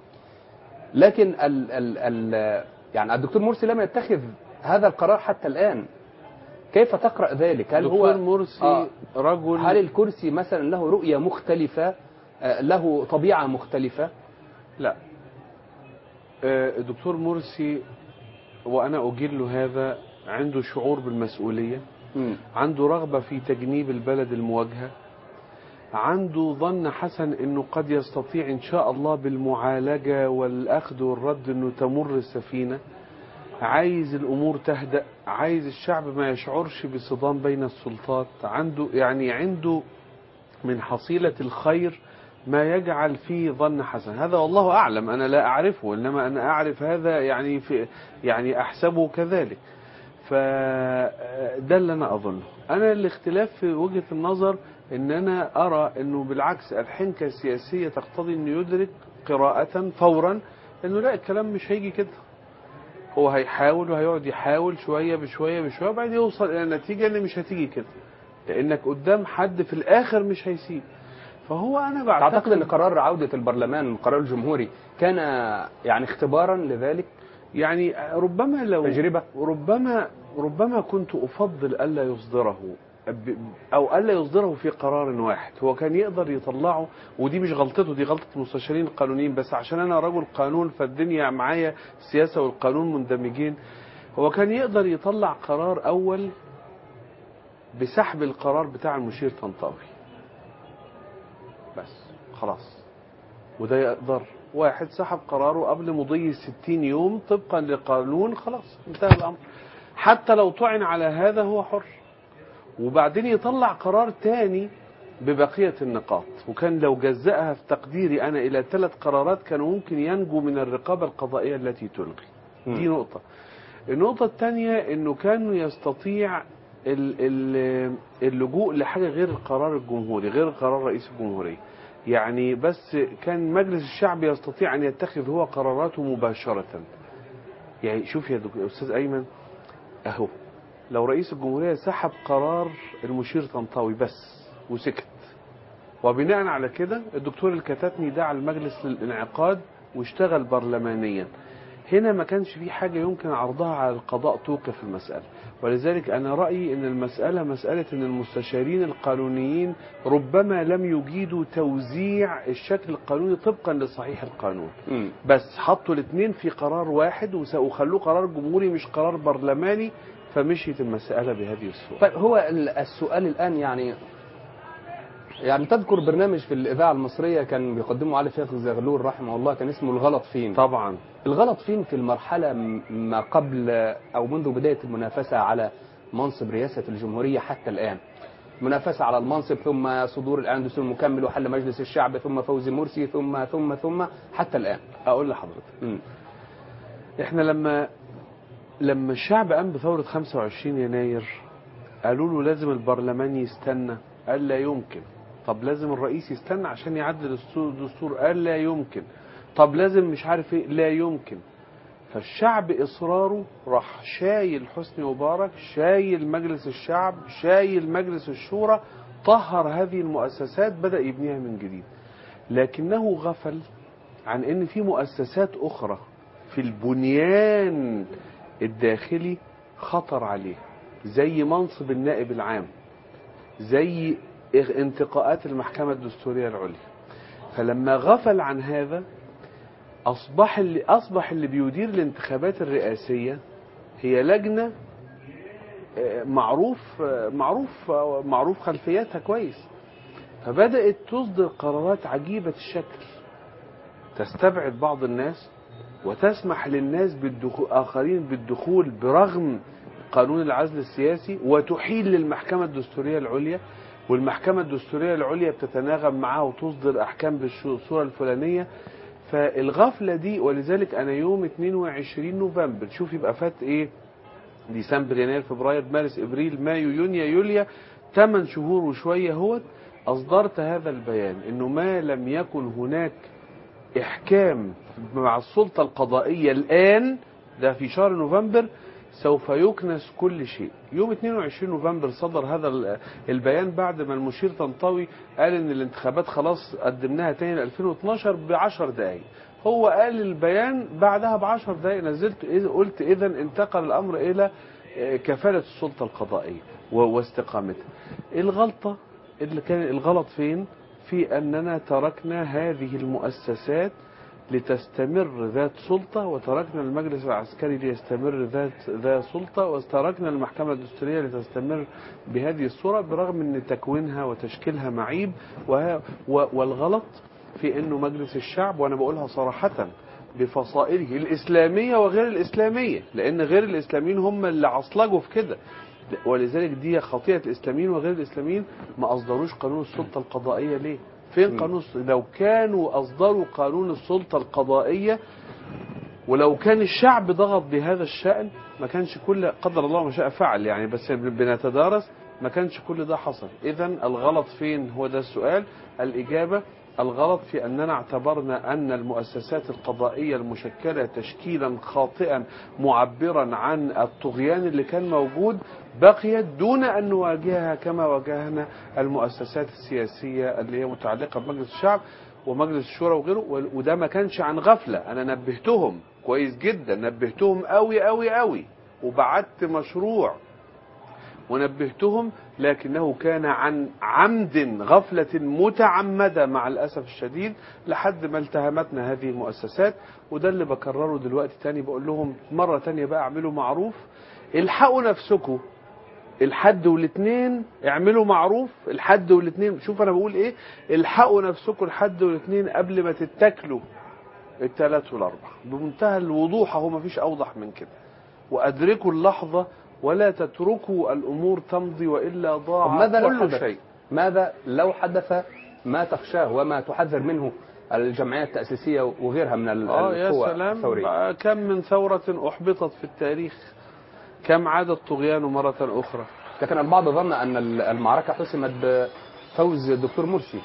لكن ال ال ال يعني الدكتور مرسي لم يتخذ هذا القرار حتى الآن كيف تقرأ ذلك هل دكتور هو مرسي آه. رجل هل الكرسي مثلا له رؤية مختلفة آه، له طبيعة مختلفة لا آه، الدكتور مرسي وانا اجيل له هذا عنده شعور بالمسؤوليه مم. عنده رغبه في تجنيب البلد المواجهه عنده ظن حسن انه قد يستطيع ان شاء الله بالمعالجه والاخذ والرد انه تمر السفينه عايز الامور تهدأ عايز الشعب ما يشعرش بصدام بين السلطات عنده يعني عنده من حصيله الخير ما يجعل فيه ظن حسن هذا والله اعلم انا لا اعرفه انما انا اعرف هذا يعني في يعني احسبه كذلك فده اللي انا اظنه انا الاختلاف في وجهه النظر ان انا ارى انه بالعكس الحنكه السياسيه تقتضي انه يدرك قراءه فورا انه لا الكلام مش هيجي كده هو هيحاول وهيقعد يحاول شويه بشويه بشويه وبعدين يوصل الى نتيجه ان مش هتيجي كده لانك قدام حد في الاخر مش هيسيب فهو انا بعتقد تعتقد ان قرار عودة البرلمان القرار الجمهوري كان يعني اختبارا لذلك يعني ربما لو تجربة ربما ربما كنت افضل الا يصدره ب- او الا يصدره في قرار واحد هو كان يقدر يطلعه ودي مش غلطته دي غلطه المستشارين القانونيين بس عشان انا رجل قانون فالدنيا معايا السياسه والقانون مندمجين هو كان يقدر يطلع قرار اول بسحب القرار بتاع المشير طنطاوي بس خلاص وده يقدر واحد سحب قراره قبل مضي 60 يوم طبقا لقانون خلاص انتهى الامر حتى لو طعن على هذا هو حر وبعدين يطلع قرار تاني ببقية النقاط وكان لو جزأها في تقديري أنا إلى ثلاث قرارات كانوا ممكن ينجو من الرقابة القضائية التي تلغي دي نقطة النقطة الثانية أنه كان يستطيع ال- ال- اللجوء لحاجة غير القرار الجمهوري غير قرار رئيس الجمهورية يعني بس كان مجلس الشعب يستطيع أن يتخذ هو قراراته مباشرة يعني شوف يا دك- أستاذ أيمن أهو لو رئيس الجمهورية سحب قرار المشير طنطاوي بس وسكت وبناء على كده الدكتور الكتاتني دعا المجلس للانعقاد واشتغل برلمانيا هنا ما كانش في حاجة يمكن عرضها على القضاء توقف المسألة ولذلك أنا رأيي أن المسألة مسألة أن المستشارين القانونيين ربما لم يجيدوا توزيع الشكل القانوني طبقا لصحيح القانون مم. بس حطوا الاثنين في قرار واحد وس- وخلوه قرار جمهوري مش قرار برلماني فمشيت المسألة بهذه الصورة طيب هو ال- السؤال الآن يعني يعني تذكر برنامج في الإذاعة المصرية كان بيقدمه علي فيخ زغلول رحمه الله كان اسمه الغلط فين طبعا الغلط فين في المرحلة م- ما قبل أو منذ بداية المنافسة على منصب رئاسة الجمهورية حتى الآن منافسة على المنصب ثم صدور الآن دستور مكمل وحل مجلس الشعب ثم فوزي مرسي ثم ثم ثم حتى الآن أقول لحضرتك مم. احنا لما لما الشعب قام بثورة 25 يناير قالوا له لازم البرلمان يستنى قال لا يمكن طب لازم الرئيس يستنى عشان يعدل الدستور الدستور قال لا يمكن طب لازم مش عارف ايه لا يمكن فالشعب اصراره راح شايل حسني مبارك شايل مجلس الشعب شايل مجلس الشورى طهر هذه المؤسسات بدا يبنيها من جديد لكنه غفل عن ان في مؤسسات اخرى في البنيان الداخلي خطر عليه زي منصب النائب العام زي انتقاءات المحكمة الدستورية العليا فلما غفل عن هذا أصبح اللي أصبح اللي بيدير الانتخابات الرئاسية هي لجنة آه، معروف آه، معروف آه، معروف خلفياتها كويس فبدأت تصدر قرارات عجيبة الشكل تستبعد بعض الناس وتسمح للناس بالدخول آخرين بالدخول برغم قانون العزل السياسي وتحيل للمحكمة الدستورية العليا والمحكمة الدستورية العليا بتتناغم معها وتصدر أحكام بالصورة الفلانية فالغفلة دي ولذلك أنا يوم 22 نوفمبر شوف يبقى فات إيه ديسمبر يناير فبراير مارس ابريل مايو يونيو يوليو 8 شهور وشويه هوت اصدرت هذا البيان انه ما لم يكن هناك احكام مع السلطه القضائيه الان ده في شهر نوفمبر سوف يكنس كل شيء يوم 22 نوفمبر صدر هذا ال- البيان بعد ما المشير طنطاوي قال ان الانتخابات خلاص قدمناها تاني ل 2012 ب 10 دقائق هو قال البيان بعدها ب 10 دقائق نزلت إذ- قلت اذا انتقل الامر الى آه، كفاله السلطه القضائيه و- واستقامتها الغلطه اللي كان الغلط فين في اننا تركنا هذه المؤسسات لتستمر ذات سلطة وتركنا المجلس العسكري ليستمر ذات ذا سلطة وتركنا المحكمة الدستورية لتستمر بهذه الصورة برغم أن تكوينها وتشكيلها معيب وه- و- والغلط في أنه مجلس الشعب وأنا بقولها صراحة بفصائله الإسلامية وغير الإسلامية لأن غير الإسلاميين هم اللي عصلجوا في كده ولذلك دي خطيئة الإسلاميين وغير الإسلاميين ما أصدروش قانون السلطة القضائية ليه فين مم. قانون الس- لو كانوا أصدروا قانون السلطة القضائية ولو كان الشعب ضغط بهذا الشأن ما كانش كل قدر الله ما شاء فعل يعني بس بنتدارس ما كانش كل ده حصل إذا الغلط فين هو ده السؤال الإجابة الغلط في أننا اعتبرنا أن المؤسسات القضائية المشكلة تشكيلا خاطئا معبرا عن الطغيان اللي كان موجود بقيت دون أن نواجهها كما واجهنا المؤسسات السياسية اللي هي متعلقة بمجلس الشعب ومجلس الشورى وغيره وده ما كانش عن غفلة أنا نبهتهم كويس جدا نبهتهم قوي قوي قوي وبعت مشروع ونبهتهم لكنه كان عن عمد غفلة متعمدة مع الأسف الشديد لحد ما التهمتنا هذه المؤسسات وده اللي بكرره دلوقتي تاني بقول لهم مرة تانية بقى اعملوا معروف الحقوا نفسكم الحد والاثنين اعملوا معروف الحد والاثنين شوف انا بقول ايه الحقوا نفسكم الحد والاثنين قبل ما تتاكلوا الثلاث والاربع بمنتهى الوضوح اهو مفيش اوضح من كده وادركوا اللحظه ولا تتركوا الامور تمضي والا طب ضاع ماذا لو كل حدث شيء ماذا لو حدث ما تخشاه وما تحذر منه الجمعيات التأسيسية وغيرها من ال- اه يا القوى سلام الثورية بقى كم من ثوره احبطت في التاريخ كم عاد الطغيان مره اخرى لكن البعض ظن أن ال- المعركة حسمت بفوز الدكتور مرسي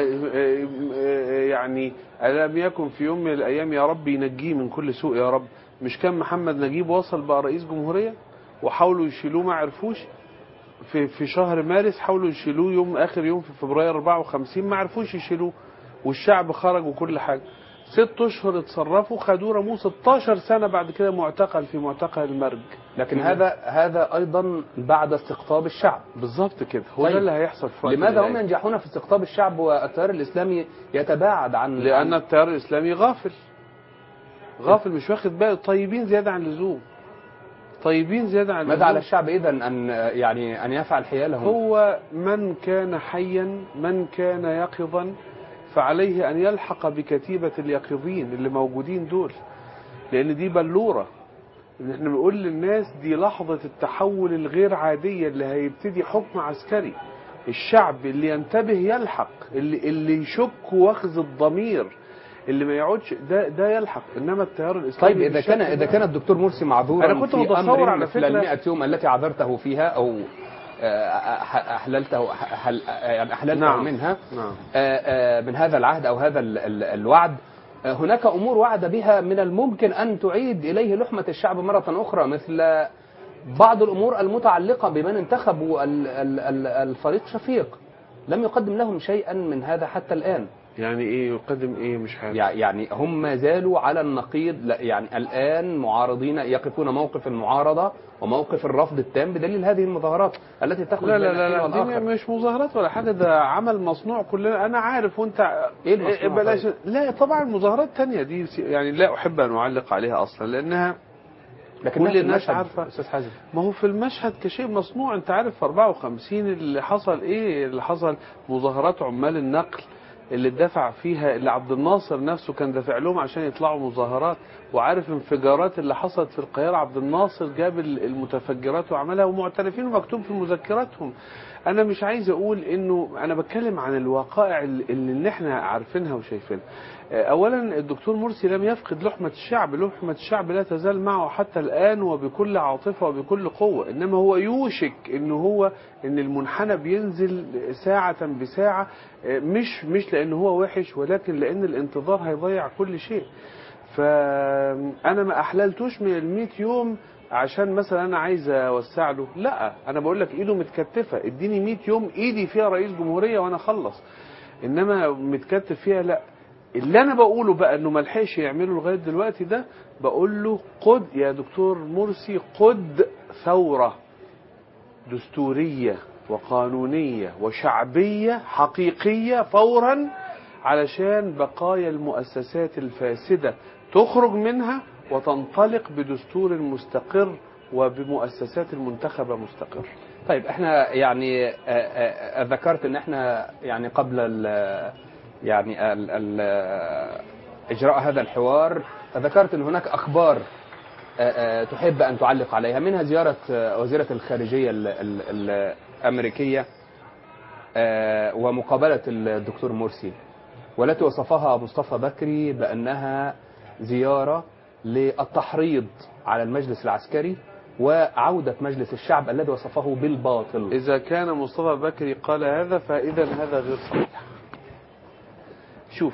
يعني ألم يكن في يوم من الأيام يا رب ينجيه من كل سوء يا رب مش كان محمد نجيب وصل بقى رئيس جمهورية وحاولوا يشيلوه ما عرفوش في في شهر مارس حاولوا يشيلوه يوم آخر يوم في فبراير 54 ما عرفوش يشيلوه والشعب خرج وكل حاجة ست أشهر اتصرفوا خدوه رموه 16 سنة بعد كده معتقل في معتقل المرج لكن هذا هذا أيضا بعد استقطاب الشعب بالظبط كده هو طيب. ده اللي هيحصل في وقت لماذا من هم الأيام. ينجحون في استقطاب الشعب والتيار الإسلامي يتباعد عن لأن عن- التيار الإسلامي غافل غافل مش واخد باله طيبين زيادة عن اللزوم طيبين زيادة عن ماذا على اللزوم الشعب إذا أن يعني أن يفعل حياله هو من كان حيا من كان يقظا فعليه أن يلحق بكتيبة اليقظين اللي موجودين دول لأن دي بلورة إن احنا بنقول للناس دي لحظة التحول الغير عادية اللي هيبتدي حكم عسكري الشعب اللي ينتبه يلحق اللي اللي يشك واخذ الضمير اللي ما يقعدش ده ده يلحق انما التيار الاسلامي طيب إذا كان بالشكل إذا ده- كان الدكتور مرسي معذورا أنا كنت في متصور أمر على مثل فكرة- المئة يوم التي عذرته فيها أو آه، أح- أحللته أحل يعني أحللته نعم. منها نعم آه، آه، من هذا العهد أو هذا ال- ال- الوعد آه، هناك أمور وعد بها من الممكن أن تعيد إليه لحمة الشعب مرة أخرى مثل بعض الأمور المتعلقة بمن انتخبوا ال- ال- ال- الفريق شفيق لم يقدم لهم شيئا من هذا حتى الآن يعني ايه يقدم ايه مش عارف يع- يعني هم ما زالوا على النقيض لا يعني الآن معارضين يقفون موقف المعارضة وموقف الرفض التام بدليل هذه المظاهرات التي تخرج لا لا بين لا, الحين لا دي والآخر مش مظاهرات ولا حاجه ده عمل مصنوع كلنا انا عارف وانت إيه المصنوع بلاش طيب؟ لا طبعا مظاهرات تانية دي س- يعني لا احب ان اعلق عليها اصلا لانها لكن كل كل الناس الناس عارفة. عارفة أستاذ حازم ما هو في المشهد كشيء مصنوع انت عارف في 54 اللي حصل ايه اللي حصل مظاهرات عمال النقل اللي اتدفع فيها اللي عبد الناصر نفسه كان دافع لهم عشان يطلعوا مظاهرات وعارف انفجارات اللي حصلت في القاهرة عبد الناصر جاب ال- المتفجرات وعملها ومعترفين ومكتوب في مذكراتهم انا مش عايز اقول انه انا بتكلم عن الوقائع اللي اللي احنا عارفينها وشايفينها اولا الدكتور مرسي لم يفقد لحمة الشعب لحمة الشعب لا تزال معه حتى الان وبكل عاطفة وبكل قوة انما هو يوشك ان هو ان المنحنى بينزل ساعة بساعة مش مش لان هو وحش ولكن لان الانتظار هيضيع كل شيء فانا ما احللتوش من ال يوم عشان مثلا انا عايز اوسع له لا انا بقول لك ايده متكتفه اديني 100 يوم ايدي فيها رئيس جمهوريه وانا اخلص انما متكتف فيها لا اللي انا بقوله بقى انه ما لحقش يعمله لغايه دلوقتي ده بقول له قد يا دكتور مرسي قد ثوره دستوريه وقانونيه وشعبيه حقيقيه فورا علشان بقايا المؤسسات الفاسده تخرج منها وتنطلق بدستور مستقر وبمؤسسات المنتخبه مستقر طيب احنا يعني آه، آه، آه، ذكرت ان احنا يعني قبل ال يعني ال ال اجراء هذا الحوار ذكرت ان هناك اخبار آه، آه، تحب ان تعلق عليها منها زياره آه، وزيره الخارجيه ال- ال- الامريكيه آه، ومقابله الدكتور مرسي والتي وصفها مصطفى بكري بانها زياره للتحريض على المجلس العسكري وعودة مجلس الشعب الذي وصفه بالباطل إذا كان مصطفى بكري قال هذا فإذا هذا غير صحيح شوف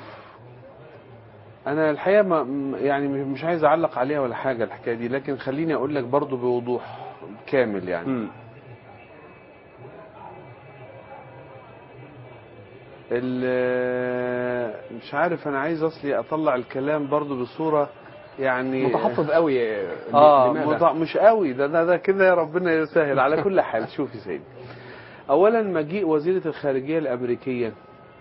أنا الحقيقة ما م- يعني مش عايز أعلق عليها ولا حاجة الحكاية دي لكن خليني أقول لك برضو بوضوح كامل يعني مم. ال- مش عارف أنا عايز أصلي أطلع الكلام برضو بصورة يعني متحفظ قوي اه لماذا؟ مضع مش قوي ده ده, ده كده يا ربنا يسهل على كل حال شوفي سيدي اولا مجيء وزيره الخارجيه الامريكيه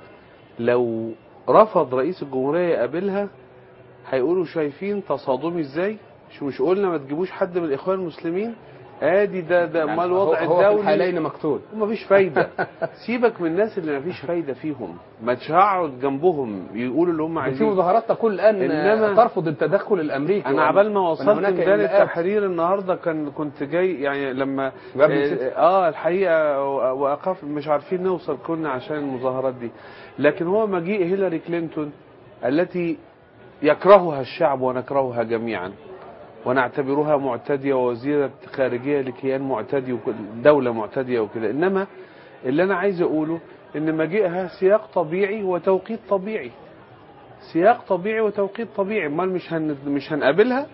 لو رفض رئيس الجمهوريه يقابلها هيقولوا شايفين تصادمي ازاي مش مش قلنا ما تجيبوش حد من الاخوان المسلمين ادي ده ده يعني امال الوضع هو, هو في الدولي الحالين مقتول مفيش فايده سيبك من الناس اللي مفيش فايده فيهم ما تقعد جنبهم يقولوا اللي هم في عايزين مظاهرات تقول الان إنما- ترفض التدخل الامريكي انا وأن- عبال ما وأن وصلت هناك ميدان إملاءات. التحرير النهارده كان كنت جاي يعني لما باب الست. اه الحقيقه واقف مش عارفين نوصل كنا عشان المظاهرات دي لكن هو مجيء هيلاري كلينتون التي يكرهها الشعب ونكرهها جميعا ونعتبرها معتدية ووزيرة خارجية لكيان معتدي ودولة معتدية وكده إنما اللي أنا عايز أقوله إن مجيئها سياق طبيعي وتوقيت طبيعي سياق طبيعي وتوقيت طبيعي امال مش هن مش هنقابلها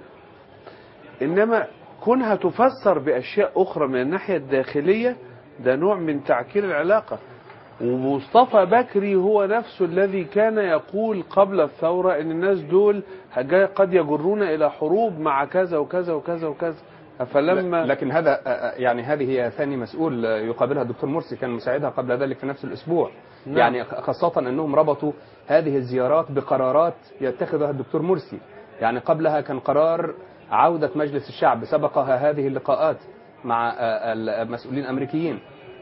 انما كونها تفسر باشياء اخرى من الناحيه الداخليه ده نوع من تعكير العلاقه ومصطفى بكري هو نفسه الذي كان يقول قبل الثوره ان الناس دول هجا- قد يجرون الى حروب مع كذا وكذا وكذا وكذا فلما لكن هذا آه، آه، يعني هذه هي ثاني مسؤول آه، يقابلها الدكتور مرسي كان مساعدها قبل ذلك في نفس الاسبوع نعم. يعني خاصة انهم ربطوا هذه الزيارات بقرارات يتخذها الدكتور مرسي يعني قبلها كان قرار عودة مجلس الشعب سبقها هذه اللقاءات مع آه، المسؤولين الامريكيين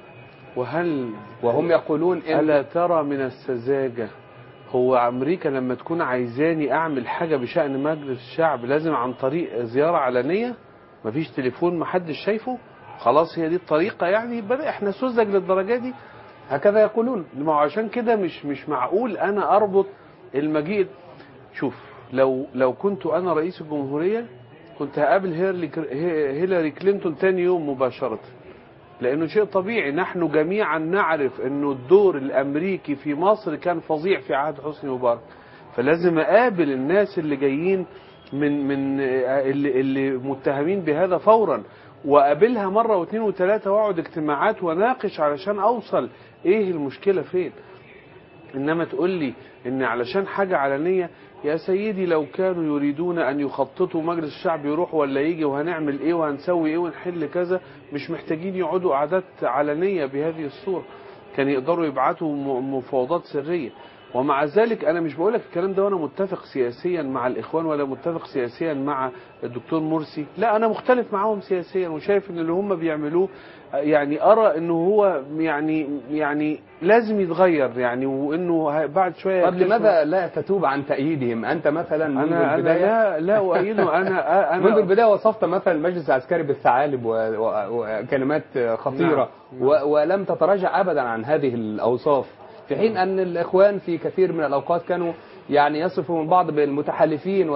وهل وهم يقولون ان ألا ترى من السذاجة هو أمريكا لما تكون عايزاني أعمل حاجة بشأن مجلس الشعب لازم عن طريق زيارة علنية مفيش تليفون محدش شايفه خلاص هي دي الطريقة يعني بدأ احنا سذج للدرجة دي هكذا يقولون ما هو عشان كده مش مش معقول أنا أربط المجيء شوف لو لو كنت أنا رئيس الجمهورية كنت هقابل هيرلي هيلاري كلينتون تاني يوم مباشرة لانه شيء طبيعي نحن جميعا نعرف انه الدور الامريكي في مصر كان فظيع في عهد حسني مبارك فلازم اقابل الناس اللي جايين من من اللي, اللي متهمين بهذا فورا واقابلها مره واثنين وثلاثه واقعد اجتماعات واناقش علشان اوصل ايه المشكله فين انما تقول لي ان علشان حاجه علنيه يا سيدي لو كانوا يريدون ان يخططوا مجلس الشعب يروح ولا يجي وهنعمل ايه وهنسوي ايه ونحل كذا مش محتاجين يقعدوا قعدات علنيه بهذه الصوره كان يقدروا يبعتوا م- مفاوضات سريه ومع ذلك انا مش بقول لك الكلام ده وانا متفق سياسيا مع الاخوان ولا متفق سياسيا مع الدكتور مرسي لا انا مختلف معاهم سياسيا وشايف ان اللي هم بيعملوه يعني ارى انه هو يعني يعني لازم يتغير يعني وانه ه- بعد شويه طب يكتشفوا- لماذا لا تتوب عن تأييدهم أنت مثلا منذ انا انا البداية لا لا اؤيده انا انا منذ البداية وصفت مثلا المجلس العسكري بالثعالب و- و- وكلمات خطيرة نعم. و- ولم تتراجع أبدا عن هذه الأوصاف في حين أن الإخوان في كثير من الأوقات كانوا يعني يصفوا من بعض بالمتحالفين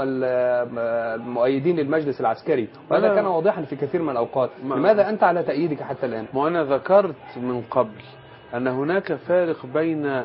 والمؤيدين للمجلس العسكري وهذا أنا- كان واضحا في كثير من الأوقات ما- لماذا أنت على تأييدك حتى الآن ما انا ذكرت من قبل ان هناك فارق بين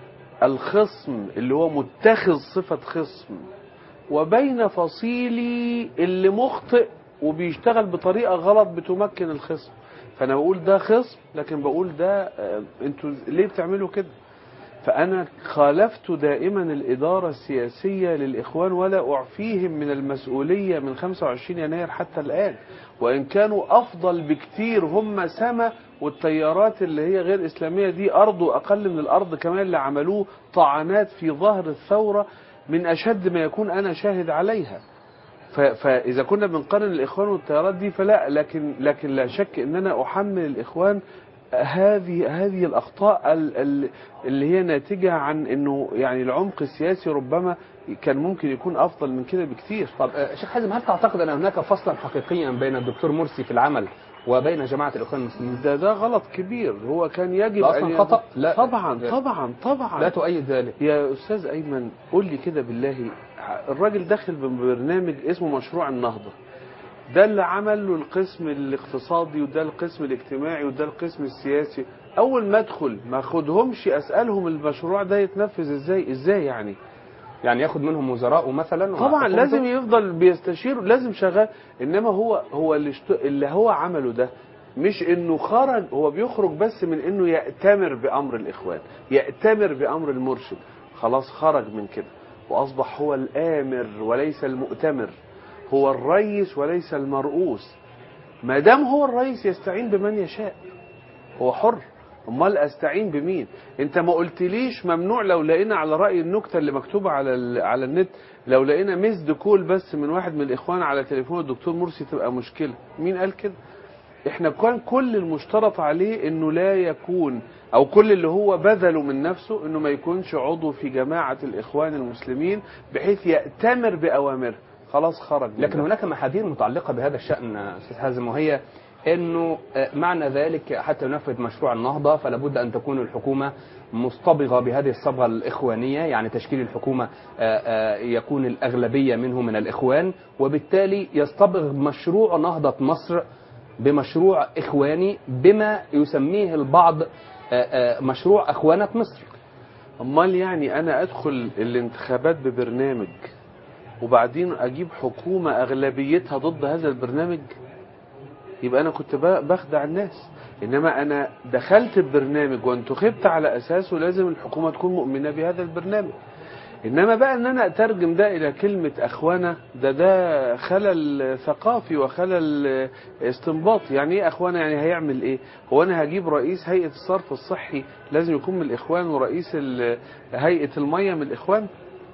الخصم اللي هو متخذ صفة خصم وبين فصيلي اللي مخطئ وبيشتغل بطريقة غلط بتمكن الخصم فانا بقول ده خصم لكن بقول ده آه، انتوا ليه بتعملوا كده فأنا خالفت دائما الإدارة السياسية للإخوان ولا أعفيهم من المسؤولية من 25 يناير حتى الآن وإن كانوا أفضل بكتير هم سما والتيارات اللي هي غير إسلامية دي أرض أقل من الأرض كمان اللي عملوه طعنات في ظهر الثورة من أشد ما يكون أنا شاهد عليها ف- فاذا كنا بنقارن الاخوان والتيارات دي فلا لكن لكن لا شك ان انا احمل الاخوان هذه هذه الاخطاء ال- ال- اللي هي ناتجه عن انه يعني العمق السياسي ربما كان ممكن يكون افضل من كده بكتير طب آه، شيخ حازم هل تعتقد أن هناك فصلا حقيقيا بين الدكتور مرسي في العمل وبين جماعة الإخوان المسلمين ده ده غلط كبير هو كان يجب ده أصلاً أن خطأ؟ لا. طبعا لا. طبعا طبعا لا تؤيد ذلك يا استاذ ايمن قول لي كده بالله الراجل داخل ببرنامج اسمه مشروع النهضه ده اللي عمل له القسم الاقتصادي وده القسم الاجتماعي وده القسم السياسي اول ما ادخل ما اخدهمش اسالهم المشروع ده يتنفذ ازاي ازاي يعني يعني ياخد منهم وزراء مثلا طبعا وحكومته؟ لازم يفضل بيستشير لازم شغال انما هو هو اللي, اشت... اللي هو عمله ده مش انه خرج هو بيخرج بس من انه يأتمر بامر الاخوان يأتمر بامر المرشد خلاص خرج من كده وأصبح هو الآمر وليس المؤتمر هو الرئيس وليس المرؤوس ما دام هو الرئيس يستعين بمن يشاء هو حر امال استعين بمين انت ما قلتليش ممنوع لو لقينا على راي النكته اللي مكتوبه على ال- على النت لو لقينا ميسد كول بس من واحد من الاخوان على تليفون الدكتور مرسي تبقى مشكله مين قال كده احنا كان كل المشترط عليه انه لا يكون او كل اللي هو بذله من نفسه انه ما يكونش عضو في جماعه الاخوان المسلمين بحيث ياتمر باوامره خلاص خرج من لكن ده. هناك محاذير متعلقة بهذا الشأن أستاذ حازم وهي أنه آه، معنى ذلك حتى ينفذ مشروع النهضة فلا بد أن تكون الحكومة مصطبغة بهذه الصبغة الإخوانية يعني تشكيل الحكومة آه، آه، يكون الأغلبية منه من الإخوان وبالتالي يصطبغ مشروع نهضة مصر بمشروع إخواني بما يسميه البعض آه، آه، مشروع أخوانة مصر امال يعني انا ادخل الانتخابات ببرنامج وبعدين اجيب حكومه اغلبيتها ضد هذا البرنامج يبقى انا كنت ب- بخدع الناس انما انا دخلت البرنامج وانتخبت على اساسه لازم الحكومه تكون مؤمنه بهذا البرنامج انما بقى ان انا اترجم ده الى كلمه اخوانا ده ده خلل ثقافي وخلل استنباطي يعني ايه اخوانا يعني هيعمل ايه هو انا هجيب رئيس هيئه الصرف الصحي لازم يكون من الاخوان ورئيس ال- هيئه الميه من الاخوان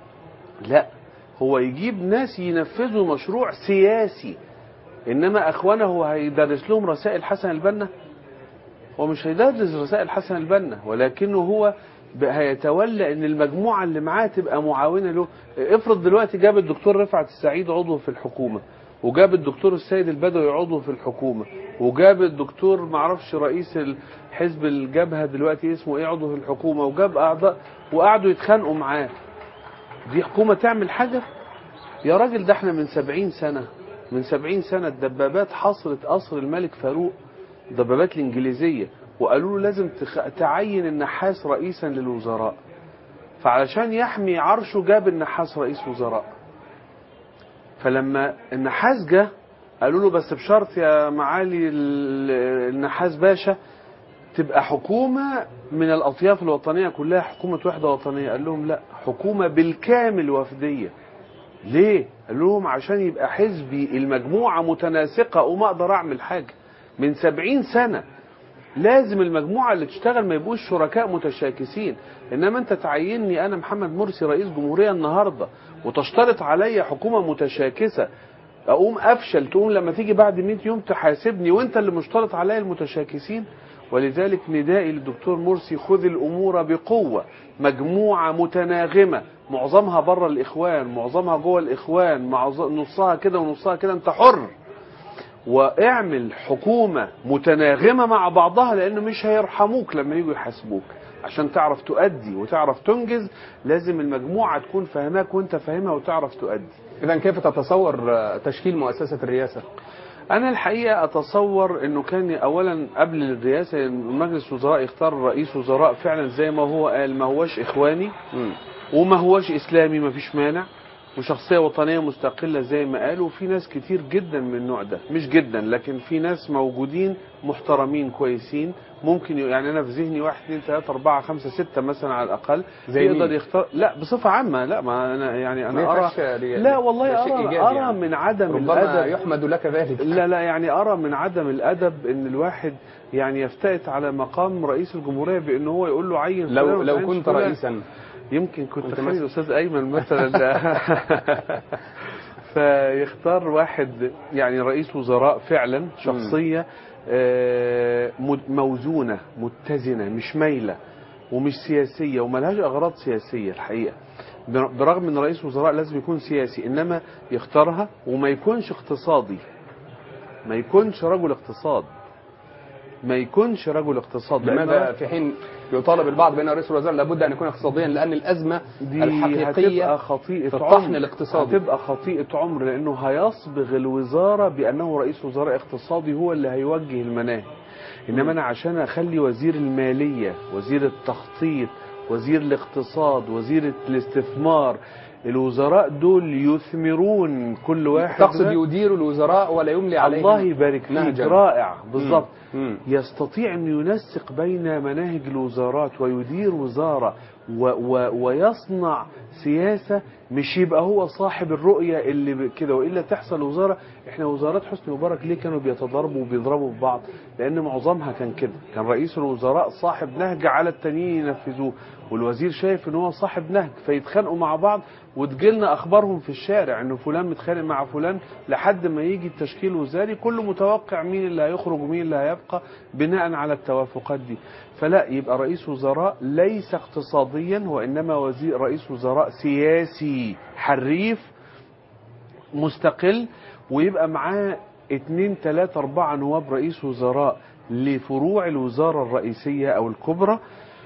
لا هو يجيب ناس ينفذوا مشروع سياسي انما اخوانه هو هيدرس لهم رسائل حسن البنا هو مش هيدرس رسائل حسن البنا ولكنه هو ب- هيتولى ان المجموعه اللي معاه تبقى معاونه له افرض دلوقتي جاب الدكتور رفعت السعيد عضو في الحكومه وجاب الدكتور السيد البدوي عضو في الحكومه وجاب الدكتور معرفش رئيس حزب الجبهه دلوقتي اسمه ايه عضو في الحكومه وجاب اعضاء وقعدوا يتخانقوا معاه دي حكومه تعمل حاجه يا راجل ده احنا من سبعين سنة من سبعين سنة الدبابات حصرت قصر الملك فاروق الدبابات الإنجليزية وقالوا له لازم تخ... تعين النحاس رئيسا للوزراء فعلشان يحمي عرشه جاب النحاس رئيس وزراء فلما النحاس جه قالوا له بس بشرط يا معالي ال- النحاس باشا تبقى حكومة من الأطياف الوطنية كلها حكومة وحدة وطنية قال لهم لا حكومة بالكامل وفدية ليه؟ قال لهم عشان يبقى حزبي المجموعة متناسقة وما أقدر أعمل حاجة من سبعين سنة لازم المجموعة اللي تشتغل ما يبقوش شركاء متشاكسين إنما أنت تعيني أنا محمد مرسي رئيس جمهورية النهاردة وتشترط عليا حكومة متشاكسة أقوم أفشل تقوم لما تيجي بعد 100 يوم تحاسبني وأنت اللي مشترط عليا المتشاكسين ولذلك ندائي للدكتور مرسي خذ الأمور بقوة مجموعة متناغمة معظمها بره الإخوان معظمها جوه الإخوان معظ- نصها كده ونصها كده أنت حر واعمل حكومة متناغمة مع بعضها لأنه مش هيرحموك لما يجوا يحاسبوك عشان تعرف تؤدي وتعرف تنجز لازم المجموعة تكون فاهماك وانت فاهمها وتعرف تؤدي إذا كيف تتصور آه، تشكيل مؤسسة الرئاسة؟ انا الحقيقه اتصور انه كان اولا قبل الرئاسه مجلس وزراء يختار رئيس وزراء فعلا زي ما هو قال ما هوش اخواني مم. وما هوش اسلامي ما فيش مانع وشخصيه وطنيه مستقله زي ما قالوا وفي ناس كتير جدا من النوع ده مش جدا لكن في ناس موجودين محترمين كويسين ممكن ي- يعني انا في ذهني واحد اثنين ثلاثة أربعة خمسة ستة مثلا على الأقل زي يقدر مين؟ يختار لا بصفة عامة لا ما أنا يعني ما أنا أرى ينفعش دي- لا والله ده شيء أرى إيجابي أرى يعني. من عدم ربما الأدب يحمد لك ذلك لا لا يعني ارى من عدم الادب ان الواحد يعني يفتئت على مقام رئيس الجمهوريه بان هو يقول له عين فلان لو وما لو تعينش كنت فلان. رئيسا يمكن كنت كنت خلي مثلا- الاستاذ ايمن مثلا فيختار واحد يعني رئيس وزراء فعلا شخصيه آه، مد- موزونه متزنه مش مايله ومش سياسيه وملهاش اغراض سياسيه الحقيقه بر- برغم ان رئيس وزراء لازم يكون سياسي انما يختارها وما يكونش اقتصادي ما يكونش رجل اقتصاد ما يكونش رجل اقتصاد لأن لماذا في حين يطالب البعض بأن رئيس الوزراء لابد أن يكون اقتصاديا لأن الأزمة دي الحقيقية هتبقى خطيئة في الطحن عمر الاقتصادي. هتبقى خطيئة عمر لأنه هيصبغ الوزارة بأنه رئيس وزراء اقتصادي هو اللي هيوجه المناهج إنما أنا عشان أخلي وزير المالية وزير التخطيط وزير الاقتصاد وزير الاستثمار الوزراء دول يثمرون كل واحد تقصد ده- يدير الوزراء ولا يملي عليهم الله يبارك فيك نهجاً. رائع بالظبط مم. يستطيع أن ينسق بين مناهج الوزارات ويدير وزارة و و ويصنع سياسة مش يبقى هو صاحب الرؤية اللي ب- كده وإلا تحصل وزارة احنا وزارات حسني مبارك ليه كانوا بيتضاربوا وبيضربوا في بعض لأن معظمها كان كده كان رئيس الوزراء صاحب نهج على التانيين ينفذوه والوزير شايف ان هو صاحب نهج فيتخانقوا مع بعض وتجيلنا اخبارهم في الشارع ان فلان متخانق مع فلان لحد ما يجي التشكيل الوزاري كله متوقع مين اللي هيخرج ومين اللي هيبقى بناء على التوافقات دي فلا يبقى رئيس وزراء ليس اقتصاديا وانما وزير رئيس وزراء سياسي حريف مستقل ويبقى معاه اتنين تلاتة اربعة نواب رئيس وزراء لفروع الوزارة الرئيسية او الكبرى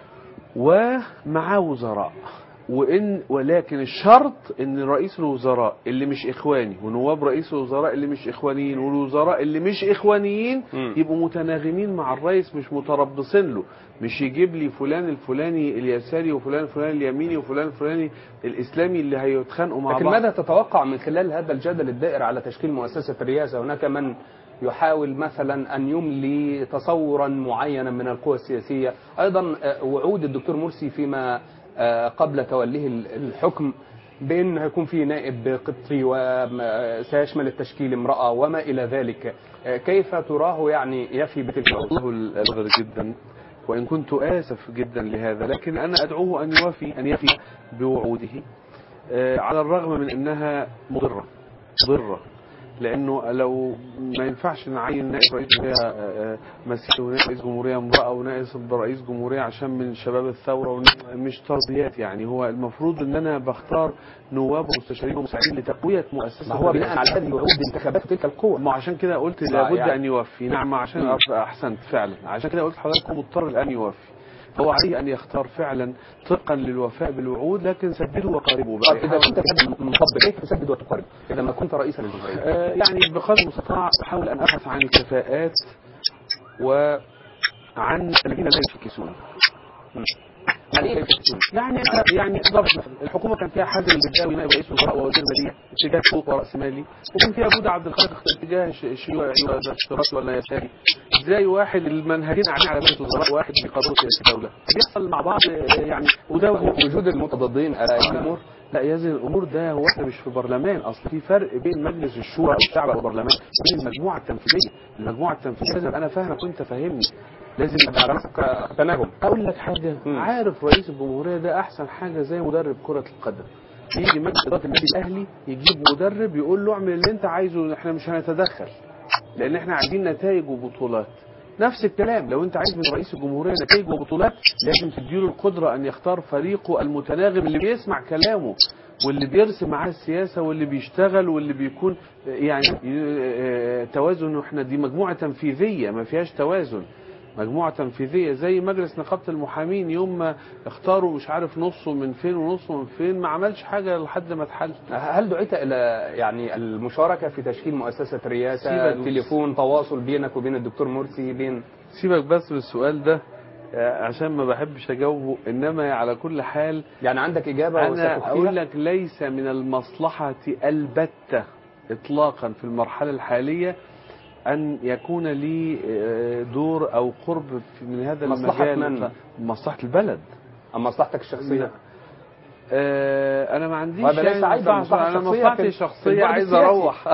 ومعاه وزراء وان ولكن الشرط ان رئيس الوزراء اللي مش اخواني ونواب رئيس الوزراء اللي مش اخوانيين والوزراء اللي مش اخوانيين مم. يبقوا متناغمين مع الرئيس مش متربصين له مش يجيب لي فلان الفلاني اليساري وفلان الفلاني اليميني وفلان الفلاني الاسلامي اللي هيتخانقوا مع لكن بعض ماذا تتوقع من خلال هذا الجدل الدائر على تشكيل مؤسسة الرئاسة هناك من يحاول مثلا أن يملي تصورا معينا من القوى السياسية أيضا آه، وعود الدكتور مرسي فيما آه، قبل توليه ال- الحكم بأن هيكون في نائب قطري وسيشمل التشكيل امرأة وما إلى ذلك آه، كيف تراه يعني يفي بتلك العروض؟ الله الأبغض جدا وإن كنت آسف جدا لهذا لكن أنا أدعوه أن يوفي أن يفي بوعوده آه، على الرغم من أنها مضرة مضرة لأنه لو ما ينفعش نعين نائب رئيس جمهورية آه، آه، مسيحي ونائب رئيس جمهورية امرأة ونائب رئيس جمهورية عشان من شباب الثورة ون- مش ترضيات يعني هو المفروض أن أنا بختار نواب ومستشارين ومساعدين لتقوية مؤسسة ما هو الرئاسة. بناء على هذه الوعود انتخابات تلك القوى ما عشان كده قلت آه، لابد يعني- ان يوفي نعم عشان مم. أف- احسنت فعلا عشان كده قلت لحضرتك هو مضطر الان يوفي فهو عليه ان يختار فعلا طبقا للوفاء بالوعود لكن سددوا وقاربوا طب بقى إذا كنت مطبق كيف تسدد وتقارب إذا ما كنت رئيسا للجمهورية آه، يعني بقدر المستطاع احاول ان ابحث عن الكفاءات وعن الذين لا يشكسون يعني إيه يفتشون؟ يعني يعني ضرب مثلا الحكومه كان فيها حازم البداوي نائب رئيس وزراء ووزير ماليه اتجاه سوق وراس مالي وكان فيها جوده عبد الخالق اتجاه ش- شيوعي ولا اشتراكي ولا يساري ازاي واحد المنهجين قاعدين على مجلس وزراء واحد بيقرروا سياسه الدوله بيحصل مع بعض آه، يعني وده وجود المتضادين ألا الأمور لا يزن الامور ده هو احنا مش في برلمان اصل في فرق بين مجلس الشورى او الشعب او البرلمان وبين المجموعه التنفيذيه المجموعه التنفيذيه لازم انا فاهمك وانت فاهمني لازم على يبقى مسك تناغم اقول لك حاجه مم. عارف رئيس الجمهوريه ده احسن حاجه زي مدرب كره القدم يجي مجلس اداره النادي الاهلي يجيب مدرب يقول له اعمل اللي انت عايزه احنا مش هنتدخل لان احنا عايزين نتائج وبطولات نفس الكلام لو انت عايز من رئيس الجمهوريه نتائج وبطولات لازم تديله القدره ان يختار فريقه المتناغم اللي بيسمع كلامه واللي بيرسم معاه السياسه واللي بيشتغل واللي بيكون يعني اه، توازن احنا دي مجموعه تنفيذيه ما فيهاش توازن مجموعة تنفيذية زي مجلس نقابة المحامين يوم ما اختاروا مش عارف نصه من فين ونصه من فين ما عملش حاجة لحد ما اتحل هل دعيت إلى يعني المشاركة في تشكيل مؤسسة رئاسة سيبك. تليفون تواصل بينك وبين الدكتور مرسي بين سيبك بس من السؤال ده آه، عشان ما بحبش اجاوبه انما على كل حال يعني عندك إجابة انا وستخفيها؟ اقول لك ليس من المصلحة البتة اطلاقا في المرحلة الحالية ان يكون لي آه، دور او قرب في- من هذا مصلحة المجال من؟ مصلحة البلد أم مصلحتك الشخصية لا. آه، انا ما عنديش وهذا ليس يعني عيبا، مصلحة- مصلحة انا شخصية مصلحتي في- الشخصيه في البعد عايز السياسي. اروح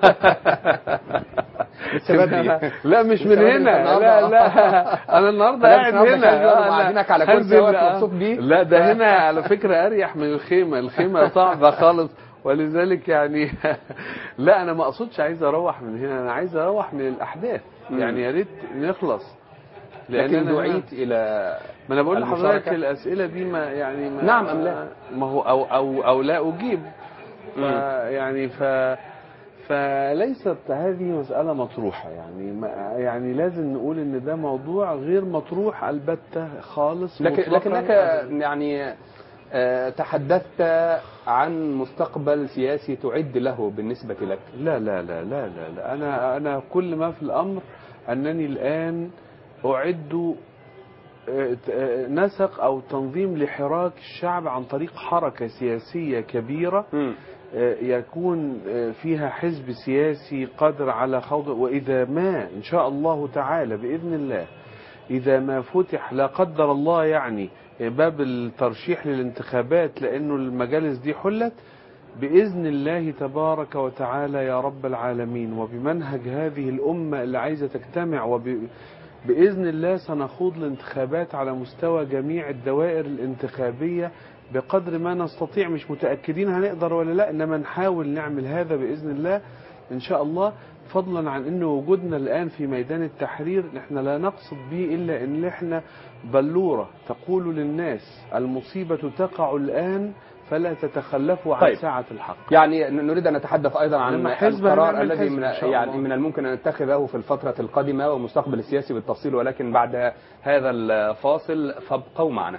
السبب دي. لا مش من السبب هنا أنت لا النهاردة- لا انا النهارده أنا قاعد النهاردة هنا كاجوال آه، وقاعدينك على هنزل، كرسي وقت آه. مبسوط بيه. لا ده هنا على فكره اريح من الخيمه الخيمه صعبه خالص ولذلك يعني لا انا ما اقصدش عايز اروح من هنا انا عايز اروح من الاحداث مم. يعني يا ريت نخلص لكن أنا- دعيت إلى ما انا بقول المشاركة. لحضرتك الاسئله دي ما يعني ما نعم أم لا؟ ما هو او او او لا اجيب ف مم. يعني ف فليست هذه مسألة مطروحة يعني ما يعني لازم نقول ان ده موضوع غير مطروح البتة خالص لكن مطلقاً. لكنك يعني آه، تحدثت عن مستقبل سياسي تعد له بالنسبة لك لا لا لا لا لا, لا. انا انا كل ما في الامر انني الان اعد آه، ت- آه، نسق أو تنظيم لحراك الشعب عن طريق حركة سياسية كبيرة مم. آه، يكون آه، فيها حزب سياسي قادر على خوض وإذا ما إن شاء الله تعالى بإذن الله إذا ما فتح لا قدر الله يعني باب الترشيح للانتخابات لأنه المجالس دي حلت بإذن الله تبارك وتعالى يا رب العالمين وبمنهج هذه الأمة اللي عايزة تجتمع وب... بإذن الله سنخوض الانتخابات على مستوى جميع الدوائر الانتخابية بقدر ما نستطيع مش متأكدين هنقدر ولا لا إنما نحاول نعمل هذا بإذن الله إن شاء الله فضلا عن أن وجودنا الآن في ميدان التحرير نحن لا نقصد به إلا أن احنا بلورة تقول للناس المصيبة تقع الآن فلا تتخلفوا عن طيب. ساعة الحق يعني ن- نريد أن نتحدث أيضا عن لما حزب القرار هنعمل الذي حزب من إن شاء يعني الله. من الممكن أن نتخذه في الفترة القادمة والمستقبل السياسي بالتفصيل ولكن بعد هذا الفاصل فابقوا معنا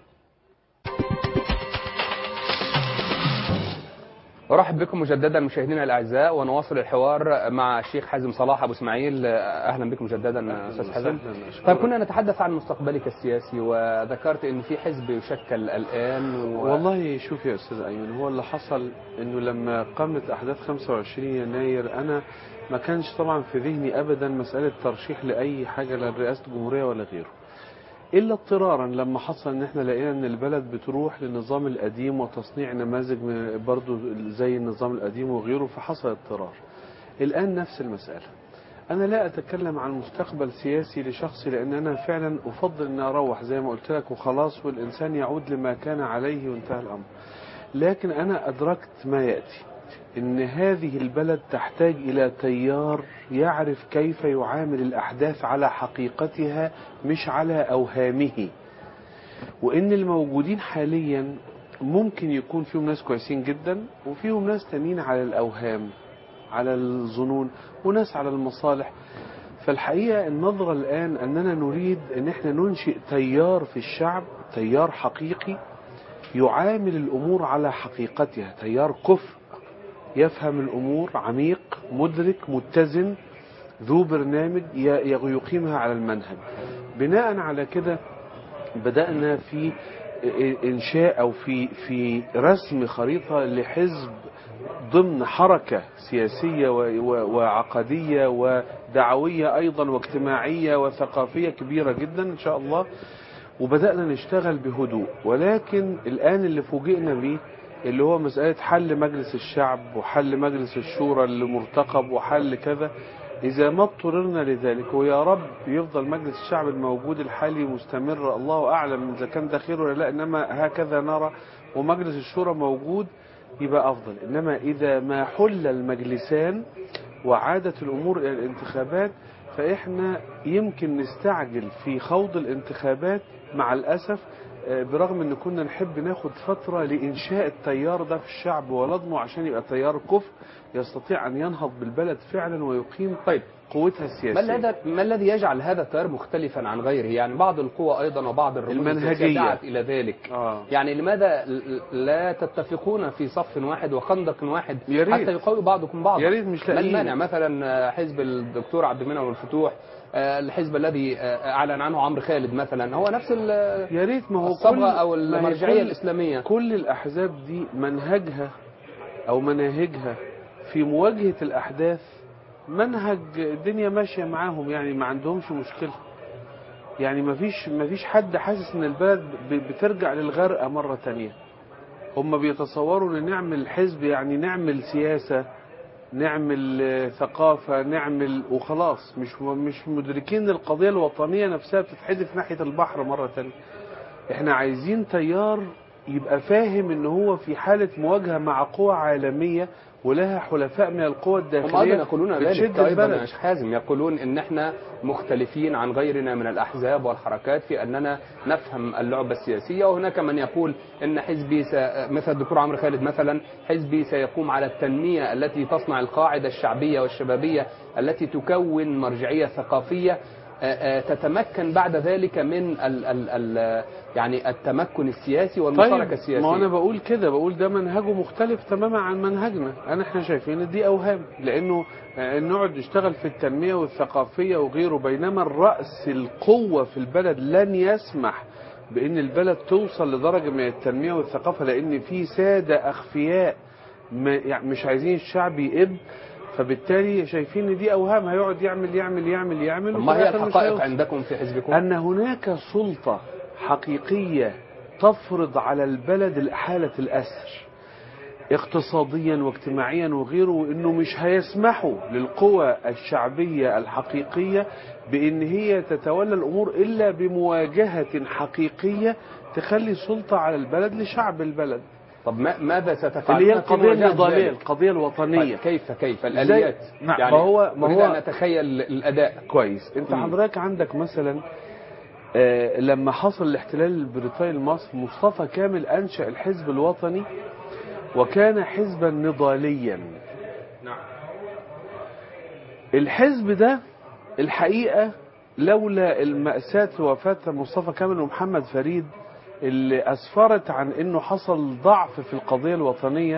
أرحب بكم مجددا مشاهدينا الأعزاء ونواصل الحوار مع الشيخ حازم صلاح أبو إسماعيل أهلا بك مجددا أستاذ حازم وسهلا، أشكرك. طيب كنا نتحدث عن مستقبلك السياسي وذكرت أن في حزب يشكل الآن و... والله شوف يا استاذ ايمن هو اللي حصل انه لما قامت احداث 25 يناير انا ما كانش طبعا في ذهني ابدا مساله ترشيح لاي حاجه لا رئاسه الجمهوريه ولا غيره الا اضطرارا لما حصل ان احنا لقينا ان البلد بتروح للنظام القديم وتصنيع نماذج من برضو زي النظام القديم وغيره فحصل اضطرار الان نفس المساله انا لا اتكلم عن مستقبل سياسي لشخصي لان انا فعلا افضل ان اروح زي ما قلت لك وخلاص والانسان يعود لما كان عليه وانتهى الامر لكن انا ادركت ما ياتي ان هذه البلد تحتاج الى تيار يعرف كيف يعامل الاحداث على حقيقتها مش على اوهامه وان الموجودين حاليا ممكن يكون فيهم ناس كويسين جدا وفيهم ناس تانيين على الاوهام على الظنون وناس على المصالح فالحقيقة النظرة الآن أننا نريد أن احنا ننشئ تيار في الشعب تيار حقيقي يعامل الأمور على حقيقتها تيار كفء يفهم الأمور عميق مدرك متزن ذو برنامج ي- يقيمها على المنهج بناء على كده بدأنا في إنشاء أو في في رسم خريطة لحزب ضمن حركة سياسية و- و- وعقدية ودعوية أيضا واجتماعية وثقافية كبيرة جدا إن شاء الله وبدأنا نشتغل بهدوء ولكن الآن اللي فوجئنا بيه اللي هو مسألة حل مجلس الشعب وحل مجلس الشورى اللي مرتقب وحل كذا إذا ما اضطررنا لذلك ويا رب يفضل مجلس الشعب الموجود الحالي مستمر الله أعلم إذا كان ده خير ولا لا إنما هكذا نرى ومجلس الشورى موجود يبقى أفضل إنما إذا ما حل المجلسان وعادت الأمور إلى الانتخابات فإحنا يمكن نستعجل في خوض الانتخابات مع الأسف آه، برغم ان كنا نحب ناخد فترة لإنشاء التيار ده في الشعب ولضمه عشان يبقى تيار كفء يستطيع أن ينهض بالبلد فعلا ويقيم طيب قوتها ما السياسية الذي ما الذي يجعل هذا التيار مختلفا عن غيره يعني بعض القوى ايضا وبعض الرموز المنهجية. السياسية دعت الى ذلك آه. يعني لماذا ل- لا تتفقون في صف واحد وخندق واحد يا ريت. حتى يقوي بعضكم بعضا يا ريت مش ما لاقيين. المانع مثلا حزب الدكتور عبد المنعم الفتوح آه، الحزب الذي آه، اعلن عنه عمرو خالد مثلا هو نفس ال- يا ريت ما هو الصبغه كل او ما هي المرجعيه كل- الاسلاميه كل الأحزاب دي منهجها أو مناهجها في مواجهة الأحداث منهج الدنيا ماشية معاهم يعني ما عندهمش مشكلة يعني ما فيش ما فيش حد حاسس ان البلد ب- بترجع للغرقة مرة تانية هم بيتصوروا ان نعمل حزب يعني نعمل سياسة نعمل آه، ثقافة نعمل وخلاص مش مش مدركين القضية الوطنية نفسها بتتحدف ناحية البحر مرة تانية احنا عايزين تيار يبقى فاهم ان هو في حالة مواجهة مع قوى عالمية ولها حلفاء من القوى هم الداخلية ايضا يقولون ذلك بتشد ايضا يا البلد شيخ حازم يقولون ان احنا مختلفين عن غيرنا من الاحزاب والحركات في اننا نفهم اللعبه السياسيه وهناك من يقول ان حزبي س... مثل الدكتور عمرو خالد مثلا حزبي سيقوم على التنميه التي تصنع القاعده الشعبيه والشبابيه التي تكون مرجعيه ثقافيه آه، تتمكن بعد ذلك من ال ال ال يعني التمكن السياسي والمشاركة السياسية ما انا بقول كده بقول ده منهجه مختلف تماما عن منهجنا انا احنا شايفين إن دي اوهام لانه آه، نقعد نشتغل في التنميه والثقافيه وغيره بينما الراس القوه في البلد لن يسمح بان البلد توصل لدرجه من التنميه والثقافه لان في ساده اخفياء ما- يعني مش عايزين الشعب يقب فبالتالي شايفين ان دي اوهام هيقعد يعمل يعمل يعمل يعمل طب وفي ما هي الآخر مش الحقائق هيوصل. عندكم في حزبكم أن هناك سلطة حقيقية تفرض على البلد حالة الأسر اقتصاديا واجتماعيا وغيره وانه مش هيسمحوا للقوى الشعبية الحقيقية بان هي تتولى الامور الا بمواجهة حقيقية تخلي سلطة على البلد لشعب البلد طب ما ماذا اللي هي ستفعلون في القضية مواجهة النضالية ذلك؟ القضية الوطنية طيب كيف كيف الآليات ما- يعني ما هو- ما أريد هو- أن أتخيل الأداء كويس انت مم. حضرتك عندك مثلا آه، لما حصل الاحتلال البريطاني لمصر مصطفى كامل انشا الحزب الوطني وكان حزبا نضاليا نعم الحزب ده الحقيقه لولا المأساة في وفاة مصطفى كامل ومحمد فريد اللي أسفرت عن أنه حصل ضعف في القضية الوطنية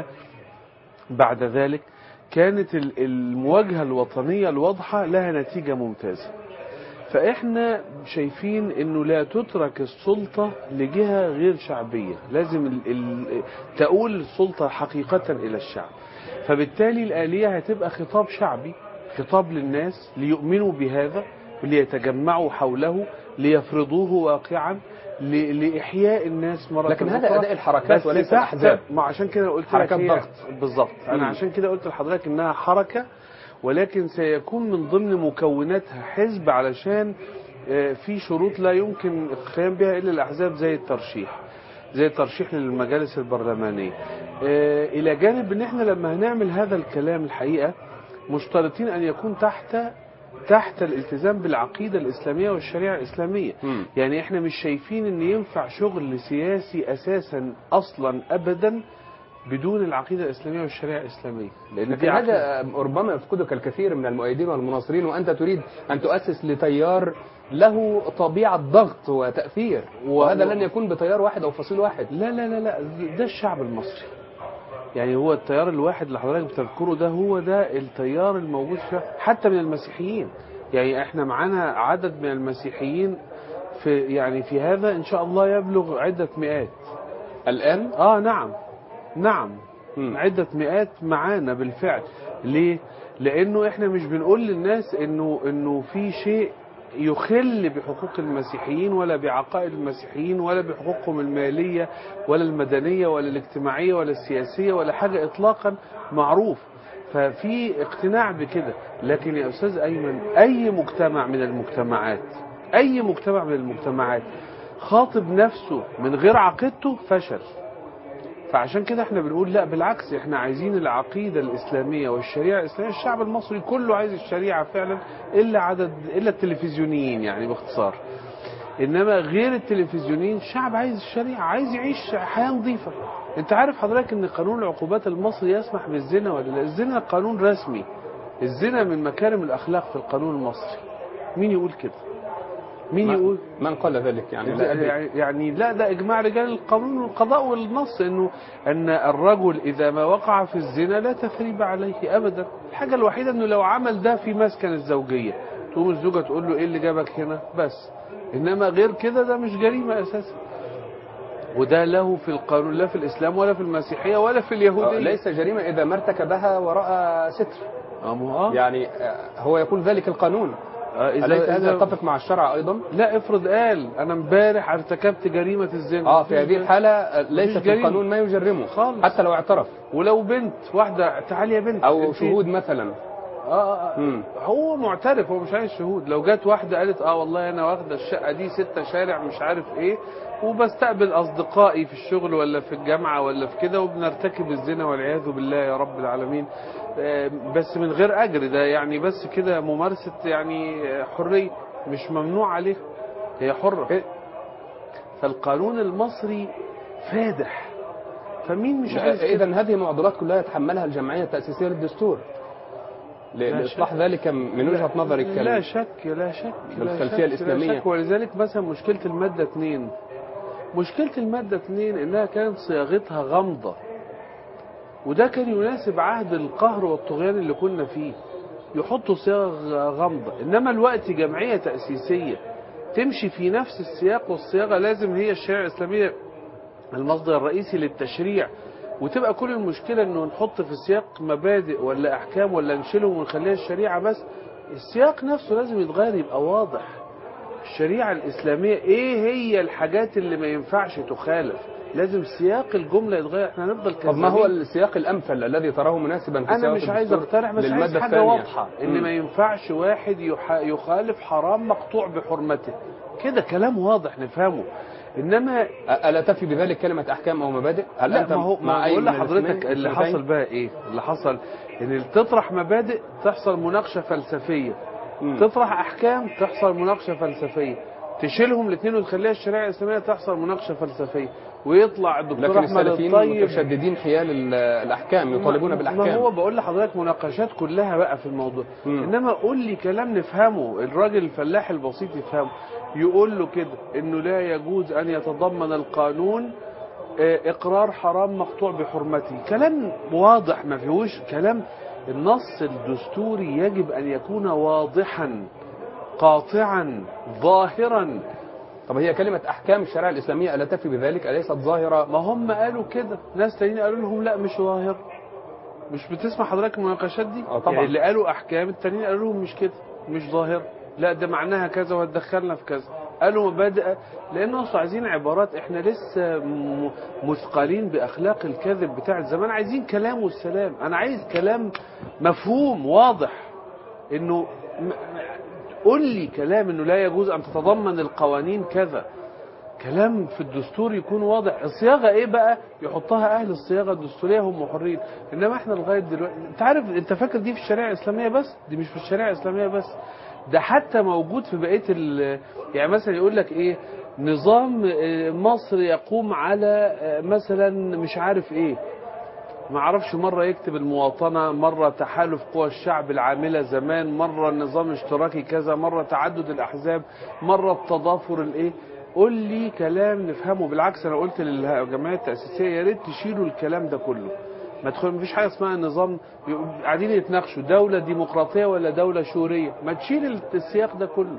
بعد ذلك كانت ال- المواجهة الوطنية الواضحة لها نتيجة ممتازة فإحنا شايفين أنه لا تترك السلطة لجهة غير شعبية لازم ال ال تقول السلطة حقيقة إلى الشعب فبالتالي الآلية هتبقى خطاب شعبي خطاب للناس ليؤمنوا بهذا ليتجمعوا حوله ليفرضوه واقعا ل- لإحياء الناس مرة لكن هذا أخرى. أداء الحركات بس وليس تحت- الأحزاب. ما عشان كده قلت لك حركات هي- ضغط. بالظبط مم. انا عشان كده قلت لحضرتك انها حركه ولكن سيكون من ضمن مكوناتها حزب علشان آه، في شروط لا يمكن القيام بها الا الاحزاب زي الترشيح زي الترشيح للمجالس البرلمانيه آه، الى جانب ان احنا لما هنعمل هذا الكلام الحقيقه مشترطين ان يكون تحت تحت الالتزام بالعقيده الاسلاميه والشريعه الاسلاميه مم. يعني احنا مش شايفين ان ينفع شغل سياسي اساسا اصلا ابدا بدون العقيده الاسلاميه والشريعه الاسلاميه لان لكن دي عقيدة هذا ربما يفقدك الكثير من المؤيدين والمناصرين وأنت تريد أن تؤسس لتيار له طبيعة ضغط وتأثير وهذا لن يكون بتيار واحد أو فصيل واحد لا لا لا لا ده الشعب المصري يعني هو التيار الواحد اللي حضرتك بتذكره ده هو ده التيار الموجود في حتى من المسيحيين يعني احنا معانا عدد من المسيحيين في يعني في هذا ان شاء الله يبلغ عده مئات الآن اه نعم نعم مم. عدة مئات معانا بالفعل ليه لانه احنا مش بنقول للناس انه انه في شيء يخل بحقوق المسيحيين ولا بعقائد المسيحيين ولا بحقوقهم المالية ولا المدنية ولا الاجتماعية ولا السياسية ولا حاجة اطلاقا معروف ففي اقتناع بكده لكن يا استاذ ايمن اي مجتمع من المجتمعات اي مجتمع من المجتمعات خاطب نفسه من غير عقيدته فشل فعشان كده احنا بنقول لا بالعكس احنا عايزين العقيده الاسلاميه والشريعه الاسلاميه الشعب المصري كله عايز الشريعه فعلا الا عدد الا التلفزيونيين يعني باختصار انما غير التلفزيونيين الشعب عايز الشريعه عايز يعيش حياه نظيفه انت عارف حضرتك ان قانون العقوبات المصري يسمح بالزنا ولا لا الزنا قانون رسمي الزنا من مكارم الاخلاق في القانون المصري مين يقول كده مين يقول من قال ذلك يعني لا أدري. يعني يعني لا ده اجماع رجال القانون والقضاء والنص انه ان الرجل اذا ما وقع في الزنا لا تثريب عليه ابدا الحاجه الوحيده انه لو عمل ده في مسكن الزوجيه تقوم الزوجه تقول له ايه اللي جابك هنا بس انما غير كده ده مش جريمه اساسا وده له في القانون لا في الاسلام ولا في المسيحيه ولا في آه، اليهوديه ليس جريمة إذا ما ارتكبها وراء ستر آه، ما هو- آه. يعني آه، هو يقول ذلك القانون آه، أليس اذا هذا إذا- يتفق مع الشرع أيضا؟ لا افرض قال انا امبارح ارتكبت جريمه الزنا اه في هذه الحالة آه، ليس مفيش في جريمة. القانون ما يجرمه خالص. حتى لو اعترف ولو بنت واحده تعالي يا بنت أو انت- شهود مثلا آه، آه آه. مم. هو معترف هو مش عايز شهود لو جت واحده قالت اه والله انا واخده الشقه دي ستة شارع مش عارف ايه وبستقبل اصدقائي في الشغل ولا في الجامعه ولا في كده وبنرتكب الزنا والعياذ بالله يا رب العالمين آه، بس من غير اجر ده يعني بس كده ممارسه يعني آه، حريه مش ممنوع عليها هي حره فالقانون المصري فادح فمين مش عايز كده؟ إذا هذه معضلات كلها يتحملها الجمعية التأسيسية للدستور ل- لا لاصلاح شك. ذلك من وجهه نظرك لا كان- شك لا شك لا بالخلفية شك، الإسلامية. لا شك ولذلك مثلا مشكلة المادة اتنين مشكلة المادة اتنين انها كانت صياغتها غامضة وده كان يناسب عهد القهر والطغيان اللي كنا فيه يحطوا صيغ غامضة انما الوقت جمعية تأسيسية تمشي في نفس السياق والصياغة لازم هي الشريعة الإسلامية المصدر الرئيسي للتشريع وتبقى كل المشكلة انه نحط في السياق مبادئ ولا احكام ولا نشيلهم ونخليها الشريعة بس السياق نفسه لازم يتغير يبقى واضح الشريعة الإسلامية إيه هي الحاجات اللي ما ينفعش تخالف لازم سياق الجملة يتغير احنا هنفضل طب ما هو كذابين. السياق الامثل الذي تراه مناسبا في أنا سياق مش عايز الدستور أقترح بس عايز للمادة حاجة الثانية. واضحة إن مم. ما ينفعش واحد يح- يخالف حرام مقطوع بحرمته كده كلام واضح نفهمه إنما ألا تفي بذلك كلمة أحكام أو مبادئ؟ هل لا أنت ما هو مع ما أي بقول من لحضرتك الاثنين- اللي الاثنتين؟ حصل بقى إيه اللي حصل إن اللي تطرح مبادئ تحصل مناقشة فلسفية مم. تطرح احكام تحصل مناقشه فلسفيه تشيلهم الاثنين وتخليها الشريعه الاسلاميه تحصل مناقشه فلسفيه ويطلع الدكتور لكن احمد السلفيين الطيب متشددين حيال ال- الأحكام يطالبون ما بالأحكام هو بقول لحضرتك مناقشات كلها بقى في الموضوع مم. انما قول لي كلام نفهمه الراجل الفلاح البسيط يفهمه يقول له كده انه لا يجوز ان يتضمن القانون آه، اقرار حرام مقطوع بحرمته كلام واضح ما فيهوش كلام النص الدستوري يجب ان يكون واضحا قاطعا ظاهرا طب هي كلمة أحكام الشريعة الإسلامية ألا تفي بذلك أليست ظاهرة ما هم قالوا كده ناس تانيين قالوا لهم لا مش ظاهر مش بتسمع حضرتك المناقشات دي اه طبعا. يعني اللي قالوا احكام التانيين قالوا لهم مش كده مش ظاهر لا ده معناها كذا وهتدخلنا في كذا قالوا مبادئ لان اصلا عايزين عبارات احنا لسه م- مثقلين باخلاق الكذب بتاع زمان عايزين كلام والسلام انا عايز كلام مفهوم واضح انه م- م- قول لي كلام انه لا يجوز ان تتضمن القوانين كذا كلام في الدستور يكون واضح الصياغه ايه بقى يحطها اهل الصياغه الدستوريه هم حرين انما احنا لغايه دلوقتي انت عارف انت فاكر دي في الشريعه الاسلاميه بس دي مش في الشريعه الاسلاميه بس ده حتى موجود في بقيه ال... يعني مثلا يقول لك ايه نظام آه، مصر يقوم على آه، مثلا مش عارف ايه ما اعرفش مره يكتب المواطنه مره تحالف قوى الشعب العامله زمان مره النظام الاشتراكي كذا مره تعدد الاحزاب مره التضافر الايه قول لي كلام نفهمه بالعكس انا قلت للجمعيه التاسيسيه يا ريت تشيلوا الكلام ده كله ما تدخل مفيش حاجه اسمها نظام قاعدين يتناقشوا دوله ديمقراطيه ولا دوله شوريه ما تشيل السياق ده كله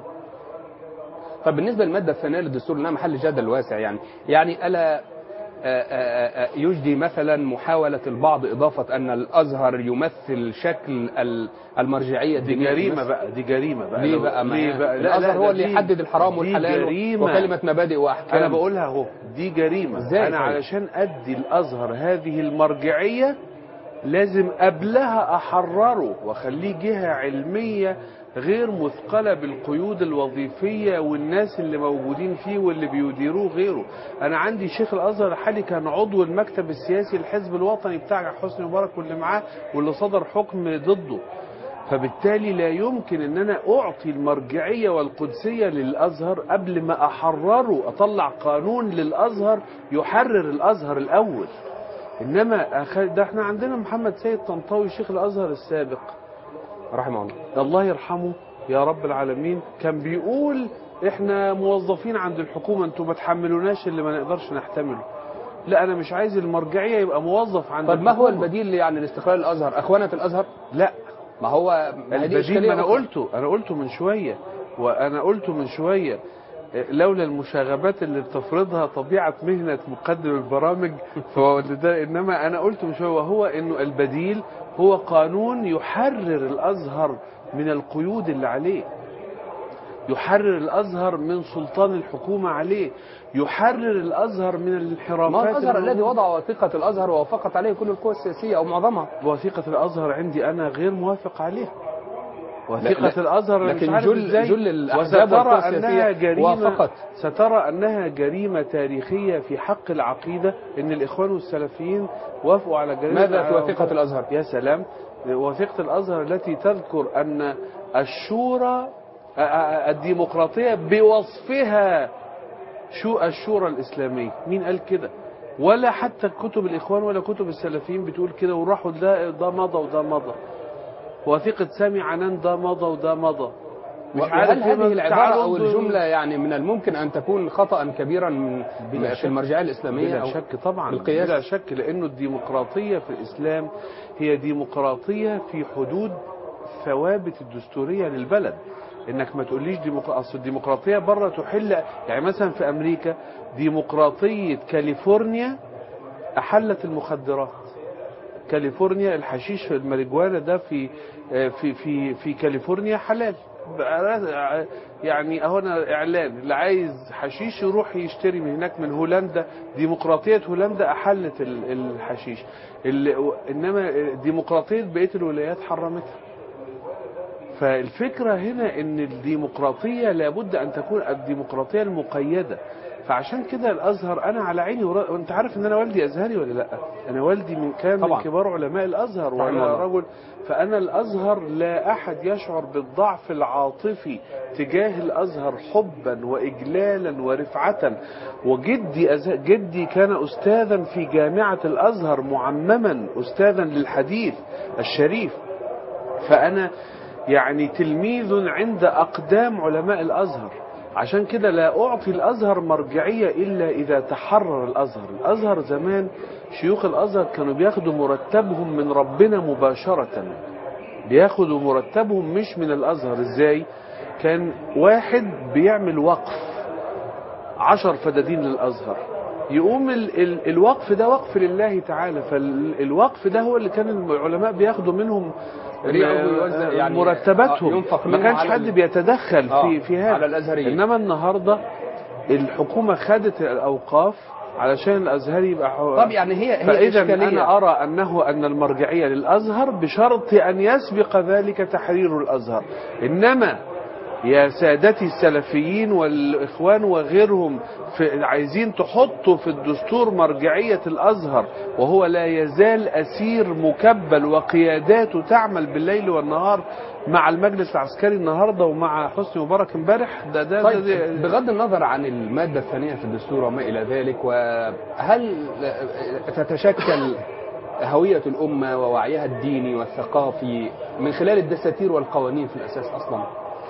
طب بالنسبة للمادة الثانية للدستور إنها محل جدل واسع يعني يعني ألا آه، آه، آه، يجدي مثلا محاولة البعض إضافة أن الأزهر يمثل شكل ال- المرجعية دي الدينية في جريمه مصر؟ بقى دي جريمه بقى ليه لو- بقى ما ليه بقى الأزهر هو ده اللي دي- يحدد الحرام دي والحلال جريمة. وكلمة مبادئ وأحكام انا بقولها اهو دي جريمه إزاي انا طيب؟ علشان ادي الازهر هذه المرجعيه لازم قبلها احرره واخليه جهه علميه غير مثقله بالقيود الوظيفيه والناس اللي موجودين فيه واللي بيديروه غيره انا عندي شيخ الازهر الحالي كان عضو المكتب السياسي الحزب الوطني بتاع حسني مبارك واللي معاه واللي صدر حكم ضده فبالتالي لا يمكن ان انا اعطي المرجعيه والقدسيه للازهر قبل ما احرره اطلع قانون للازهر يحرر الازهر الاول انما أخ... ده احنا عندنا محمد سيد طنطاوي شيخ الازهر السابق رحمه الله الله يرحمه يا رب العالمين كان بيقول احنا موظفين عند الحكومه انتوا ما تحملوناش اللي ما نقدرش نحتمله لا انا مش عايز المرجعيه يبقى موظف عند طب ما هو الحكومة. البديل يعني لاستقلال الأزهر أخوانة الأزهر لا ما هو ما هي دي البديل إشكالية ما انا أخرى. قلته انا قلته من شويه وانا قلته من شويه لولا المشاغبات اللي بتفرضها طبيعه مهنه مقدم البرامج فهو ده انما انا قلته من شويه وهو انه البديل هو قانون يحرر الازهر من القيود اللي عليه يحرر الازهر من سلطان الحكومه عليه يحرر الازهر من الانحرافات ما هو الأزهر اللي الذي وضع وثيقة الأزهر ووافقت عليه كل القوى السياسية أو معظمها وثيقة الأزهر عندي أنا غير موافق عليها لا- وثيقة الأزهر أنا لكن مش عارف جل- إزاي جل الأحزاب وسترى والقوى أنها السياسية جريمة وافقت. سترى أنها جريمة تاريخية في حق العقيدة إن الإخوان والسلفيين وافقوا على جريمة ماذا في وثيقة الأزهر؟ يا سلام وثيقة الأزهر التي تذكر أن الشورى أ- أ- الديمقراطية بوصفها شو الشورى الإسلامية مين قال كده ولا حتى كتب الإخوان ولا كتب السلفيين بتقول كده وراحوا ده ده مضى وده مضى وثيقة سامي عنان ده مضى وده مضى مش وهل عارف إيه، هذه العبارة تعالوا أو انظروا- الجملة يعني من الممكن أن تكون خطأ كبيرا من بلا في شك. المرجعية الإسلامية بلا أو شك طبعا بالقياس؟ بلا شك لانه الديمقراطيه في الاسلام هي ديمقراطيه في حدود ثوابت الدستوريه للبلد انك ما تقوليش ديمقراطيه اصل الديمقراطيه بره تحل يعني مثلا في امريكا ديمقراطيه كاليفورنيا احلت المخدرات كاليفورنيا الحشيش في الماريجوانا ده في في في في كاليفورنيا حلال يعني اهو انا اعلان اللي عايز حشيش يروح يشتري من هناك من هولندا ديمقراطيه هولندا احلت ال- الحشيش ال- انما ديمقراطيه بقيه الولايات حرمتها فالفكره هنا ان الديمقراطيه لابد ان تكون الديمقراطيه المقيده فعشان كده الازهر انا على عيني ورا... وانت عارف ان انا والدي ازهري ولا لا انا والدي من كان طبعا. من كبار علماء الازهر رحمه وانا الله. رجل فانا الازهر لا احد يشعر بالضعف العاطفي تجاه الازهر حبا واجلالا ورفعه وجدي أز... جدي كان استاذا في جامعه الازهر معمما استاذا للحديث الشريف فأنا يعني تلميذ عند أقدام علماء الأزهر عشان كده لا أعطي الأزهر مرجعية إلا إذا تحرر الأزهر الأزهر زمان شيوخ الأزهر كانوا بياخدوا مرتبهم من ربنا مباشرة بياخدوا مرتبهم مش من الأزهر إزاي كان واحد بيعمل وقف عشر فدادين للأزهر يقوم ال ال الوقف ده وقف لله تعالى فالوقف ده هو اللي كان العلماء بياخدوا منهم ريعه يوزع يعني مرتباتهم آه، ينفق ما منه كانش على حد ال- بيتدخل آه، في في هذا على الأزهريين. انما النهارده الحكومه خدت الاوقاف علشان الازهر يبقى حو... طب يعني هي هي فاذا إشكالية. انا ارى انه ان المرجعيه للازهر بشرط ان يسبق ذلك تحرير الازهر انما يا سادتي السلفيين والاخوان وغيرهم في عايزين تحطوا في الدستور مرجعيه الازهر وهو لا يزال اسير مكبل وقياداته تعمل بالليل والنهار مع المجلس العسكري النهارده ومع حسني مبارك امبارح ده ده, طيب ده, ده بغض النظر عن المادة الثانية في الدستور وما إلى ذلك وهل تتشكل هوية الأمة ووعيها الديني والثقافي من خلال الدساتير والقوانين في الأساس أصلا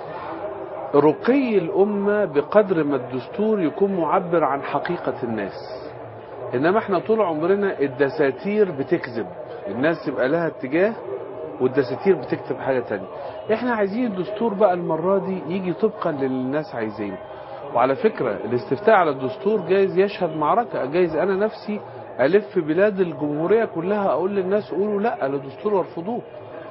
رقي الأمة بقدر ما الدستور يكون معبر عن حقيقة الناس إنما احنا طول عمرنا الدساتير بتكذب الناس يبقى لها اتجاه والدساتير بتكتب حاجة تانية احنا عايزين الدستور بقى المرة دي يجي طبقا للي الناس عايزينه وعلى فكرة الاستفتاء على الدستور جايز يشهد معركة جايز أنا نفسي ألف بلاد الجمهورية كلها أقول للناس قولوا لا للدستور وارفضوه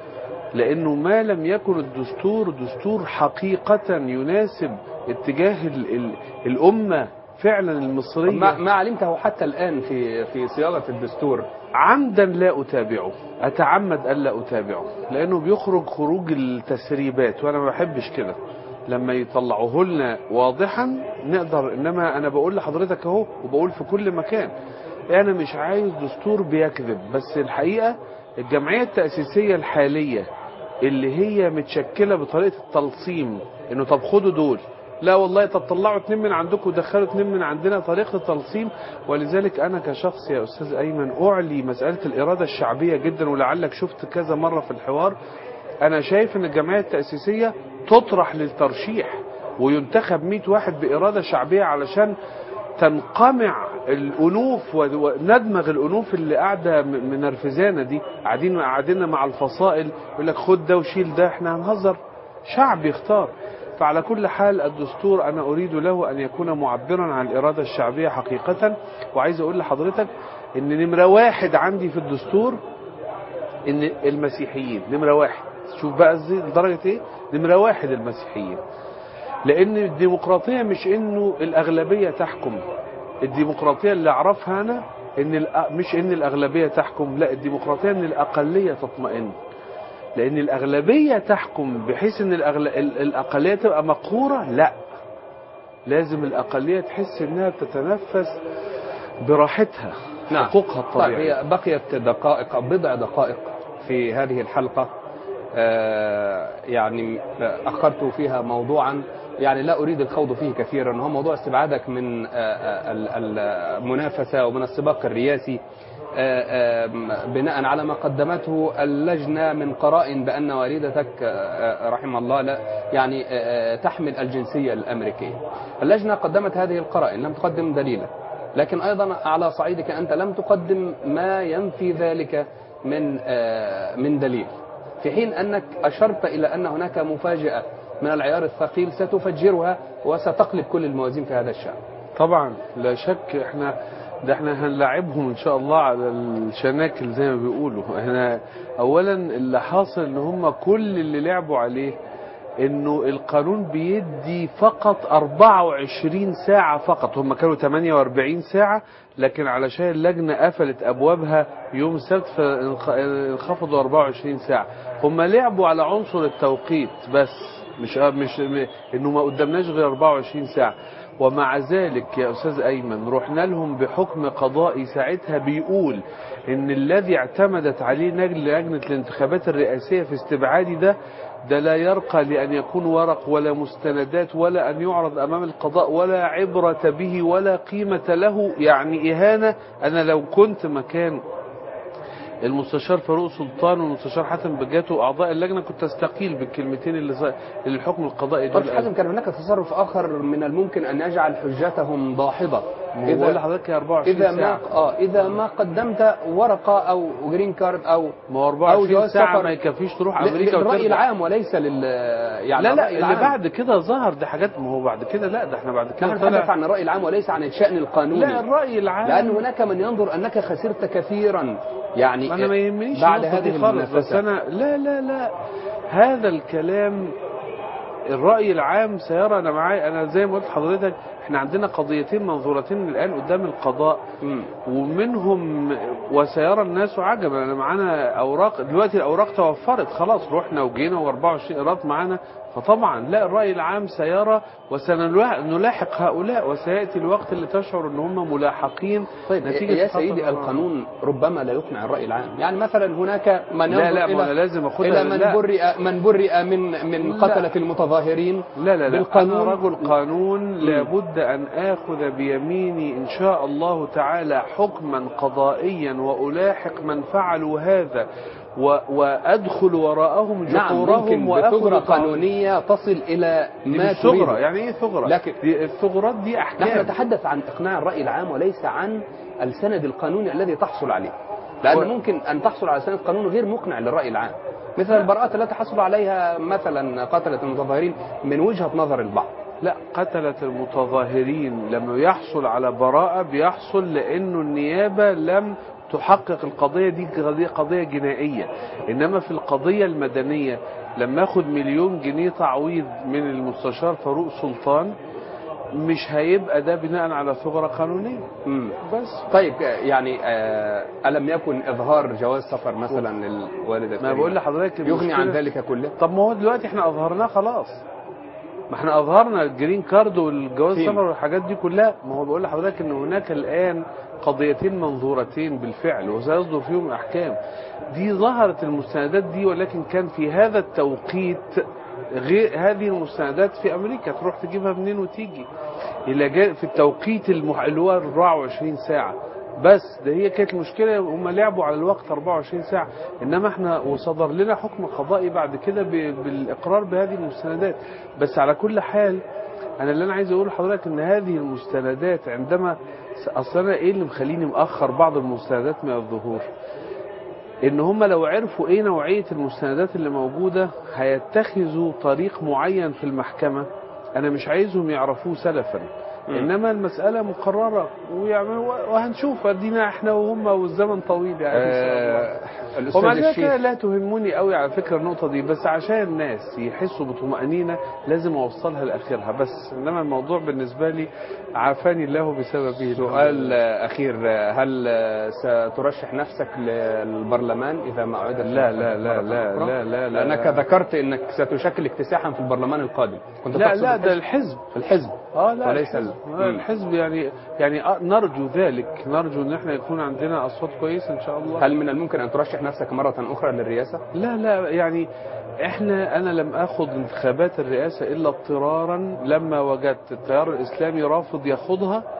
لانه ما لم يكن الدستور دستور حقيقة يناسب اتجاه ال ال الامة فعلا طب المصرية ما, ما علمته حتى الآن في في صياغة الدستور عمدا لا اتابعه اتعمد الا اتابعه لانه بيخرج خروج التسريبات وانا ما بحبش كده لما يطلعوه لنا واضحا نقدر انما انا بقول لحضرتك اهو وبقول في كل مكان انا مش عايز دستور بيكذب بس الحقيقه الجمعيه التاسيسيه الحاليه اللي هي متشكله بطريقه التلصيم انه طب خدوا دول لا والله طب طلعوا اتنين من عندكم ودخلوا اتنين من عندنا طريقه التلصيم ولذلك انا كشخص يا استاذ ايمن اعلي مساله الاراده الشعبيه جدا ولعلك شفت كذا مره في الحوار انا شايف ان الجمعيه التاسيسيه تطرح للترشيح وينتخب 100 واحد باراده شعبيه علشان تنقمع الانوف وندمغ الانوف اللي قاعده م- منرفزانا دي قاعدين قاعدين مع الفصائل يقول لك خد ده وشيل ده احنا هنهزر شعب يختار فعلى كل حال الدستور انا اريد له ان يكون معبرا عن الاراده الشعبيه حقيقه وعايز اقول لحضرتك ان نمره واحد عندي في الدستور ان المسيحيين نمره واحد شوف بقى ازاي لدرجه ايه نمره واحد المسيحيين لان الديمقراطيه مش انه الاغلبيه تحكم الديمقراطيه اللي اعرفها انا ان الأ- مش ان الاغلبيه تحكم لا الديمقراطيه ان الاقليه تطمئن لان الاغلبيه تحكم بحيث ان الأغل... ال- الاقليه تبقى مقهوره لا لازم الاقليه تحس انها بتتنفس براحتها حقوقها طيب الطبيعيه هي بقيت دقائق بضع دقائق في هذه الحلقة آه، يعني أخرت فيها موضوعا يعني لا أريد الخوض فيه كثيرا هو موضوع استبعادك من آه، آه، ال- المنافسة ومن السباق الرئاسي آه، آم، بناء على ما قدمته اللجنة من قرائن بأن والدتك آه، آه، رحمه الله لا يعني آه، تحمل الجنسية الأمريكية اللجنة قدمت هذه القرائن لم تقدم دليلا لكن أيضا على صعيدك أنت لم تقدم ما ينفي ذلك من آه، من دليل في حين أنك أشرت إلى أن هناك مفاجأة من العيار الثقيل ستفجرها وستقلب كل الموازين في هذا الشأن طبعا لا شك احنا ده احنا هنلاعبهم ان شاء الله على الشناكل زي ما بيقولوا احنا اولا اللي حاصل ان هم كل اللي لعبوا عليه انه القانون بيدي فقط 24 ساعة فقط هم كانوا 48 ساعة لكن علشان اللجنة قفلت ابوابها يوم السبت فانخفضوا 24 ساعة هم لعبوا على عنصر التوقيت بس مش مش م- انه ما قدامناش غير 24 ساعة ومع ذلك يا استاذ ايمن رحنا لهم بحكم قضائي ساعتها بيقول ان الذي اعتمدت عليه نجل لجنه الانتخابات الرئاسيه في استبعادي ده ده لا يرقى لان يكون ورق ولا مستندات ولا ان يعرض امام القضاء ولا عبره به ولا قيمه له يعني اهانه انا لو كنت مكان المستشار فاروق سلطان والمستشار حاتم بجاتو اعضاء اللجنه كنت استقيل بالكلمتين اللي, ز- اللي الحكم القضائي طب دول حازم كان هناك تصرف آخر من الممكن أن يجعل حجتهم داحضة ما هو بقول لحضرتك يا 24 إذا ما ساعه آه إذا ما قدمت ورقة أو جرين كارد أو ما هو أو 24 جواز ساعة سفر ما يكفيش تروح ل- أمريكا للرأي وترجع العام وليس لل يعني لا لا الرأي اللي العام. بعد كده ظهر دي حاجات ما هو بعد كده لا ده احنا بعد كده نحن نتحدث طلع عن الرأي العام وليس عن الشأن القانوني لا الرأي العام لأن هناك من ينظر أنك خسرت كثيرا يعني ما انا ما يهمنيش بعد النقطة دي هذه خالص بس المنافسة انا لا لا لا هذا الكلام الرأي العام سيرى انا معايا انا زي ما قلت لحضرتك احنا عندنا قضيتين منظورتين الان قدام القضاء مم. ومنهم وسيرى الناس عجبا انا معانا اوراق دلوقتي الاوراق توفرت خلاص رحنا وجينا و24 ايراد معانا فطبعا لا الراي العام سيرى وسنلاحق هؤلاء وسياتي الوقت اللي تشعر ان هم ملاحقين طيب نتيجة يا خطأ سيدي القانون. القانون ربما لا يقنع الرأي العام يعني مثلا هناك من لا ينظر لا ما إلى انا لازم اخدها إلى من لا. برئ من برئ من من لا. قتلة المتظاهرين لا لا لا بالقانون. أنا رجل قانون لابد أن آخذ بيميني إن شاء الله تعالى حكما قضائيا وألاحق من فعلوا هذا و... وأدخل وراءهم نعم جحورهم ممكن وأخذ بثغرة طعام. قانونية تصل إلى دي ما مش ثغرة تريد يعني إيه ثغرة؟ لكن- دي الثغرات دي أحكام نحن نتحدث عن إقناع الرأي العام وليس عن السند القانوني الذي تحصل عليه لأن و- ممكن أن تحصل على سند قانوني غير مقنع للرأي العام مثل البراءات التي حصل عليها مثلا قتلة المتظاهرين من وجهة نظر البعض لا قتلة المتظاهرين لما يحصل على براءة بيحصل لأنه النيابة لم تحقق القضية دي قضية, قضية جنائية إنما في القضية المدنية لما أخد مليون جنيه تعويض من المستشار فاروق سلطان مش هيبقى ده بناء على ثغرة قانونية مم. بس طيب يعني آه، ألم يكن إظهار جواز سفر مثلا للوالدة ما بقول لحضرتك يغني عن المشكلة- ذلك كله طب ما هو دلوقتي احنا اظهرناه خلاص ما احنا اظهرنا الجرين كارد والجواز فين؟ سفر والحاجات دي كلها ما هو بقول لحضرتك ان هناك الان قضيتين منظورتين بالفعل وسيصدر فيهم احكام دي ظهرت المستندات دي ولكن كان في هذا التوقيت غير هذه المستندات في امريكا تروح تجيبها منين وتيجي الى جا- في التوقيت المح... اللي هو 24 ساعه بس ده هي كانت المشكله هم لعبوا على الوقت 24 ساعه انما احنا وصدر لنا حكم قضائي بعد كده ب... بالاقرار بهذه المستندات بس على كل حال انا اللي انا عايز اقوله لحضرتك ان هذه المستندات عندما اصل انا ايه اللي مخليني مأخر بعض المستندات من الظهور ان هم لو عرفوا ايه نوعيه المستندات اللي موجوده هيتخذوا طريق معين في المحكمه انا مش عايزهم يعرفوه سلفا مم. انما المساله مقرره ويعملوا وهنشوف ادينا احنا وهم والزمن طويل يعني ان شاء الله آه، الأستاذ ومع ذلك الشيخ لا تهمني قوي على فكره النقطه دي بس عشان الناس يحسوا بطمانينه لازم اوصلها لاخرها بس انما الموضوع بالنسبه لي عافاني الله بسببه سؤال آه، أخير آه، هل آه، سترشح نفسك للبرلمان إذا ما أعدت لا لا لا مرة لا أخرى؟ لا لا لا لأنك لا. ذكرت أنك ستشكل اكتساحا في البرلمان القادم كنت لا تقصد لا ده الحزب؟ الحزب الحزب اه لا وليس الحزب, ال- آه مم. الحزب يعني يعني آه نرجو ذلك نرجو ان احنا يكون عندنا اصوات كويسه ان شاء الله هل من الممكن أن ترشح نفسك مرة أخرى للرئاسة؟ لا لا يعني احنا انا لم اخذ انتخابات الرئاسه الا اضطرارا لما وجدت التيار الاسلامي رافض ياخدها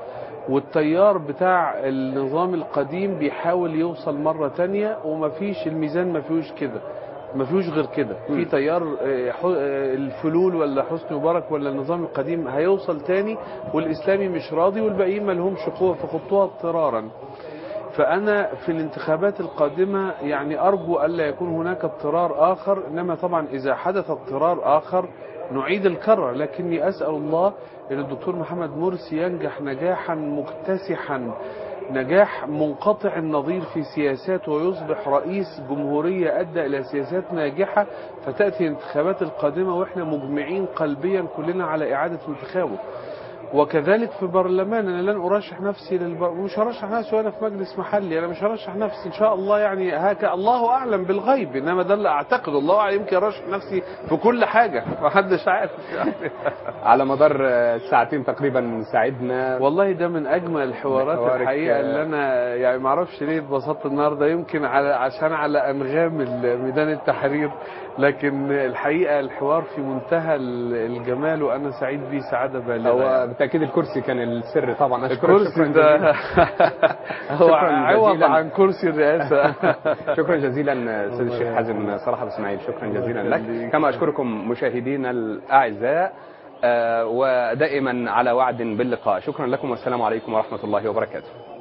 والتيار بتاع النظام القديم بيحاول يوصل مرة تانية ومفيش الميزان ما فيهوش كده ما فيهوش غير كده في تيار آه، ح- آه، الفلول ولا حسني مبارك ولا النظام القديم هيوصل تاني والإسلامي مش راضي والباقيين ما لهمش قوة فخطوها اضطرارا فأنا في الانتخابات القادمة يعني أرجو ألا يكون هناك اضطرار آخر إنما طبعا إذا حدث اضطرار آخر نعيد الكرة لكني أسأل الله أن الدكتور محمد مرسي ينجح نجاحا مكتسحا نجاح منقطع النظير في سياساته ويصبح رئيس جمهورية أدى إلى سياسات ناجحة فتأتي الانتخابات القادمة وإحنا مجمعين قلبيا كلنا على إعادة انتخابه وكذلك في برلمان انا لن ارشح نفسي للبر... مش هرشح نفسي وانا في مجلس محلي انا مش هرشح نفسي ان شاء الله يعني هكا الله اعلم بالغيب انما ده اللي اعتقد الله اعلم يمكن ارشح نفسي في كل حاجه محدش عارف يعني على مدار آه، ساعتين تقريبا ساعدنا والله ده من اجمل الحوارات حوارك، الحقيقه آه، اللي انا يعني ما اعرفش ليه اتبسطت النهارده يمكن على عشان على انغام ال- ميدان التحرير لكن الحقيقه الحوار في منتهى ال- الجمال وانا سعيد بيه سعاده بالغه هو يعني. بالتاكيد الكرسي كان السر طبعا أشكرك الكرسي شكراً ده جزيلاً. هو شكراً عوض جزيلاً. عن كرسي الرئاسة شكرا جزيلا استاذ الشيخ حازم صلاح ابو اسماعيل شكرا جزيلا لك يخليك. كما اشكركم مشاهدينا الاعزاء آه، ودائما على وعد باللقاء شكرا لكم والسلام عليكم ورحمه الله وبركاته